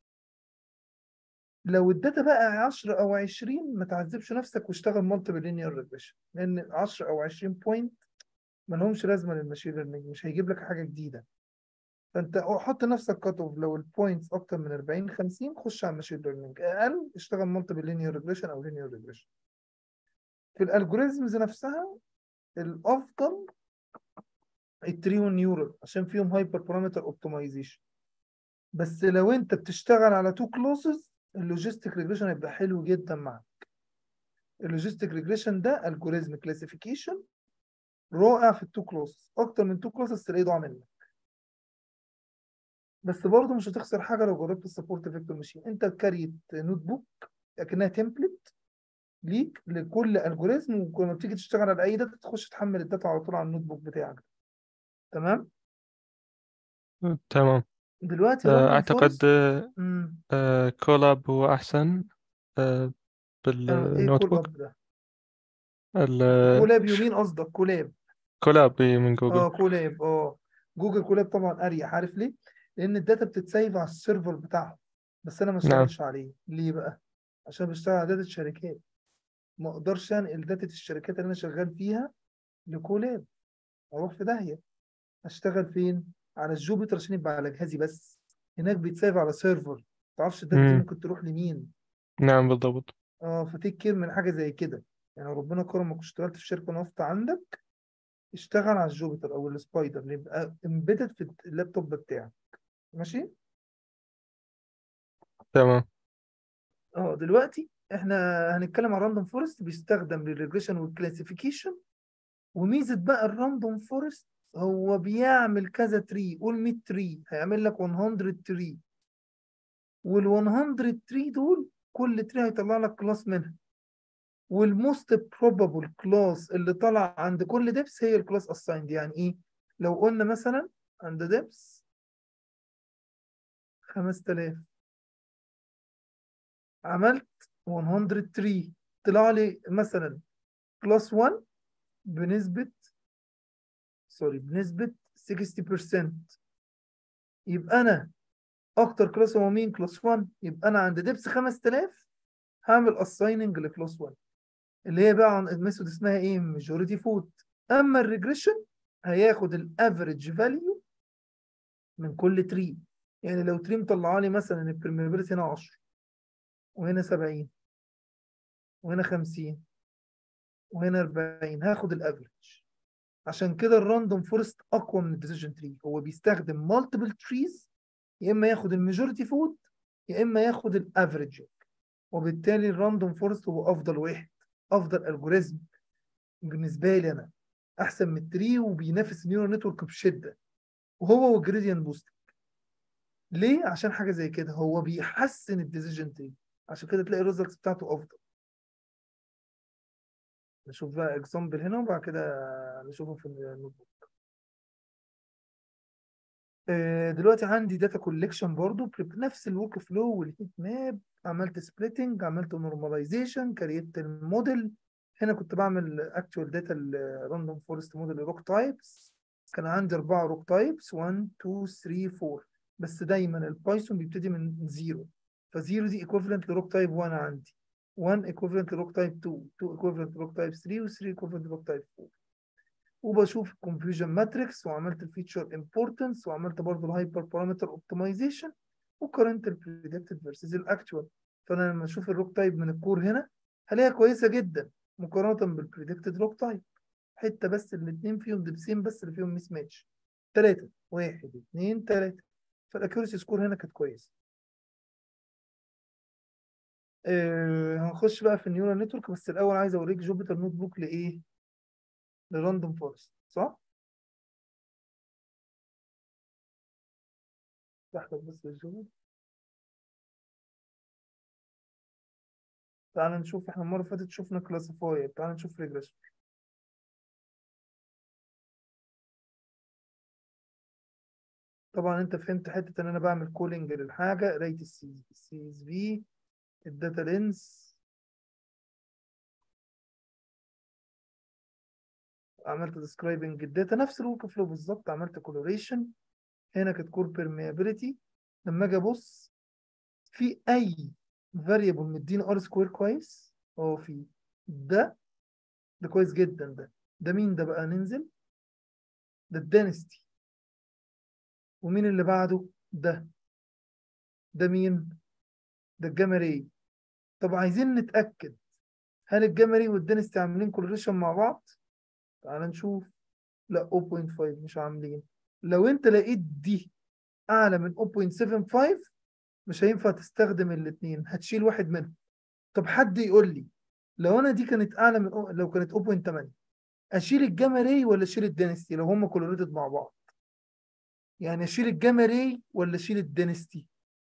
لو الداتا بقى 10 او 20 ما تعذبش نفسك واشتغل مالتيبل لينير ريجريشن لان 10 او 20 بوينت ما لهمش لازمه للماشين ليرنينج مش هيجيب لك حاجه جديده فانت حط نفسك كات اوف لو البوينتس اكتر من 40 50 خش على الماشين ليرنينج اقل اشتغل مالتيبل لينير ريجريشن او لينير ريجريشن في الالجوريزمز نفسها الافضل التري والنيورال عشان فيهم هايبر بارامتر اوبتمايزيشن بس لو انت بتشتغل على تو كلوسز اللوجيستيك ريجريشن هيبقى حلو جدا معاك اللوجيستيك ريجريشن ده الجوريزم كلاسيفيكيشن رائع في التو كلوسز اكتر من تو كلوسز تلاقيه ضاع منك بس برضه مش هتخسر حاجه لو جربت السبورت فيكتور ماشين انت كاريت نوت بوك اكنها تمبلت ليك لكل الجوريزم ولما بتيجي تشتغل على اي داتا تخش تحمل الداتا على طول على النوت بوك بتاعك تمام تمام دلوقتي آه، راندوم أعتقد فورست امم كولاب هو أحسن آه، ايه بالنوت كول بوك اب ده ال- كولاب ش- يمين قصدك كولاب كولاب من جوجل اه كولاب اه جوجل كولاب طبعا اريح عارف ليه لان الداتا بتتسيف على السيرفر بتاعهم بس انا ما نعم اشتغلش عليه ليه بقى عشان بشتغل على داتا شركات ما اقدرش انقل داتا الشركات اللي انا شغال فيها لكولاب اروح في داهيه اشتغل فين على الجوبيتر عشان يبقى على جهازي بس هناك بيتسيف على سيرفر ما تعرفش الداتا دي مم. ممكن تروح لمين نعم بالضبط اه فتيك كير من حاجه زي كده يعني ربنا كرمك واشتغلت في شركه نفط عندك اشتغل على الجوبيتر او السبايدر اللي يبقى امبيدد في اللابتوب بتاعك ماشي تمام اه دلوقتي احنا هنتكلم عن راندوم فورست بيستخدم للريجريشن والكلاسيفيكيشن وميزه بقى الراندوم فورست هو بيعمل كذا تري قول 100 تري هيعمل لك 100 تري وال 100 تري دول كل تري هيطلع لك كلاس منها والموست بروبابل كلاس اللي طلع عند كل ديبس هي الكلاس اسايند يعني ايه لو قلنا مثلا عند ديبس 5000 عملت 100 تري طلع لي مثلا كلاس 1 بنسبة سوري بنسبة 60% يبقى انا اكتر كلاس هو مين كلاس 1 يبقى انا عند دبس 5000 هعمل اسايننج لكلاس 1 اللي هي بقى عن الميثود اسمها ايه ماجوريتي فود اما الريجريشن هياخد الافريج فاليو من كل تري يعني لو تري مطلع لي مثلا البرميبيليتي هنا 10 وهنا 70 وهنا 50 وهنا 40 هاخد الافريج عشان كده الراندوم فورست اقوى من الديسيجن تري هو بيستخدم مالتيبل تريز يا اما ياخد الماجوريتي فود يا اما ياخد الافريج وبالتالي الراندوم فورست هو افضل واحد افضل الجوريزم بالنسبه لي انا احسن من التري وبينافس النيورال نتورك بشده وهو والجريديان بوستنج ليه عشان حاجه زي كده هو بيحسن الديسيجن تري عشان كده تلاقي الريزلتس بتاعته افضل نشوف بقى اكزامبل هنا وبعد كده نشوفه في النوت بوك دلوقتي عندي داتا كولكشن برضو بنفس الورك فلو والهيت ماب عملت سبليتنج عملت نورماليزيشن كريت الموديل هنا كنت بعمل اكتوال داتا الراندوم فورست موديل روك تايبس كان عندي اربعه روك تايبس 1 2 3 4 بس دايما البايثون بيبتدي من زيرو فزيرو دي ايكوفلنت لروك تايب 1 عندي 1 equivalent لروك تايب 2 2 equivalent لروك تايب 3 و 3 equivalent لروك تايب 4 وبشوف الكونفيوجن ماتريكس وعملت الفيتشر امبورتنس وعملت برضه الهايبر بارامتر اوبتمايزيشن وقارنت البريدكتد فيرسز الاكتوال فانا لما اشوف الروك تايب من الكور هنا هلاقيها كويسه جدا مقارنه بالبريدكتد روك تايب حته بس الاثنين فيهم دبسين بس اللي فيهم ميس ماتش ثلاثه واحد اثنين ثلاثه فالاكيورسي سكور هنا كانت كويسه آه هنخش بقى في النيورال نتورك بس الاول عايز اوريك جوبيتر نوت بوك لايه لراندوم فورست صح افتح لك بس الجوبيتر تعال نشوف احنا المره اللي فاتت شفنا كلاسيفاير تعال نشوف ريجريشن طبعا انت فهمت حته ان انا بعمل كولينج للحاجه قرايه السي اس في الداتا لينس عملت ديسكرايبنج الداتا نفس الورك فلو بالظبط عملت كولوريشن هنا كانت كور بيرميابيليتي لما اجي ابص في اي فاريبل مديني ار سكوير كويس اه في ده ده كويس جدا ده ده مين ده بقى ننزل ده الدانستي ومين اللي بعده ده ده مين ده الجمري طب عايزين نتأكد هل الجمري والدنستي عاملين كولوريشن مع بعض تعال نشوف لا 0.5 مش عاملين لو انت لقيت دي اعلى من 0.75 مش هينفع تستخدم الاثنين هتشيل واحد منهم طب حد يقول لي لو انا دي كانت اعلى من لو كانت 0.8 اشيل الجمري ولا اشيل الدنستي لو هم كولوريتد مع بعض يعني اشيل الجمري ولا اشيل الدنستي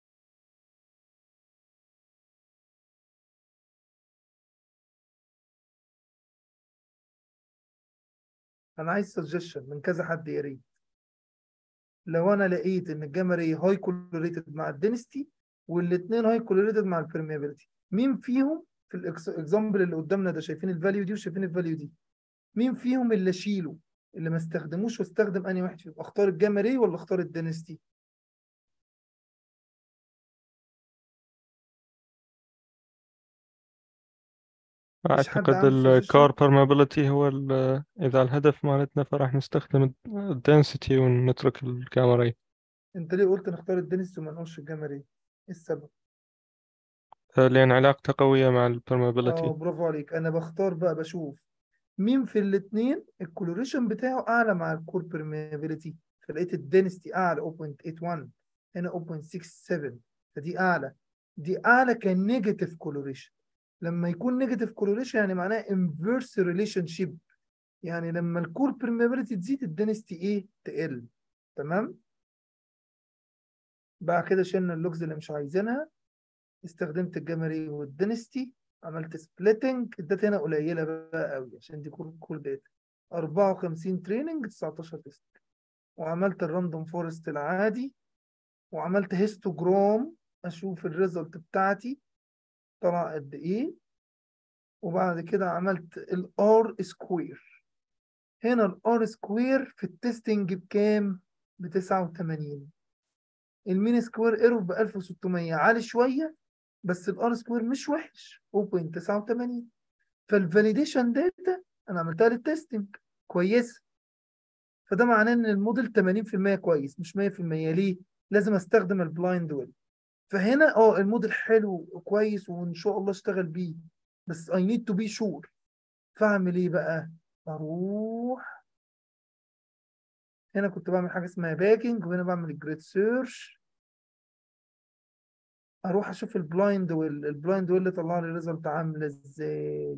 انا عايز سجشن من كذا حد يا ريت لو انا لقيت ان الجمري هاي كولوريتد مع الدنستي والاثنين هاي كولوريتد مع البرميابيلتي مين فيهم في الاكزامبل اللي قدامنا ده شايفين الفاليو دي وشايفين الفاليو دي مين فيهم اللي اشيله اللي ما استخدموش واستخدم انهي واحد فيهم اختار الجمري ولا اختار الدنستي أعتقد الكار بيرمابيلتي هو إذا الهدف مالتنا فراح نستخدم الدنسيتي ونترك الكاميري انت ليه قلت نختار الدنستي وما نقولش الجمري ايه السبب لأن علاقته قوية مع اه البيرمابيلتي برافو عليك انا بختار بقى بشوف مين في الاثنين الكولوريشن بتاعه اعلى مع الكور بيرميابيلتي فلقيت الدنستي اعلى 0.81 هنا 0.67 فدي اعلى دي اعلى كنيجاتيف كولوريشن لما يكون نيجاتيف كولوريشن يعني معناه انفيرس ريليشن شيب يعني لما الكور بيرميابيلتي تزيد الدنستي ايه تقل تمام بعد كده شلنا اللوجز اللي مش عايزينها استخدمت الجمري والدنستي عملت سبليتنج الداتا هنا قليله بقى قوي عشان دي كور كور داتا 54 تريننج 19 تيست وعملت الراندوم فورست العادي وعملت هيستوجرام اشوف الريزلت بتاعتي طلع قد ايه وبعد كده عملت الار سكوير هنا الار سكوير في التستنج بكام؟ ب 89 المين سكوير ايرور ب 1600 عالي شويه بس الار سكوير مش وحش 0.89 فالفاليديشن داتا انا عملتها للتستنج كويسه فده معناه ان الموديل 80% كويس مش 100% ليه؟ لازم استخدم البلايند ويل فهنا اه الموديل حلو وكويس وان شاء الله اشتغل بيه بس I need to be sure فاعمل ايه بقى؟ اروح هنا كنت بعمل حاجه اسمها باكينج وهنا بعمل الجريد سيرش اروح اشوف البلايند ويل البلايند ويل اللي طلع لي ريزلت عامله ازاي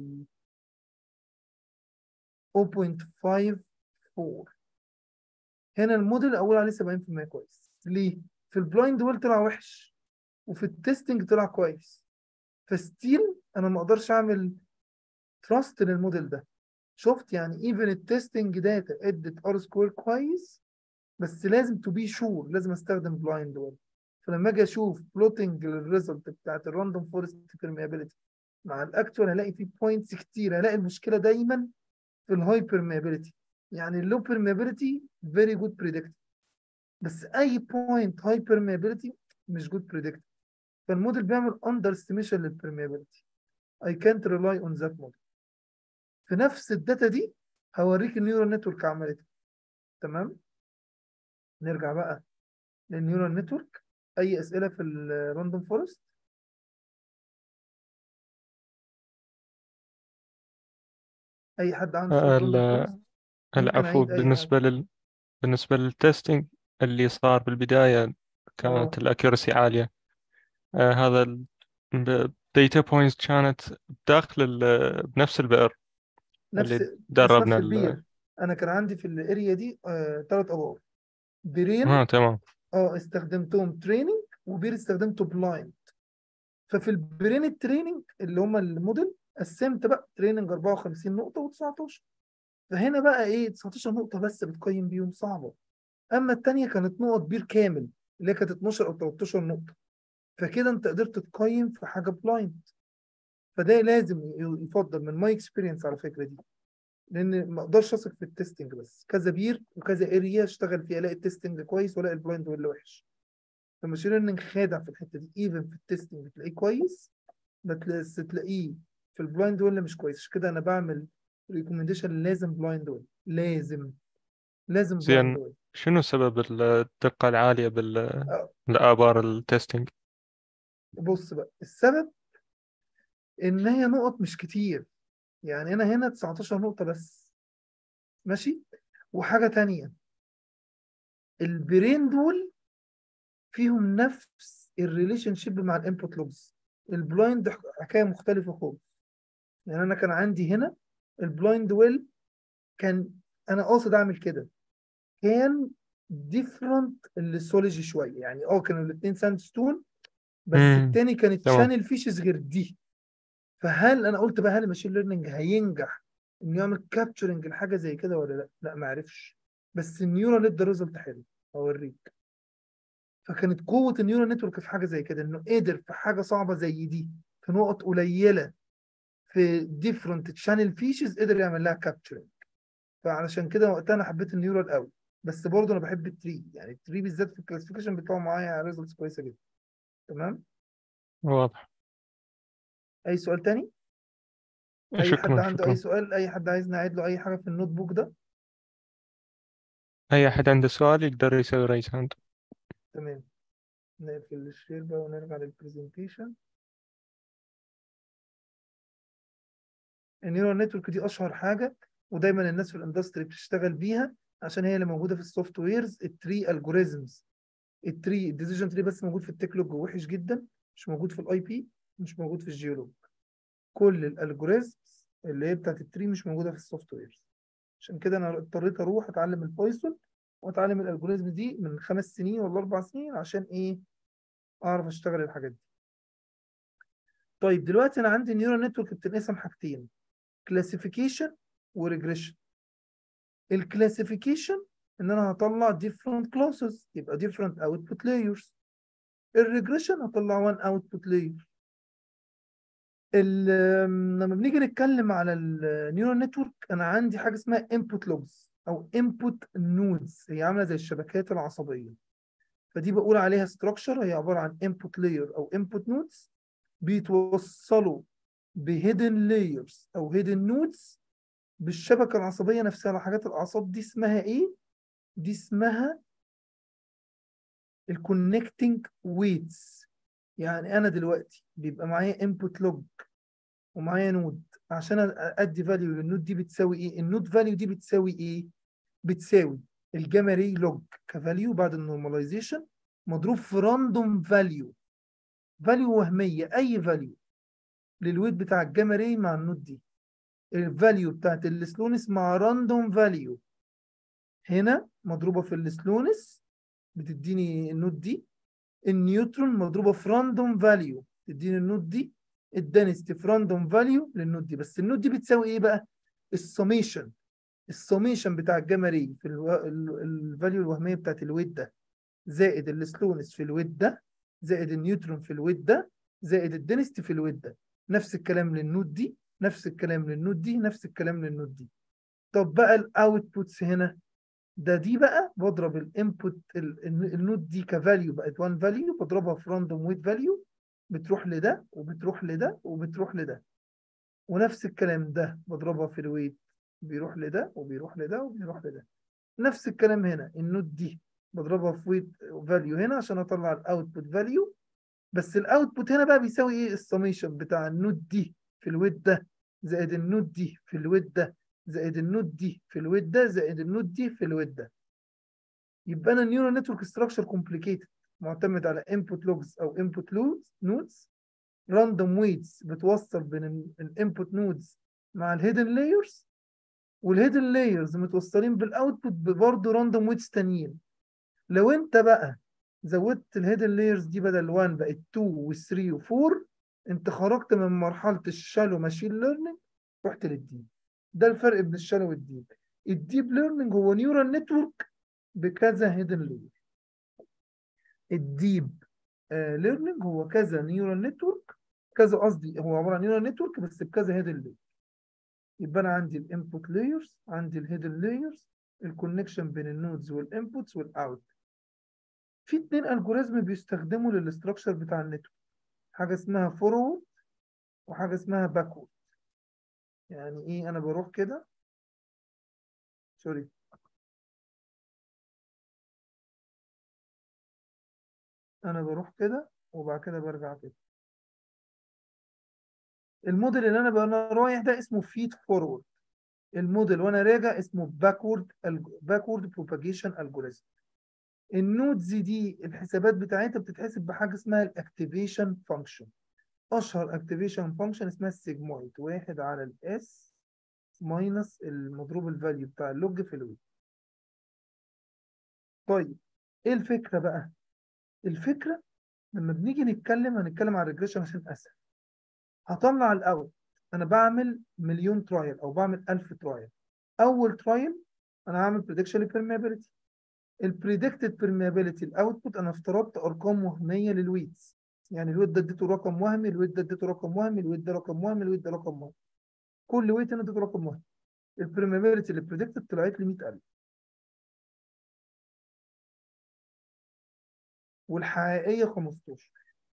0.54 هنا الموديل اقول عليه 70% كويس ليه؟ في البلايند ويل طلع وحش وفي التستنج طلع كويس فستيل انا ما اقدرش اعمل تراست للموديل ده شفت يعني ايفن التستنج داتا ادت ار سكوير كويس بس لازم تو بي شور لازم استخدم بلايند ويل فلما اجي اشوف بلوتنج للريزلت بتاعت الراندوم فورست بيرميابيلتي مع الاكتوال هلاقي فيه بوينتس كتير هلاقي المشكله دايما في الهاي بيرميابيلتي يعني اللو بيرميابيلتي فيري جود بريدكت بس اي بوينت هاي بيرميابيلتي مش جود بريدكت فالموديل بيعمل اندر استيميشن للبيرميابيلتي I can't rely on that model في نفس الداتا دي هوريك النيورال نتورك عملت إيه. تمام نرجع بقى للنيورال نتورك اي اسئله في الراندوم فورست اي حد عنده سؤال ال- راندوم فورست ممكن العفو اعيد اي بالنسبة حاجه لل بالنسبة للتستنج اللي صار بالبداية كانت اه الأكيرسي عالية آه هذا الديتا بوينتس كانت داخل ال- بنفس البئر نفس اللي مش دربنا نفس ال البير انا كان عندي في الاريا دي آه ثلاث ابار بيرين اه تمام اه استخدمتهم تريننج وبير استخدمته بلايند ففي البرين التريننج اللي هم الموديل قسمت بقى تريننج 54 نقطة و19 فهنا بقى ايه 19 نقطة بس بتقيم بيهم صعبة اما التانية كانت نقط بير كامل اللي هي كانت 12 او 13 نقطة فكده انت قدرت تقيم في حاجة بلايند فده لازم يفضل من ماي اكسبيرينس على الفكرة دي لان ما اقدرش اثق في التستنج بس كذا بير وكذا اريا اشتغل فيها الاقي التستنج كويس والاقي البلايند ولا وحش فماشين ليرنينج خادع في الحته دي ايفن في التستنج بتلاقيه كويس بس تلاقيه في البلايند ولا مش كويس عشان كده انا بعمل ريكومنديشن لازم بلايند ويل لازم لازم بلايند زين ويل شنو سبب الدقة العالية بالآبار التستنج؟ بص بقى السبب ان هي نقط مش كتير يعني انا هنا 19 نقطة بس ماشي وحاجة تانية البرين دول فيهم نفس الريليشن شيب مع الانبوت لوجز البلايند حكايه مختلفه خالص يعني انا كان عندي هنا البلايند ويل كان انا قاصد اعمل كده كان ديفرنت الليسولوجي شويه يعني اه كانوا الاثنين ساند ستون بس امم التاني كانت تمام شانل فيشز غير دي فهل انا قلت بقى هل الماشين ليرنينج هينجح انه يعمل كابتشرنج لحاجه زي كده ولا لا؟ لا ما عرفش بس النيورال ادى ريزلت حلو اوريك فكانت قوة النيورال نتورك في حاجة زي كده انه قدر في حاجة صعبة زي دي في نقط قليلة في ديفرنت تشانل فيشز قدر يعمل لها كابتشرنج فعلشان كده وقتها انا حبيت النيورال قوي بس برضه انا بحب التري يعني التري بالذات في الكلاسيفيكيشن بتاعه معايا ريزلتس كويسة جدا تمام واضح اي سؤال تاني اي حد شكرا عنده اي شكرا سؤال اي حد عايز نعيد له اي حاجة في النوت بوك ده أي أحد عنده سؤال يقدر يسوي ريس هاند تمام نقفل الشير بقى ونرجع للبرزنتيشن النيورال نتورك دي اشهر حاجه ودايما الناس في الاندستري بتشتغل بيها عشان هي اللي موجوده في السوفت ويرز التري الجوريزمز التري الديسيجن تري بس موجود في التك لوج وحش جدا مش موجود في الاي بي مش موجود في الجيولوج كل الالجوريزمز اللي هي بتاعت التري مش موجوده في السوفت ويرز عشان كده انا اضطريت اروح اتعلم البايثون واتعلم الالجوريزم دي من خمس سنين ولا اربع سنين عشان ايه اعرف اشتغل الحاجات دي طيب دلوقتي انا عندي نيورال نتورك بتنقسم حاجتين كلاسيفيكيشن وريجريشن الكلاسيفيكيشن ان انا هطلع different classes يبقى different output layers الريجريشن هطلع one output layer ال- لما بنيجي نتكلم على النيورال نتورك انا عندي حاجه اسمها انبوت لوجز او انبوت نودز هي عامله زي الشبكات العصبيه فدي بقول عليها ستراكشر هي عباره عن انبوت لاير او انبوت نودز بيتوصلوا بهيدن لايرز او هيدن نودز بالشبكه العصبيه نفسها لحاجات الاعصاب دي اسمها ايه دي اسمها الكونكتنج ويتس يعني انا دلوقتي بيبقى معايا انبوت لوج ومعايا نود عشان ادي فاليو للنود دي بتساوي ايه النود فاليو دي بتساوي ايه بتساوي الجاما ري لوج كفاليو بعد النورماليزيشن مضروب في راندوم فاليو فاليو وهميه اي فاليو للويت بتاع الجاما ري مع النود دي الفاليو بتاعت السلونس مع راندوم فاليو هنا مضروبه في السلونس بتديني النود دي النيوترون مضروبه في راندوم فاليو تديني النود دي الدنستي في راندوم فاليو للنود دي بس النود دي بتساوي ايه بقى السميشن السميشن بتاع الجاما ري في الفاليو الوهميه بتاعت الويت ده زائد السلونس في الويت ده زائد النيوترون في الويت ده زائد الدنستي في الويت ده نفس الكلام للنود دي نفس الكلام للنود دي نفس الكلام للنود دي طب بقى الاوتبوتس هنا ده دي بقى بضرب الانبوت النود دي كفاليو بقت 1 فاليو بضربها في راندوم ويت فاليو بتروح لده وبتروح لده وبتروح لده ونفس الكلام ده بضربها في الويت بيروح لده وبيروح لده وبيروح لده نفس الكلام هنا النود دي بضربها في ويت فاليو هنا عشان اطلع الاوتبوت فاليو بس الاوتبوت هنا بقى بيساوي ايه السميشن بتاع النود دي في الويت ده زائد النود دي في الويت ده زائد النود دي في الويت ده زائد النود دي في الويت ده يبقى انا النيورال نتورك ستراكشر كومبليكيتد معتمد على انبوت لوجز او انبوت نودز راندوم ويتس بتوصل بين الانبوت نودز مع الهيدن لايرز والهيدن لايرز متوصلين بالاوتبوت برضه راندوم ويتس تانيين لو انت بقى زودت الهيدن لايرز دي بدل 1 بقت 2 و3 و4 انت خرجت من مرحله الشالو ماشين ليرنينج رحت للديب ده الفرق بين الشالو والديب الديب ليرنينج هو نيورال نتورك بكذا هيدن لاير الديب ليرنينج هو كذا نيورال نتورك كذا قصدي هو عباره عن نيورال نتورك بس بكذا هيدن لاير يبقى انا عندي الانبوت لايرز عندي الهيدن لايرز الكونكشن بين النودز والانبوتس والاوت في اتنين الجوريزم بيستخدموا للاستراكشر بتاع النتورك حاجه اسمها فورورد وحاجه اسمها باكورد يعني ايه انا بروح كده سوري انا بروح كده وبعد كده برجع كده الموديل اللي انا بقى أنا رايح ده اسمه فيد فورورد الموديل وانا راجع اسمه باكورد باكورد بروباجيشن الجوريزم النودز دي الحسابات بتاعتها بتتحسب بحاجه اسمها الاكتيفيشن فانكشن اشهر اكتيفيشن فانكشن اسمها السيجمويد واحد على الاس ماينس المضروب الفاليو بتاع اللوج في الويت طيب ايه الفكره بقى الفكره لما بنيجي نتكلم هنتكلم عن الريجريشن عشان اسهل هطلع الاول انا بعمل مليون ترايل او بعمل 1000 ترايل اول ترايل انا هعمل بريدكشن للبرميابيلتي البريدكتد برميابيلتي الاوتبوت انا افترضت ارقام وهميه للويتس يعني الويت ده اديته رقم وهمي الويت ده اديته رقم وهمي الويت ده رقم وهمي الويت ده رقم وهمي كل ويت انا اديته رقم وهمي البرميابيلتي اللي بريدكتد طلعت لي 100000 والحقيقيه 15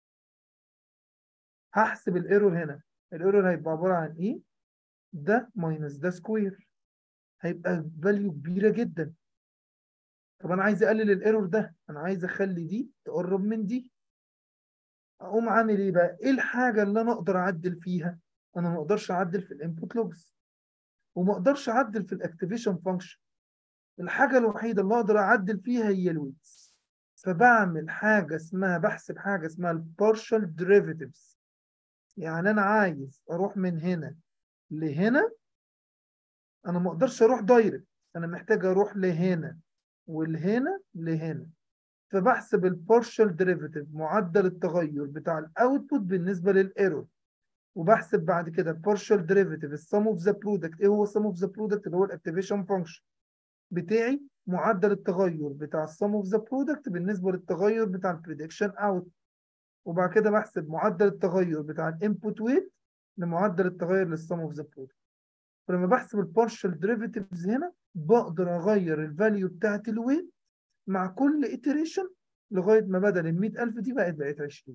هحسب الايرور هنا الايرور هيبقى عباره عن ايه ده ماينس ده سكوير هيبقى فاليو كبيره جدا طب انا عايز اقلل الايرور ده انا عايز اخلي دي تقرب من دي اقوم عامل ايه بقى ايه الحاجه اللي انا اقدر اعدل فيها انا ما اقدرش اعدل في الانبوت لوجز وما اقدرش اعدل في الاكتيفيشن فانكشن الحاجه الوحيده اللي اقدر اعدل فيها هي الويتس فبعمل حاجه اسمها بحسب حاجه اسمها البارشال ديريفيتيفز يعني انا عايز اروح من هنا لهنا انا ما اقدرش اروح دايركت انا محتاج اروح لهنا والهنا لهنا فبحسب البارشال ديريفيتيف معدل التغير بتاع الاوتبوت بالنسبه للايرور وبحسب بعد كده البارشال ديريفيتيف السم اوف ذا برودكت ايه هو السم اوف ذا برودكت اللي هو الاكتيفيشن فانكشن بتاعي معدل التغير بتاع السم اوف ذا برودكت بالنسبه للتغير بتاع البريدكشن اوت وبعد كده بحسب معدل التغير بتاع الانبوت ويت لمعدل التغير للسم اوف ذا برودكت فلما بحسب البارشال ديريفيتيفز هنا بقدر اغير الفاليو بتاعت الويت مع كل iteration لغايه ما بدل ال 100000 دي بقت بقت 20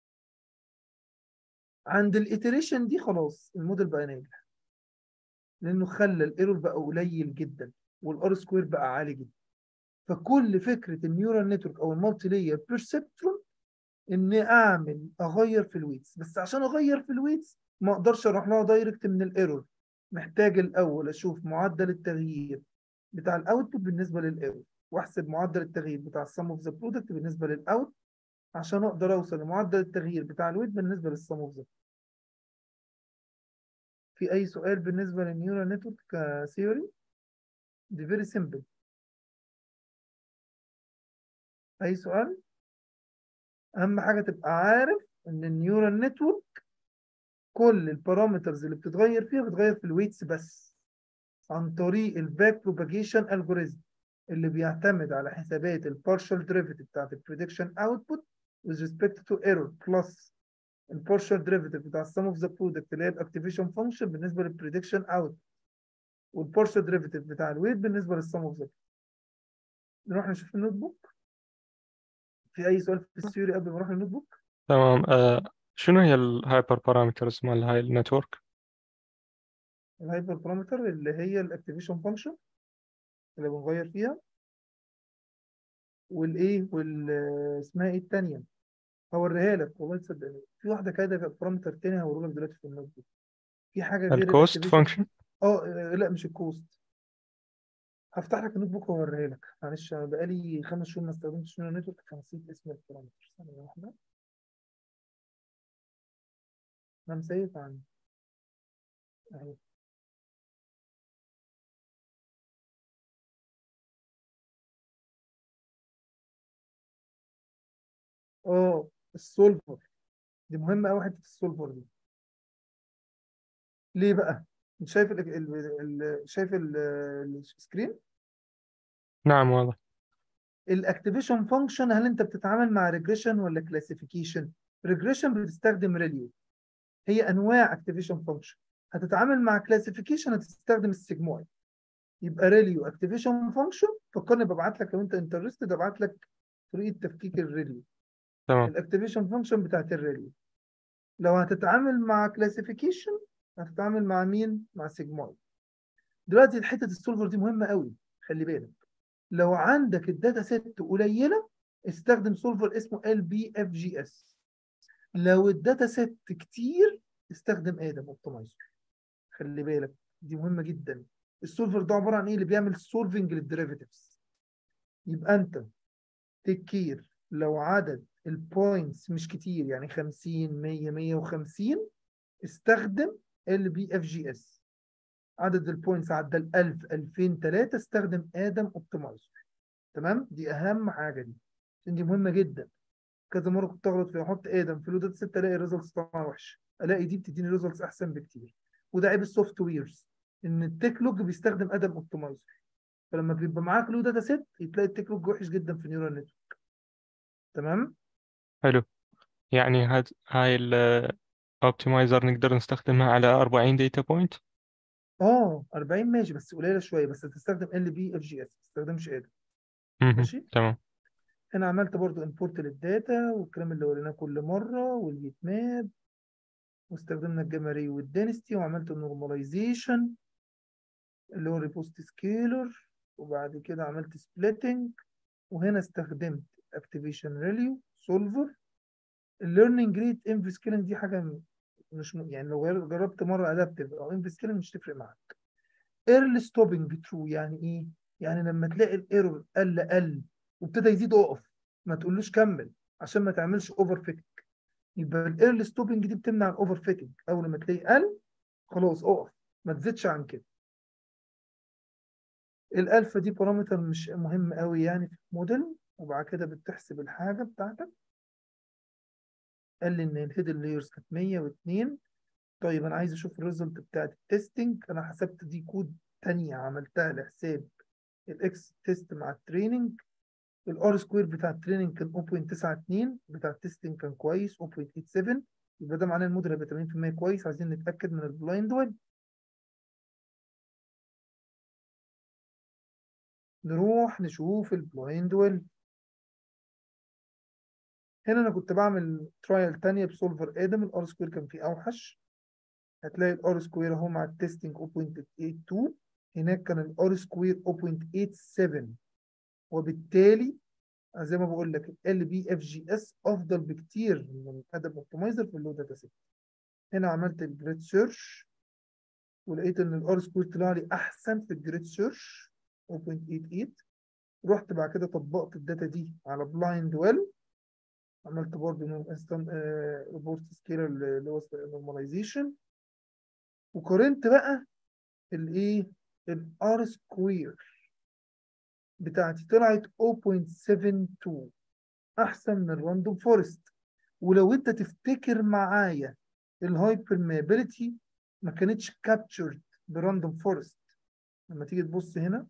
عند الiteration دي خلاص الموديل بقى ناجح لانه خلى الايرور بقى قليل جدا والار سكوير بقى عالي جدا فكل فكره النيورال نتورك او المالتي لاير بيرسبترون اني اعمل اغير في الويتس بس عشان اغير في الويتس ما اقدرش اروح لها دايركت من الايرور محتاج الاول اشوف معدل التغيير بتاع الاوتبوت بالنسبه للايرور واحسب معدل التغيير بتاع السم اوف ذا برودكت بالنسبه للاوت عشان اقدر اوصل لمعدل التغيير بتاع الويت بالنسبه للسم اوف ذا في اي سؤال بالنسبه للنيورال نتورك كثيوري دي فيري سيمبل اي سؤال اهم حاجه تبقى عارف ان النيورال نتورك كل البارامترز اللي بتتغير فيها بتتغير في الويتس بس عن طريق الباك بروباجيشن الجوريزم اللي بيعتمد على حسابات البارشال ديريفيتيف بتاعت البريدكشن اوتبوت with respect to error plus البارشال ديريفيتيف بتاع السم اوف ذا برودكت اللي هي الاكتيفيشن فانكشن بالنسبه للبريدكشن اوت والبارشال ديريفيتيف بتاع الويت بالنسبه للسم اوف ذا نروح نشوف النوت بوك في اي سؤال في الثيوري قبل ما نروح للنوت بوك تمام آه شنو هي الهايبر بارامترز مال هاي النتورك الهايبر بارامتر اللي هي الاكتيفيشن فانكشن اللي بنغير فيها والايه وال اسمها ايه الثانيه هوريها لك والله تصدقني في واحده كده بارامتر تاني هوريه لك دلوقتي في النوت بوك في حاجه غير الكوست الاكتيفيشن فانكشن اه آه، لا مش الكوست هفتح لك النوت بوك واوريها لك معلش انا بقالي خمس شهور ما استخدمتش نيورال نتورك فنسيت اسم البارامتر ثانيه واحده انا مسيف عني اهي اه السولفر دي مهمه قوي حته السولفر دي ليه بقى انت شايف ال ال ال شايف ال- السكرين نعم واضح الاكتيفيشن فانكشن هل انت بتتعامل مع ريجريشن ولا كلاسيفيكيشن ريجريشن بتستخدم ريليو هي انواع اكتيفيشن فانكشن هتتعامل مع كلاسيفيكيشن هتستخدم السيجمويد يبقى ريليو اكتيفيشن فانكشن فكرني ببعت لك لو انت انترستد ابعت لك طريقه تفكيك الريليو تمام الاكتيفيشن فانكشن بتاعت الريليو لو هتتعامل مع كلاسيفيكيشن هتتعامل مع مين مع سيجمويد دلوقتي حته السولفر دي مهمه قوي خلي بالك لو عندك الداتا سيت قليله استخدم سولفر اسمه ال بي اف جي اس لو الداتا سيت كتير استخدم ادم اوبتمايزر خلي بالك دي مهمه جدا السولفر ده عباره عن ايه اللي بيعمل سولفنج للديريفيتيفز يبقى انت تيك كير لو عدد البوينتس مش كتير يعني 50 100 150 استخدم ال بي اف جي اس عدد البوينتس عدى ال 1000 2000 3 استخدم ادم اوبتمايزر تمام دي اهم حاجه دي عشان دي مهمه جدا كذا مره كنت اغلط فيها احط ادم في لودات 6 الاقي الريزلتس طبعا وحشه الاقي دي بتديني ريزلتس احسن بكتير وده عيب السوفت ويرز ان التك لوج بيستخدم ادم اوبتمايزر فلما بيبقى معاك لو داتا سيت تلاقي التك لوج وحش جدا في نيورال نتورك تمام حلو يعني هاد هاي الاوبتمايزر نقدر نستخدمها على 40 داتا بوينت اه 40 ماشي بس قليله شويه بس تستخدم ال بي اف جي اس ما تستخدمش ادم ماشي تمام انا عملت برضو امبورت للداتا والكلام اللي وريناه كل مره والهيت ماب واستخدمنا الجمري والدنستي وعملت النورماليزيشن اللي هو الريبوست سكيلر وبعد كده عملت سبليتنج وهنا استخدمت اكتيفيشن ريليو سولفر الليرنينج ريت انفي سكيلنج دي حاجه م- مش م... يعني لو جر- جربت مره ادابتيف او انفي سكيلنج مش تفرق معاك ايرلي ستوبنج ترو يعني ايه يعني لما تلاقي الايرور قل قل وابتدى يزيد اقف ما تقولوش كمل عشان ما تعملش اوفر فيتنج يبقى الايرلي ستوبنج دي بتمنع الاوفر فيتنج اول ما تلاقيه قل خلاص اقف ما تزيدش عن كده الالفا دي بارامتر مش مهم قوي يعني في الموديل وبعد كده بتحسب الحاجه بتاعتك قال لي ان الهيدن لايرز كانت 102 طيب انا عايز اشوف الريزلت بتاعت التستنج انا حسبت دي كود تانية عملتها لحساب الاكس تيست مع التريننج الار سكوير بتاع التريننج كان 0.92 بتاع التستنج كان كويس 0.87 يبقى ده معناه الموديل هيبقى 80% كويس عايزين نتاكد من البلايند ويل نروح نشوف البلايند ويل هنا انا كنت بعمل ترايل تانية بسولفر ادم الار سكوير كان فيه اوحش هتلاقي الار سكوير اهو مع التستنج 0.82 هناك كان الار سكوير 0.87 وبالتالي زي ما بقول لك ال بي اف جي اس افضل بكتير من ادم اوبتمايزر في اللو داتا سيت هنا عملت الجريد سيرش ولقيت ان الار سكوير طلع لي احسن في الجريد سيرش 0.88 رحت بعد كده طبقت الداتا دي على بلايند ويل عملت برضه انستنت ريبورت سكيلر اللي هو نورماليزيشن وقارنت بقى الايه الار سكوير بتاعتي طلعت 0.72 احسن من الراندوم فورست ولو انت تفتكر معايا الهايبر مابيلتي ما كانتش كابتشرد براندوم فورست لما تيجي تبص هنا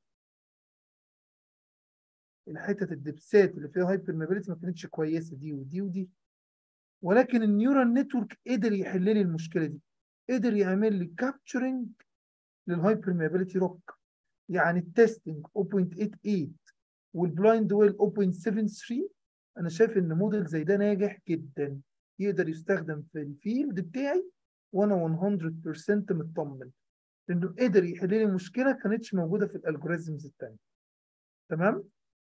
الحتت الدبسات اللي فيها هايبر مابيلتي ما كانتش كويسه دي ودي ودي ولكن النيورال نتورك قدر يحل لي المشكله دي قدر يعمل لي كابتشرنج للهايبر مابيلتي روك يعني التستنج 0.88 والبلايند ويل 0.73 انا شايف ان موديل زي ده ناجح جدا يقدر يستخدم في الفيلد بتاعي وانا 100% مطمن لانه قدر يحل لي مشكله كانتش موجوده في الالجوريزمز الثانيه تمام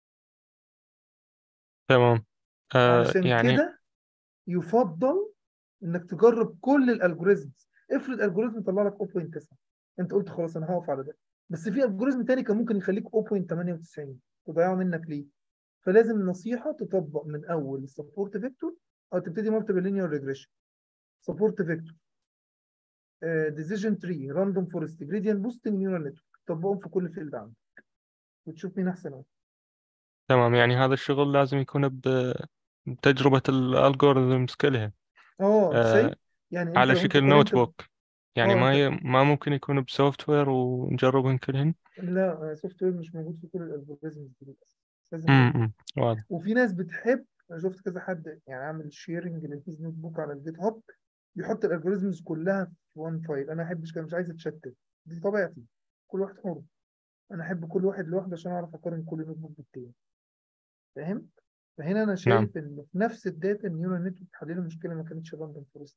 تمام آه علشان يعني كده يفضل انك تجرب كل الالجوريزمز افرض الجوريزم طلع لك 0.9 انت قلت خلاص انا هقف على ده بس في الجوريزم تاني كان ممكن يخليك 0.98 تضيعه منك ليه فلازم النصيحه تطبق من اول السبورت فيكتور او تبتدي مالتيبل لينير ريجريشن سبورت فيكتور ديسيجن تري راندوم فورست جريدينت بوستنج نيورال نتورك طبقهم في كل فيلد عندك وتشوف مين احسن واحد تمام يعني هذا الشغل لازم يكون ب- بتجربة الالجوريزمز كلها اه آه شايف يعني انت على لو انت شكل نوت قارنت بوك يعني اه ما انت ي... ما ممكن يكون بسوفت وير ونجربهم كلهن لا سوفت وير مش موجود في كل الالجوريزمز دي للاسف لازم نوت بوك امم واضح وفي ناس بتحب انا شفت كذا حد يعني عامل شيرنج للكيز نوت بوك على الجيت هاب بيحط الالجوريزمز كلها في وان فايل انا ما احبش كده مش عايز اتشتت دي طبيعتي كل واحد حر انا احب كل واحد لوحده عشان اعرف اقارن كل نوت بوك بالتاني فاهم فهنا انا نعم شايف ان في نفس الداتا النيورال نتورك حل لي مشكله ما كانتش راندوم فورست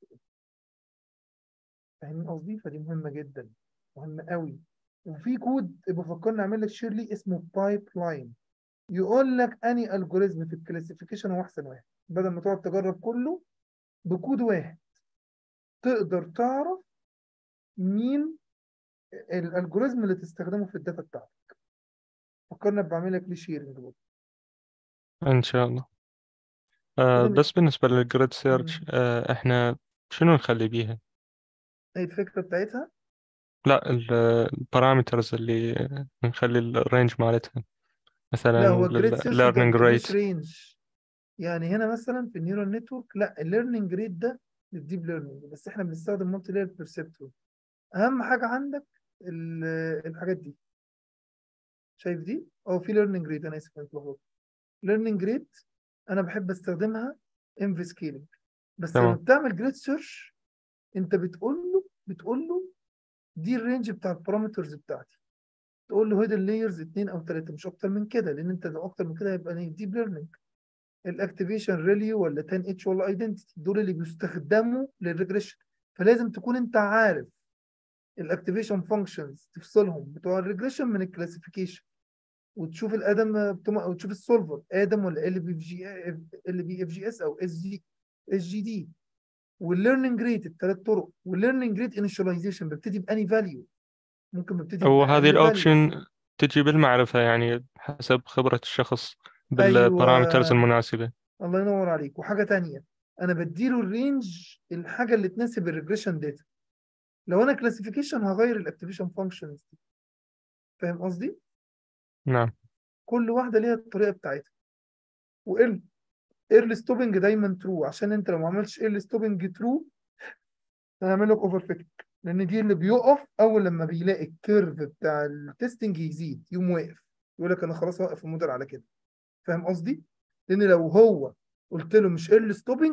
فاهمين قصدي فدي مهمه جدا مهمه قوي وفي كود بفكرني اعمل لك شير لي اسمه بايب لاين يقول لك اني الجوريزم في الكلاسيفيكيشن هو احسن واحد بدل ما تقعد تجرب كله بكود واحد تقدر تعرف مين الالجوريزم اللي تستخدمه في الداتا بتاعتك فكرنا بعمل لك ليه شيرنج برضه إن شاء الله آه كده م- بس بالنسبة للجريد سيرش م- آه إحنا شنو نخلي بيها؟ ايه الفكره بتاعتها لا البارامترز اللي نخلي الرينج مالتها لا مثلا هو الجريد سيرش انت ما الليرنينج ريت بتديش رينج يعني هنا مثلا في النيورال نتورك لا الليرنينج ريت ده للديب ليرنينج بس احنا بنستخدم مالتي لاير بيرسبتور اهم حاجه عندك ال- الحاجات دي شايف دي او في ليرنينج ريت انا اسف انا اتلخبطت ليرنينج ريت انا بحب استخدمها انفي سكيلينج بس لما تمام بتعمل جريد سيرش انت بتقول له بتقول له دي الرينج بتاع البارامترز بتاعتي تقول له هيدن لايرز اثنين او ثلاثه مش اكتر من كده لان انت لو اكتر من كده هيبقى ديب ليرنينج الاكتيفيشن ريليو ولا 10 اتش ولا ايدنتيتي دول اللي بيستخدموا للريجريشن فلازم تكون انت عارف الاكتيفيشن فانكشنز تفصلهم بتوع الريجريشن من الكلاسيفيكيشن وتشوف الادم بتوع وتشوف السولفر ادم ولا ال بي اف جي ال بي اف جي اس او اس جي اس جي دي والليرنينج ريت الثلاث طرق والليرنينج ريت انيشاليزيشن ببتدي باني فاليو ممكن ببتدي وهذه باقل فاليو الأوبشن تجي بالمعرفة يعني حسب خبرة الشخص بالبارامترز ايوه المناسبة الله ينور عليك وحاجه تانية انا بديله الرينج الحاجه اللي تناسب الريجريشن داتا لو انا كلاسيفيكيشن هغير الاكتيفيشن فانكشنز دي فاهم قصدي نعم كل واحده ليها الطريقه بتاعتها وال ايرلي ستوبنج دايما ترو عشان انت لو ما عملتش ايرلي ستوبنج ترو هيعمل لك اوفر فيت لان دي اللي بيقف اول لما بيلاقي الكيرف بتاع التستنج يزيد يقوم واقف يقول لك انا خلاص هوقف الموديل على كده فاهم قصدي؟ لان لو هو قلت له مش ايرلي ستوبنج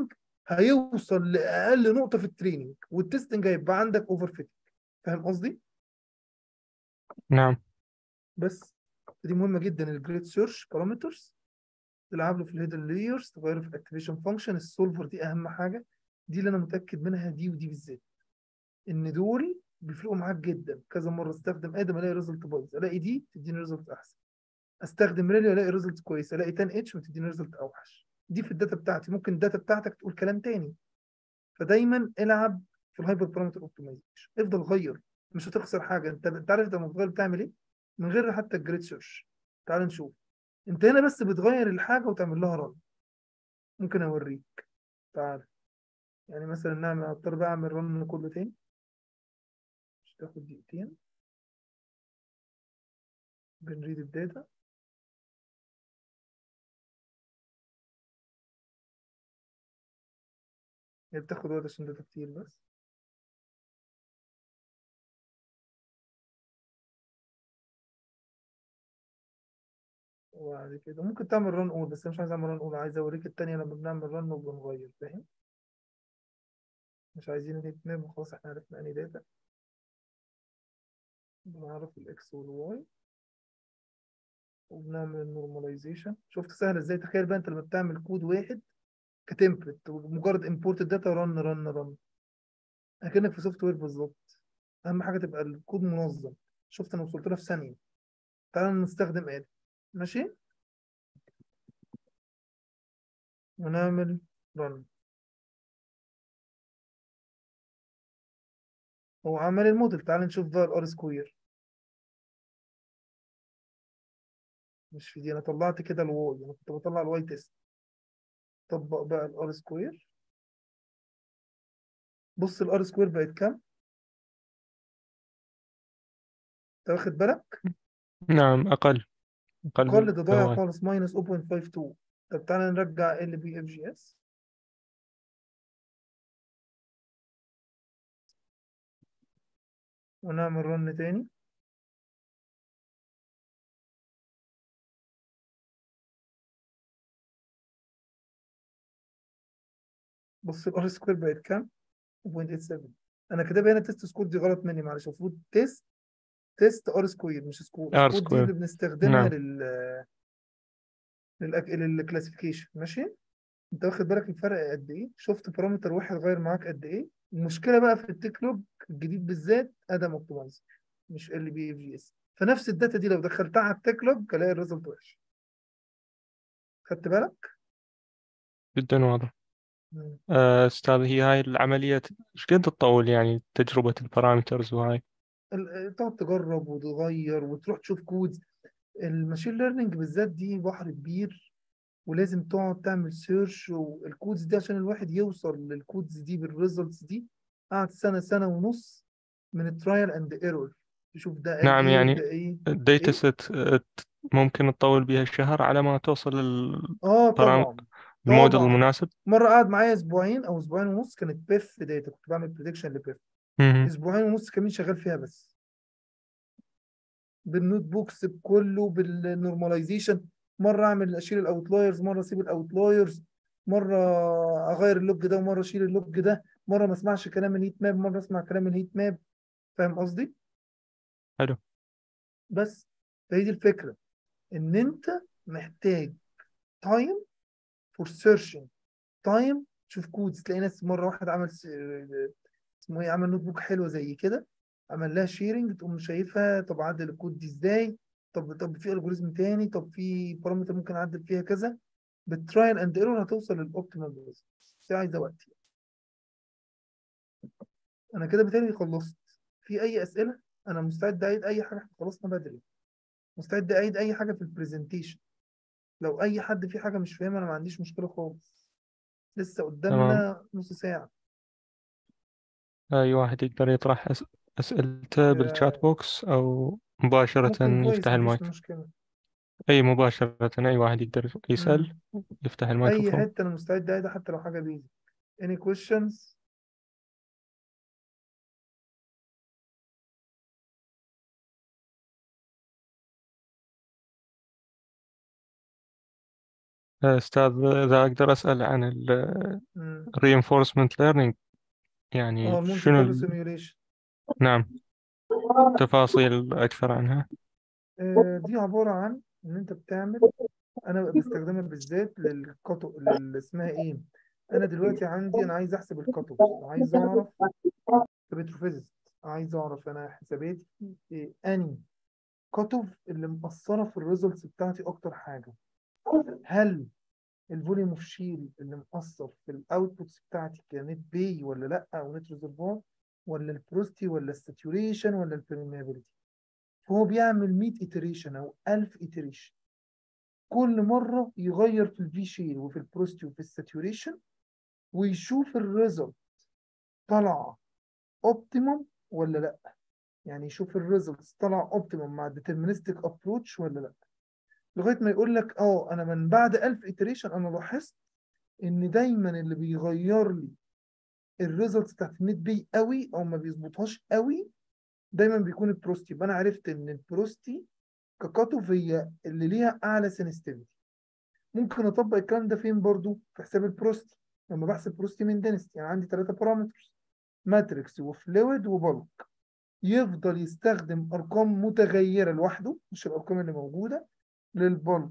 هيوصل لاقل نقطه في التريننج والتستنج هيبقى عندك اوفر فيتنج فاهم قصدي نعم بس دي مهمه جدا الجريد سيرش بارامترز تلعب له في الهيدن لايرز تغير في الاكتيفيشن فانكشن السولفر دي اهم حاجه دي اللي انا متاكد منها دي ودي بالذات ان دول بيفرقوا معاك جدا كذا مره استخدم ادم الاقي ريزلت بايظ الاقي دي تديني ريزلت احسن استخدم ريلي الاقي ريزلت كويس الاقي 10 اتش وتديني ريزلت اوحش دي في الداتا بتاعتي ممكن الداتا بتاعتك تقول كلام تاني فدايما العب في الهايبر بارامتر اوبتمايزيشن افضل غير مش هتخسر حاجه انت انت عارف انت لما بتغير بتعمل ايه من غير حتى الجريد سيرش تعال نشوف انت هنا بس بتغير الحاجه وتعمل لها رن ممكن اوريك تعال يعني مثلا نعمل اضطر بقى اعمل رن كله تاني مش تاخد دقيقتين بنريد الداتا هي بتاخد وقت عشان داتا كتير بس وبعد كده ممكن تعمل ران اول بس انا مش عايز اعمل ران اول عايز اوريك التانية لما بنعمل ران وبنغير فاهم مش عايزين الهيت ماب وخلاص احنا عرفنا اني داتا بنعرف الاكس والواي وبنعمل النورماليزيشن شفت سهل ازاي تخيل بقى انت لما بتعمل كود واحد كتمبلت مجرد امبورت الداتا رن رن رن اكنك في سوفت وير بالظبط اهم حاجه تبقى الكود منظم شفت انا وصلت لها في ثانيه تعالى نستخدم ادي ماشي ونعمل رن هو عمل الموديل تعال نشوف بقى الار سكوير مش في دي انا طلعت كده الواي انا كنت بطلع الواي تيست طبق بقى الار سكوير بص الار سكوير بقت كام انت واخد بالك نعم أقل أقل اقل ده ضايع بالواي. خالص ماينس 0.52 طب تعالى نرجع ال بي اف جي اس ونعمل رن تاني بص الار سكوير بقت كام 0.87 انا كده هنا تيست سكور دي غلط مني معلش المفروض تيست تيست ار سكوير مش سكور R سكور دي سكوير. اللي بنستخدمها نعم. لل للأك... للكلاسيفيكيشن ماشي انت واخد بالك الفرق قد ايه شفت بارامتر واحد غير معاك قد ايه المشكله بقى في التيك لوج الجديد بالذات ادم اوبتمايزر مش ال بي اف جي اس فنفس الداتا دي لو دخلتها على التيك لوج هلاقي الريزلت وحش خدت بالك جدا واضح مم. آه، أستاذ هي هاي العملية إيش قد تطول يعني تجربة البارامترز وهاي ال- تقعد تجرب وتغير وتروح تشوف كودز الماشين ليرنينج بالذات دي بحر كبير ولازم تقعد تعمل سيرش والكودز دي عشان الواحد يوصل للكودز دي بالريزلتس دي قعد سنة سنة ونص من الترايل اند ايرور تشوف ده قال نعم ايه يعني وده ايه الداتا ايه سيت ممكن تطول بها الشهر على ما توصل اه للبرام- طبعا الموديل طبعا المناسب مرة قعد معايا اسبوعين او اسبوعين ونص كانت بيف داتا كنت بعمل بريدكشن لبيف مهم. اسبوعين ونص كمان شغال فيها بس بالنوت بوكس بكله بالنورماليزيشن مره اعمل اشيل الاوتلايرز مره اسيب الاوتلايرز مره اغير اللوج ده ومره اشيل اللوج ده مره ما اسمعش كلام الهيت ماب مره اسمع كلام الهيت ماب فاهم قصدي حلو بس فهي دي الفكره ان انت محتاج تايم فور سيرشنج تايم تشوف كودز تلاقي ناس مره واحد عمل س- اسمه ايه عمل نوت بوك حلوه زي كده عمل لها شيرنج تقوم شايفها طب اعدل الكود دي ازاي طب طب في الجوريزم تاني طب في بارامتر ممكن اعدل فيها كذا بالترايل اند ايرور هتوصل للاوبتيمال ريزلت بس هي عايزه وقت انا كده بتهيألي خلصت في اي اسئله انا مستعد اعيد اي حاجه احنا خلصنا بدري مستعد اعيد اي حاجه في البرزنتيشن لو اي حد في حاجه مش فاهمها انا ما عنديش مشكله خالص لسه قدامنا نص ساعه أي واحد يقدر يطرح أس- أسئلته بالشات بوكس أو مباشرة ممكن فويس يفتح مفيش المايك مشكله أي مباشرة أي واحد يقدر يسأل مم. يفتح اي الميكروفون حته انا مستعد اعيدها حتى لو حاجه بيزك any questions أستاذ إذا أقدر أسأل عن ال مم. reinforcement learning يعني اه المونتي شنو كارلو ال... سيميوليشن نعم تفاصيل أكثر عنها آه، دي عبارة عن إن أنت بتعمل أنا بستخدمها بالذات للكتب اللي اسمها إيه؟ أنا دلوقتي عندي أنا عايز أحسب الكتب عايز أعرف كبتروفيزيست عايز أعرف أنا حساباتي إيه أني كتب اللي مأثرة في الريزلتس بتاعتي أكتر حاجة هل الفوليوم اوف شيل اللي مأثر في الاوتبوتس بتاعتي كنت بي ولا لا او نت ريزرفوار ولا البروستي ولا الساتوريشن ولا البرميابيلتي فهو بيعمل 100 iteration او 1000 iteration كل مرة يغير في الفي شيل وفي البروستي وفي الساتوريشن ويشوف الريزلت طلع اوبتيمم ولا لا يعني يشوف الريزلتس طلع اوبتيمم مع deterministic approach ولا لا لغايه ما يقول لك اه انا من بعد 1000 iteration انا لاحظت ان دايما اللي بيغير لي الريزلتس بتاعت النت بي قوي او ما بيظبطهاش قوي دايما بيكون البروستي يبقى انا عرفت ان البروستي ككاتوف هي اللي ليها اعلى سنسيتيفيتي ممكن اطبق الكلام ده فين برضو في حساب البروستي لما بحسب بروستي من دينستي يعني عندي ثلاثه بارامترز ماتريكس وفلويد وبلك يفضل يستخدم ارقام متغيره لوحده مش الارقام اللي موجوده للبلك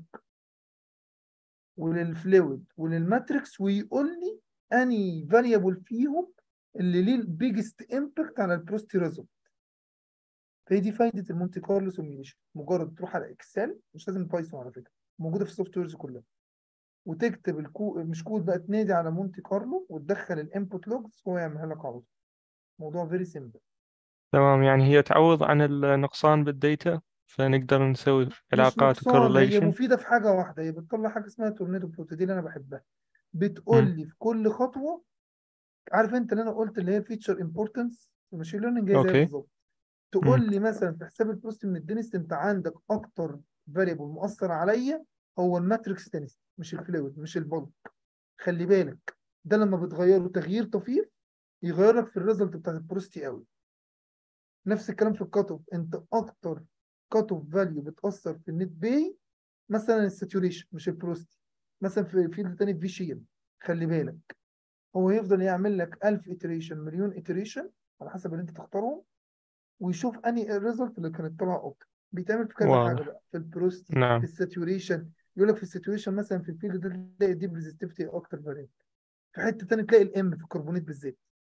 وللفلويد وللماتريكس ويقول لي اني فاريبل فيهم اللي ليه البيجست امباكت على البروستي ريزلت فهي دي فايده المونتي كارلو سيميوليشن مجرد تروح على اكسل مش لازم بايثون على فكره موجوده في السوفت ويرز كلها وتكتب الكو مش كود بقى تنادي على مونتي كارلو وتدخل الانبوت لوجز هو يعملها لك على طول موضوع فيري سيمبل تمام يعني هي تعوض عن النقصان بالديتا فنقدر نسوي مش علاقات نقصان هي وكورليشن مفيدة في حاجة واحدة هي بتطلع حاجة اسمها تورنيدو بلوت دي اللي أنا بحبها بتقول لي في كل خطوة عارف أنت اللي أنا قلت اللي هي فيتشر امبورتنس الماشين ليرنينج هي زيها اوكي بالظبط تقول لي مثلا في حساب البروست من الدنست أنت عندك أكتر فاريبل مؤثر عليا هو الماتريكس دنست مش الفلويد مش البلك خلي بالك ده لما بتغيره تغيير طفيف يغير لك في الريزلت بتاعت البروستي قوي نفس الكلام في الكات اوف انت اكتر كات اوف فاليو بتاثر في النت باي مثلا الساتوريشن مش البروستي مثلا في فيلد تاني في شيل خلي بالك هو يفضل يعمل لك 1000 iteration مليون iteration على حسب اللي انت تختارهم ويشوف انهي الريزلت اللي كانت طالعه اوبتيم بيتعمل في كذا حاجه واضح بقى في البروستي نعم في الساتوريشن يقول لك في الساتوريشن مثلا في الفيلد ده تلاقي الديب ريزستيفيتي اكتر فاريبل في حته تاني تلاقي الام في الكربونات بالذات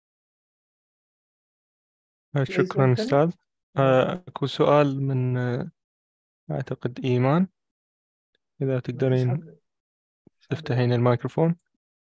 في اي شكرا سؤال تاني؟ أستاذ ماشي آه، أكو سؤال من آه، أعتقد إيمان إذا مفيش تقدرين حد مفيش حد تفتحين بعد الميكروفون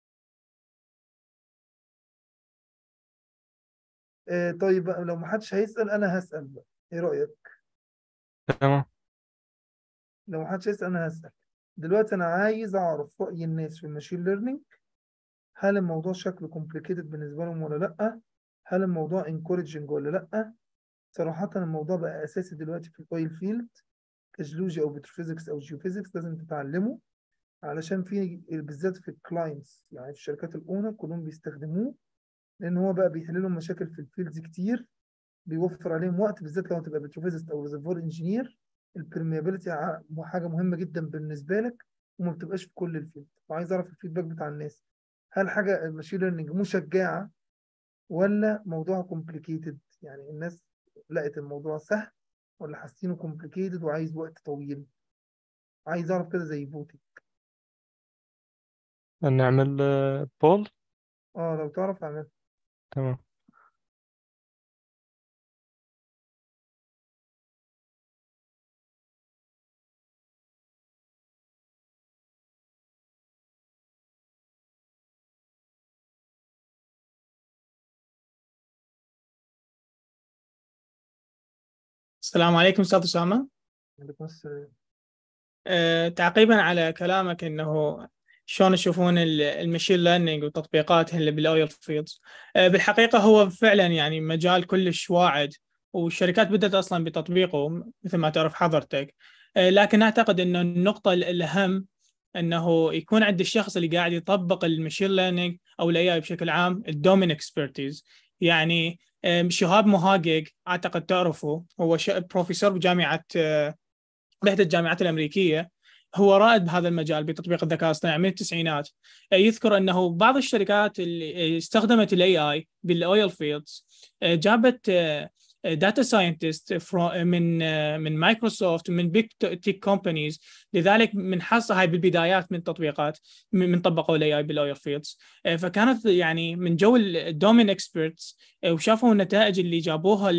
آه طيب بقى لو محدش هيسأل أنا هسأل بقى إيه رأيك؟ تمام لو محدش هيسأل أنا هسأل دلوقتي أنا عايز أعرف رأي الناس في الماشين ليرنينج هل الموضوع شكله كومبليكيتد بالنسبة لهم ولا لأ؟ هل الموضوع انكوريجنج ولا لأ؟ صراحة الموضوع بقى أساسي دلوقتي في الأويل فيلد كجيولوجيا أو بتروفيزيكس أو جيوفيزيكس لازم تتعلمه علشان في بالذات في الكلاينتس يعني في الشركات الأونر كلهم بيستخدموه لأن هو بقى بيحل لهم مشاكل في الفيلدز كتير بيوفر عليهم وقت بالذات لو تبقى بتروفيزيست او ريزرفوار انجينير البرميابيلتي حاجه مهمه جدا بالنسبه لك وما بتبقاش في كل الفيلد وعايز اعرف الفيدباك بتاع الناس هل حاجه الماشين ليرنينج مشجعه ولا موضوع كومبليكيتد يعني الناس لقت الموضوع سهل ولا حاسينه كومبليكيتد وعايز وقت طويل عايز اعرف كده زي فوتي نعمل بول اه لو تعرف اعمل تمام السلام عليكم استاذ اسامه عندك نص أه تعقيبا على كلامك انه شلون يشوفون المشين ليرنينج وتطبيقاته اللي بالاويل فيلدز أه بالحقيقه هو فعلا يعني مجال كلش واعد والشركات بدات اصلا بتطبيقه مثل ما تعرف حضرتك أه لكن اعتقد انه النقطه الاهم انه يكون عند الشخص اللي قاعد يطبق المشين ليرنينج او الاي اي بشكل عام الدومين اكسبرتيز يعني شهاب مهاجج اعتقد تعرفه هو بروفيسور بجامعه باحدى الجامعات الامريكيه هو رائد بهذا المجال بتطبيق الذكاء الاصطناعي من التسعينات يذكر انه بعض الشركات اللي استخدمت الاي اي بالاويل فيلدز جابت داتا ساينتست من من مايكروسوفت من بيج تيك كومبانيز لذلك من حصة هاي بالبدايات من تطبيقات من طبقوا الاي اي بالاويل فيلدز فكانت يعني من جو الدومين اكسبرتس وشافوا النتائج اللي جابوها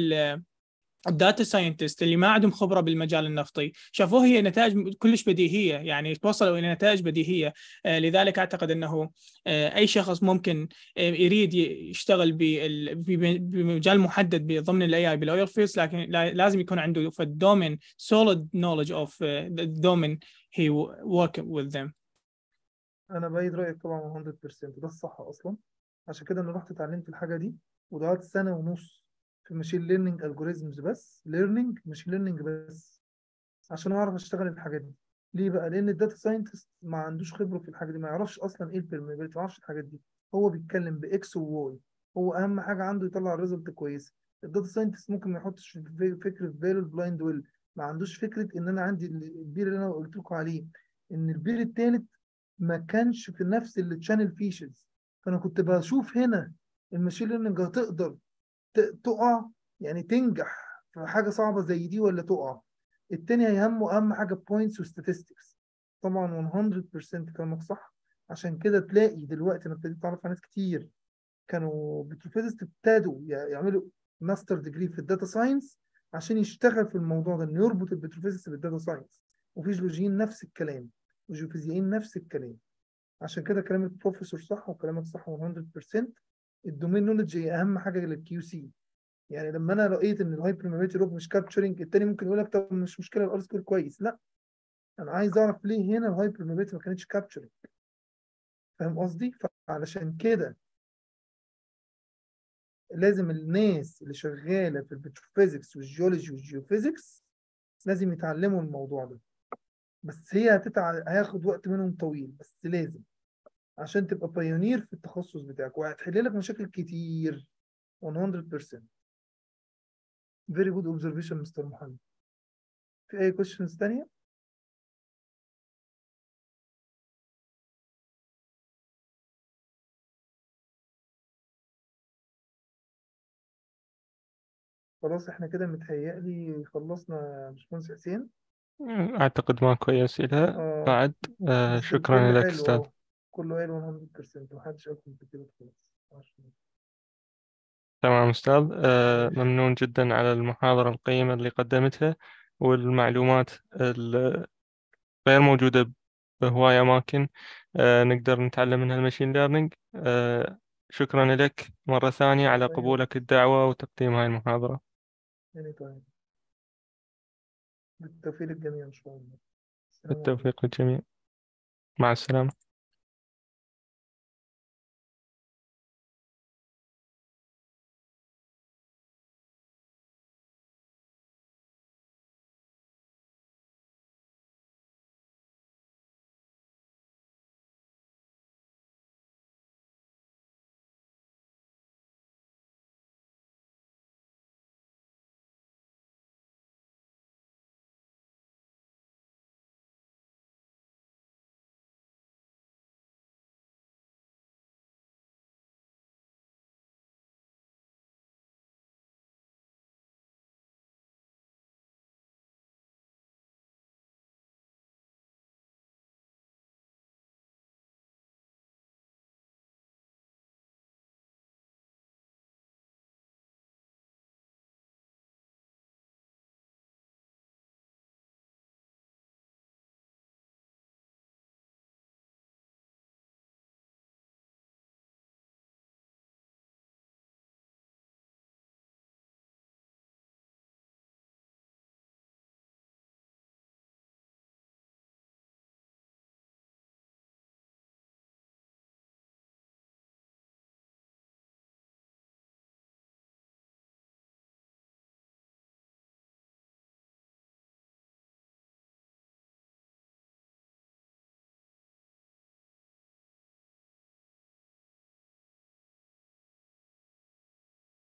الداتا ساينتست اللي ما عندهم خبره بالمجال النفطي شافوه هي نتائج كلش بديهيه يعني توصلوا الى نتائج بديهيه آه، لذلك اعتقد انه آه، اي شخص ممكن آه، يريد يشتغل بمجال محدد ضمن الاي اي بالاويل فيلدز لكن لازم يكون عنده في الدومين solid knowledge of the domain he work with them انا بايد رايك طبعا 100% ده الصح اصلا عشان كده انا رحت اتعلمت الحاجه دي وضيعت سنه ونص في ماشين ليرنينج الجوريزمز بس ليرنينج ماشين ليرنينج بس عشان اعرف اشتغل الحاجات دي ليه بقى لان الداتا ساينتست ما عندوش خبره في الحاجه دي ما يعرفش اصلا ايه البيرميبيليتي ما يعرفش الحاجات دي هو بيتكلم باكس وواي هو اهم حاجه عنده يطلع الريزلت كويسه الداتا ساينتست ممكن ما يحطش فكره فالو البلايند ويل ما عندوش فكره ان انا عندي البير اللي انا قلت لكم عليه ان البير الثالث ما كانش في نفس التشانل فيشرز فانا كنت بشوف هنا الماشين ليرنينج هتقدر تقع يعني تنجح في حاجه صعبه زي دي ولا تقع التاني هيهمه اهم حاجه بوينتس وستاتستكس طبعا 100% كلامك صح عشان كده تلاقي دلوقتي انا ابتديت اتعرف على ناس كتير كانوا بتروفيزست ابتدوا يعملوا ماستر ديجري في الداتا ساينس عشان يشتغل في الموضوع ده انه يربط البتروفيزيست بالداتا ساينس وفيزيولوجيين نفس الكلام وجيوفيزيائيين نفس الكلام عشان كده كلام البروفيسور صح وكلامك صح 100% الدومين نولج هي اهم حاجه للكيو سي يعني لما انا لقيت ان الهاي بريمابيلتي لوج مش كابتشرنج التاني ممكن يقول لك طب مش مشكله الار سكوير كويس لا انا عايز اعرف ليه هنا الهاي بريمابيلتي ما كانتش كابتشرنج فاهم قصدي فعلشان كده لازم الناس اللي شغاله في البتروفيزكس والجيولوجي والجيوفيزكس لازم يتعلموا الموضوع ده بس هي هتتع... هياخد وقت منهم طويل بس لازم عشان تبقى بايونير في التخصص بتاعك وهتحل لك مشاكل كتير 100% very good observation مستر محمد في اي questions تانية خلاص احنا كده متهيألي خلصنا باشمهندس حسين أعتقد ماكو أي أسئلة اه بعد آه بس شكرا كله لك حلو أستاذ اه كله حلو 100% محدش أكتر من كده خلاص تمام أستاذ آه ماشي ممنون جدا على المحاضرة القيمة اللي قدمتها والمعلومات الغير موجودة بهواية أماكن آه نقدر نتعلم منها المشين ليرنينج آه شكرا لك مرة ثانية على طيب قبولك الدعوة وتقديم هاي المحاضرة يعني طيب بالتوفيق للجميع إن شاء الله السلام عليكم بالتوفيق للجميع مع السلامة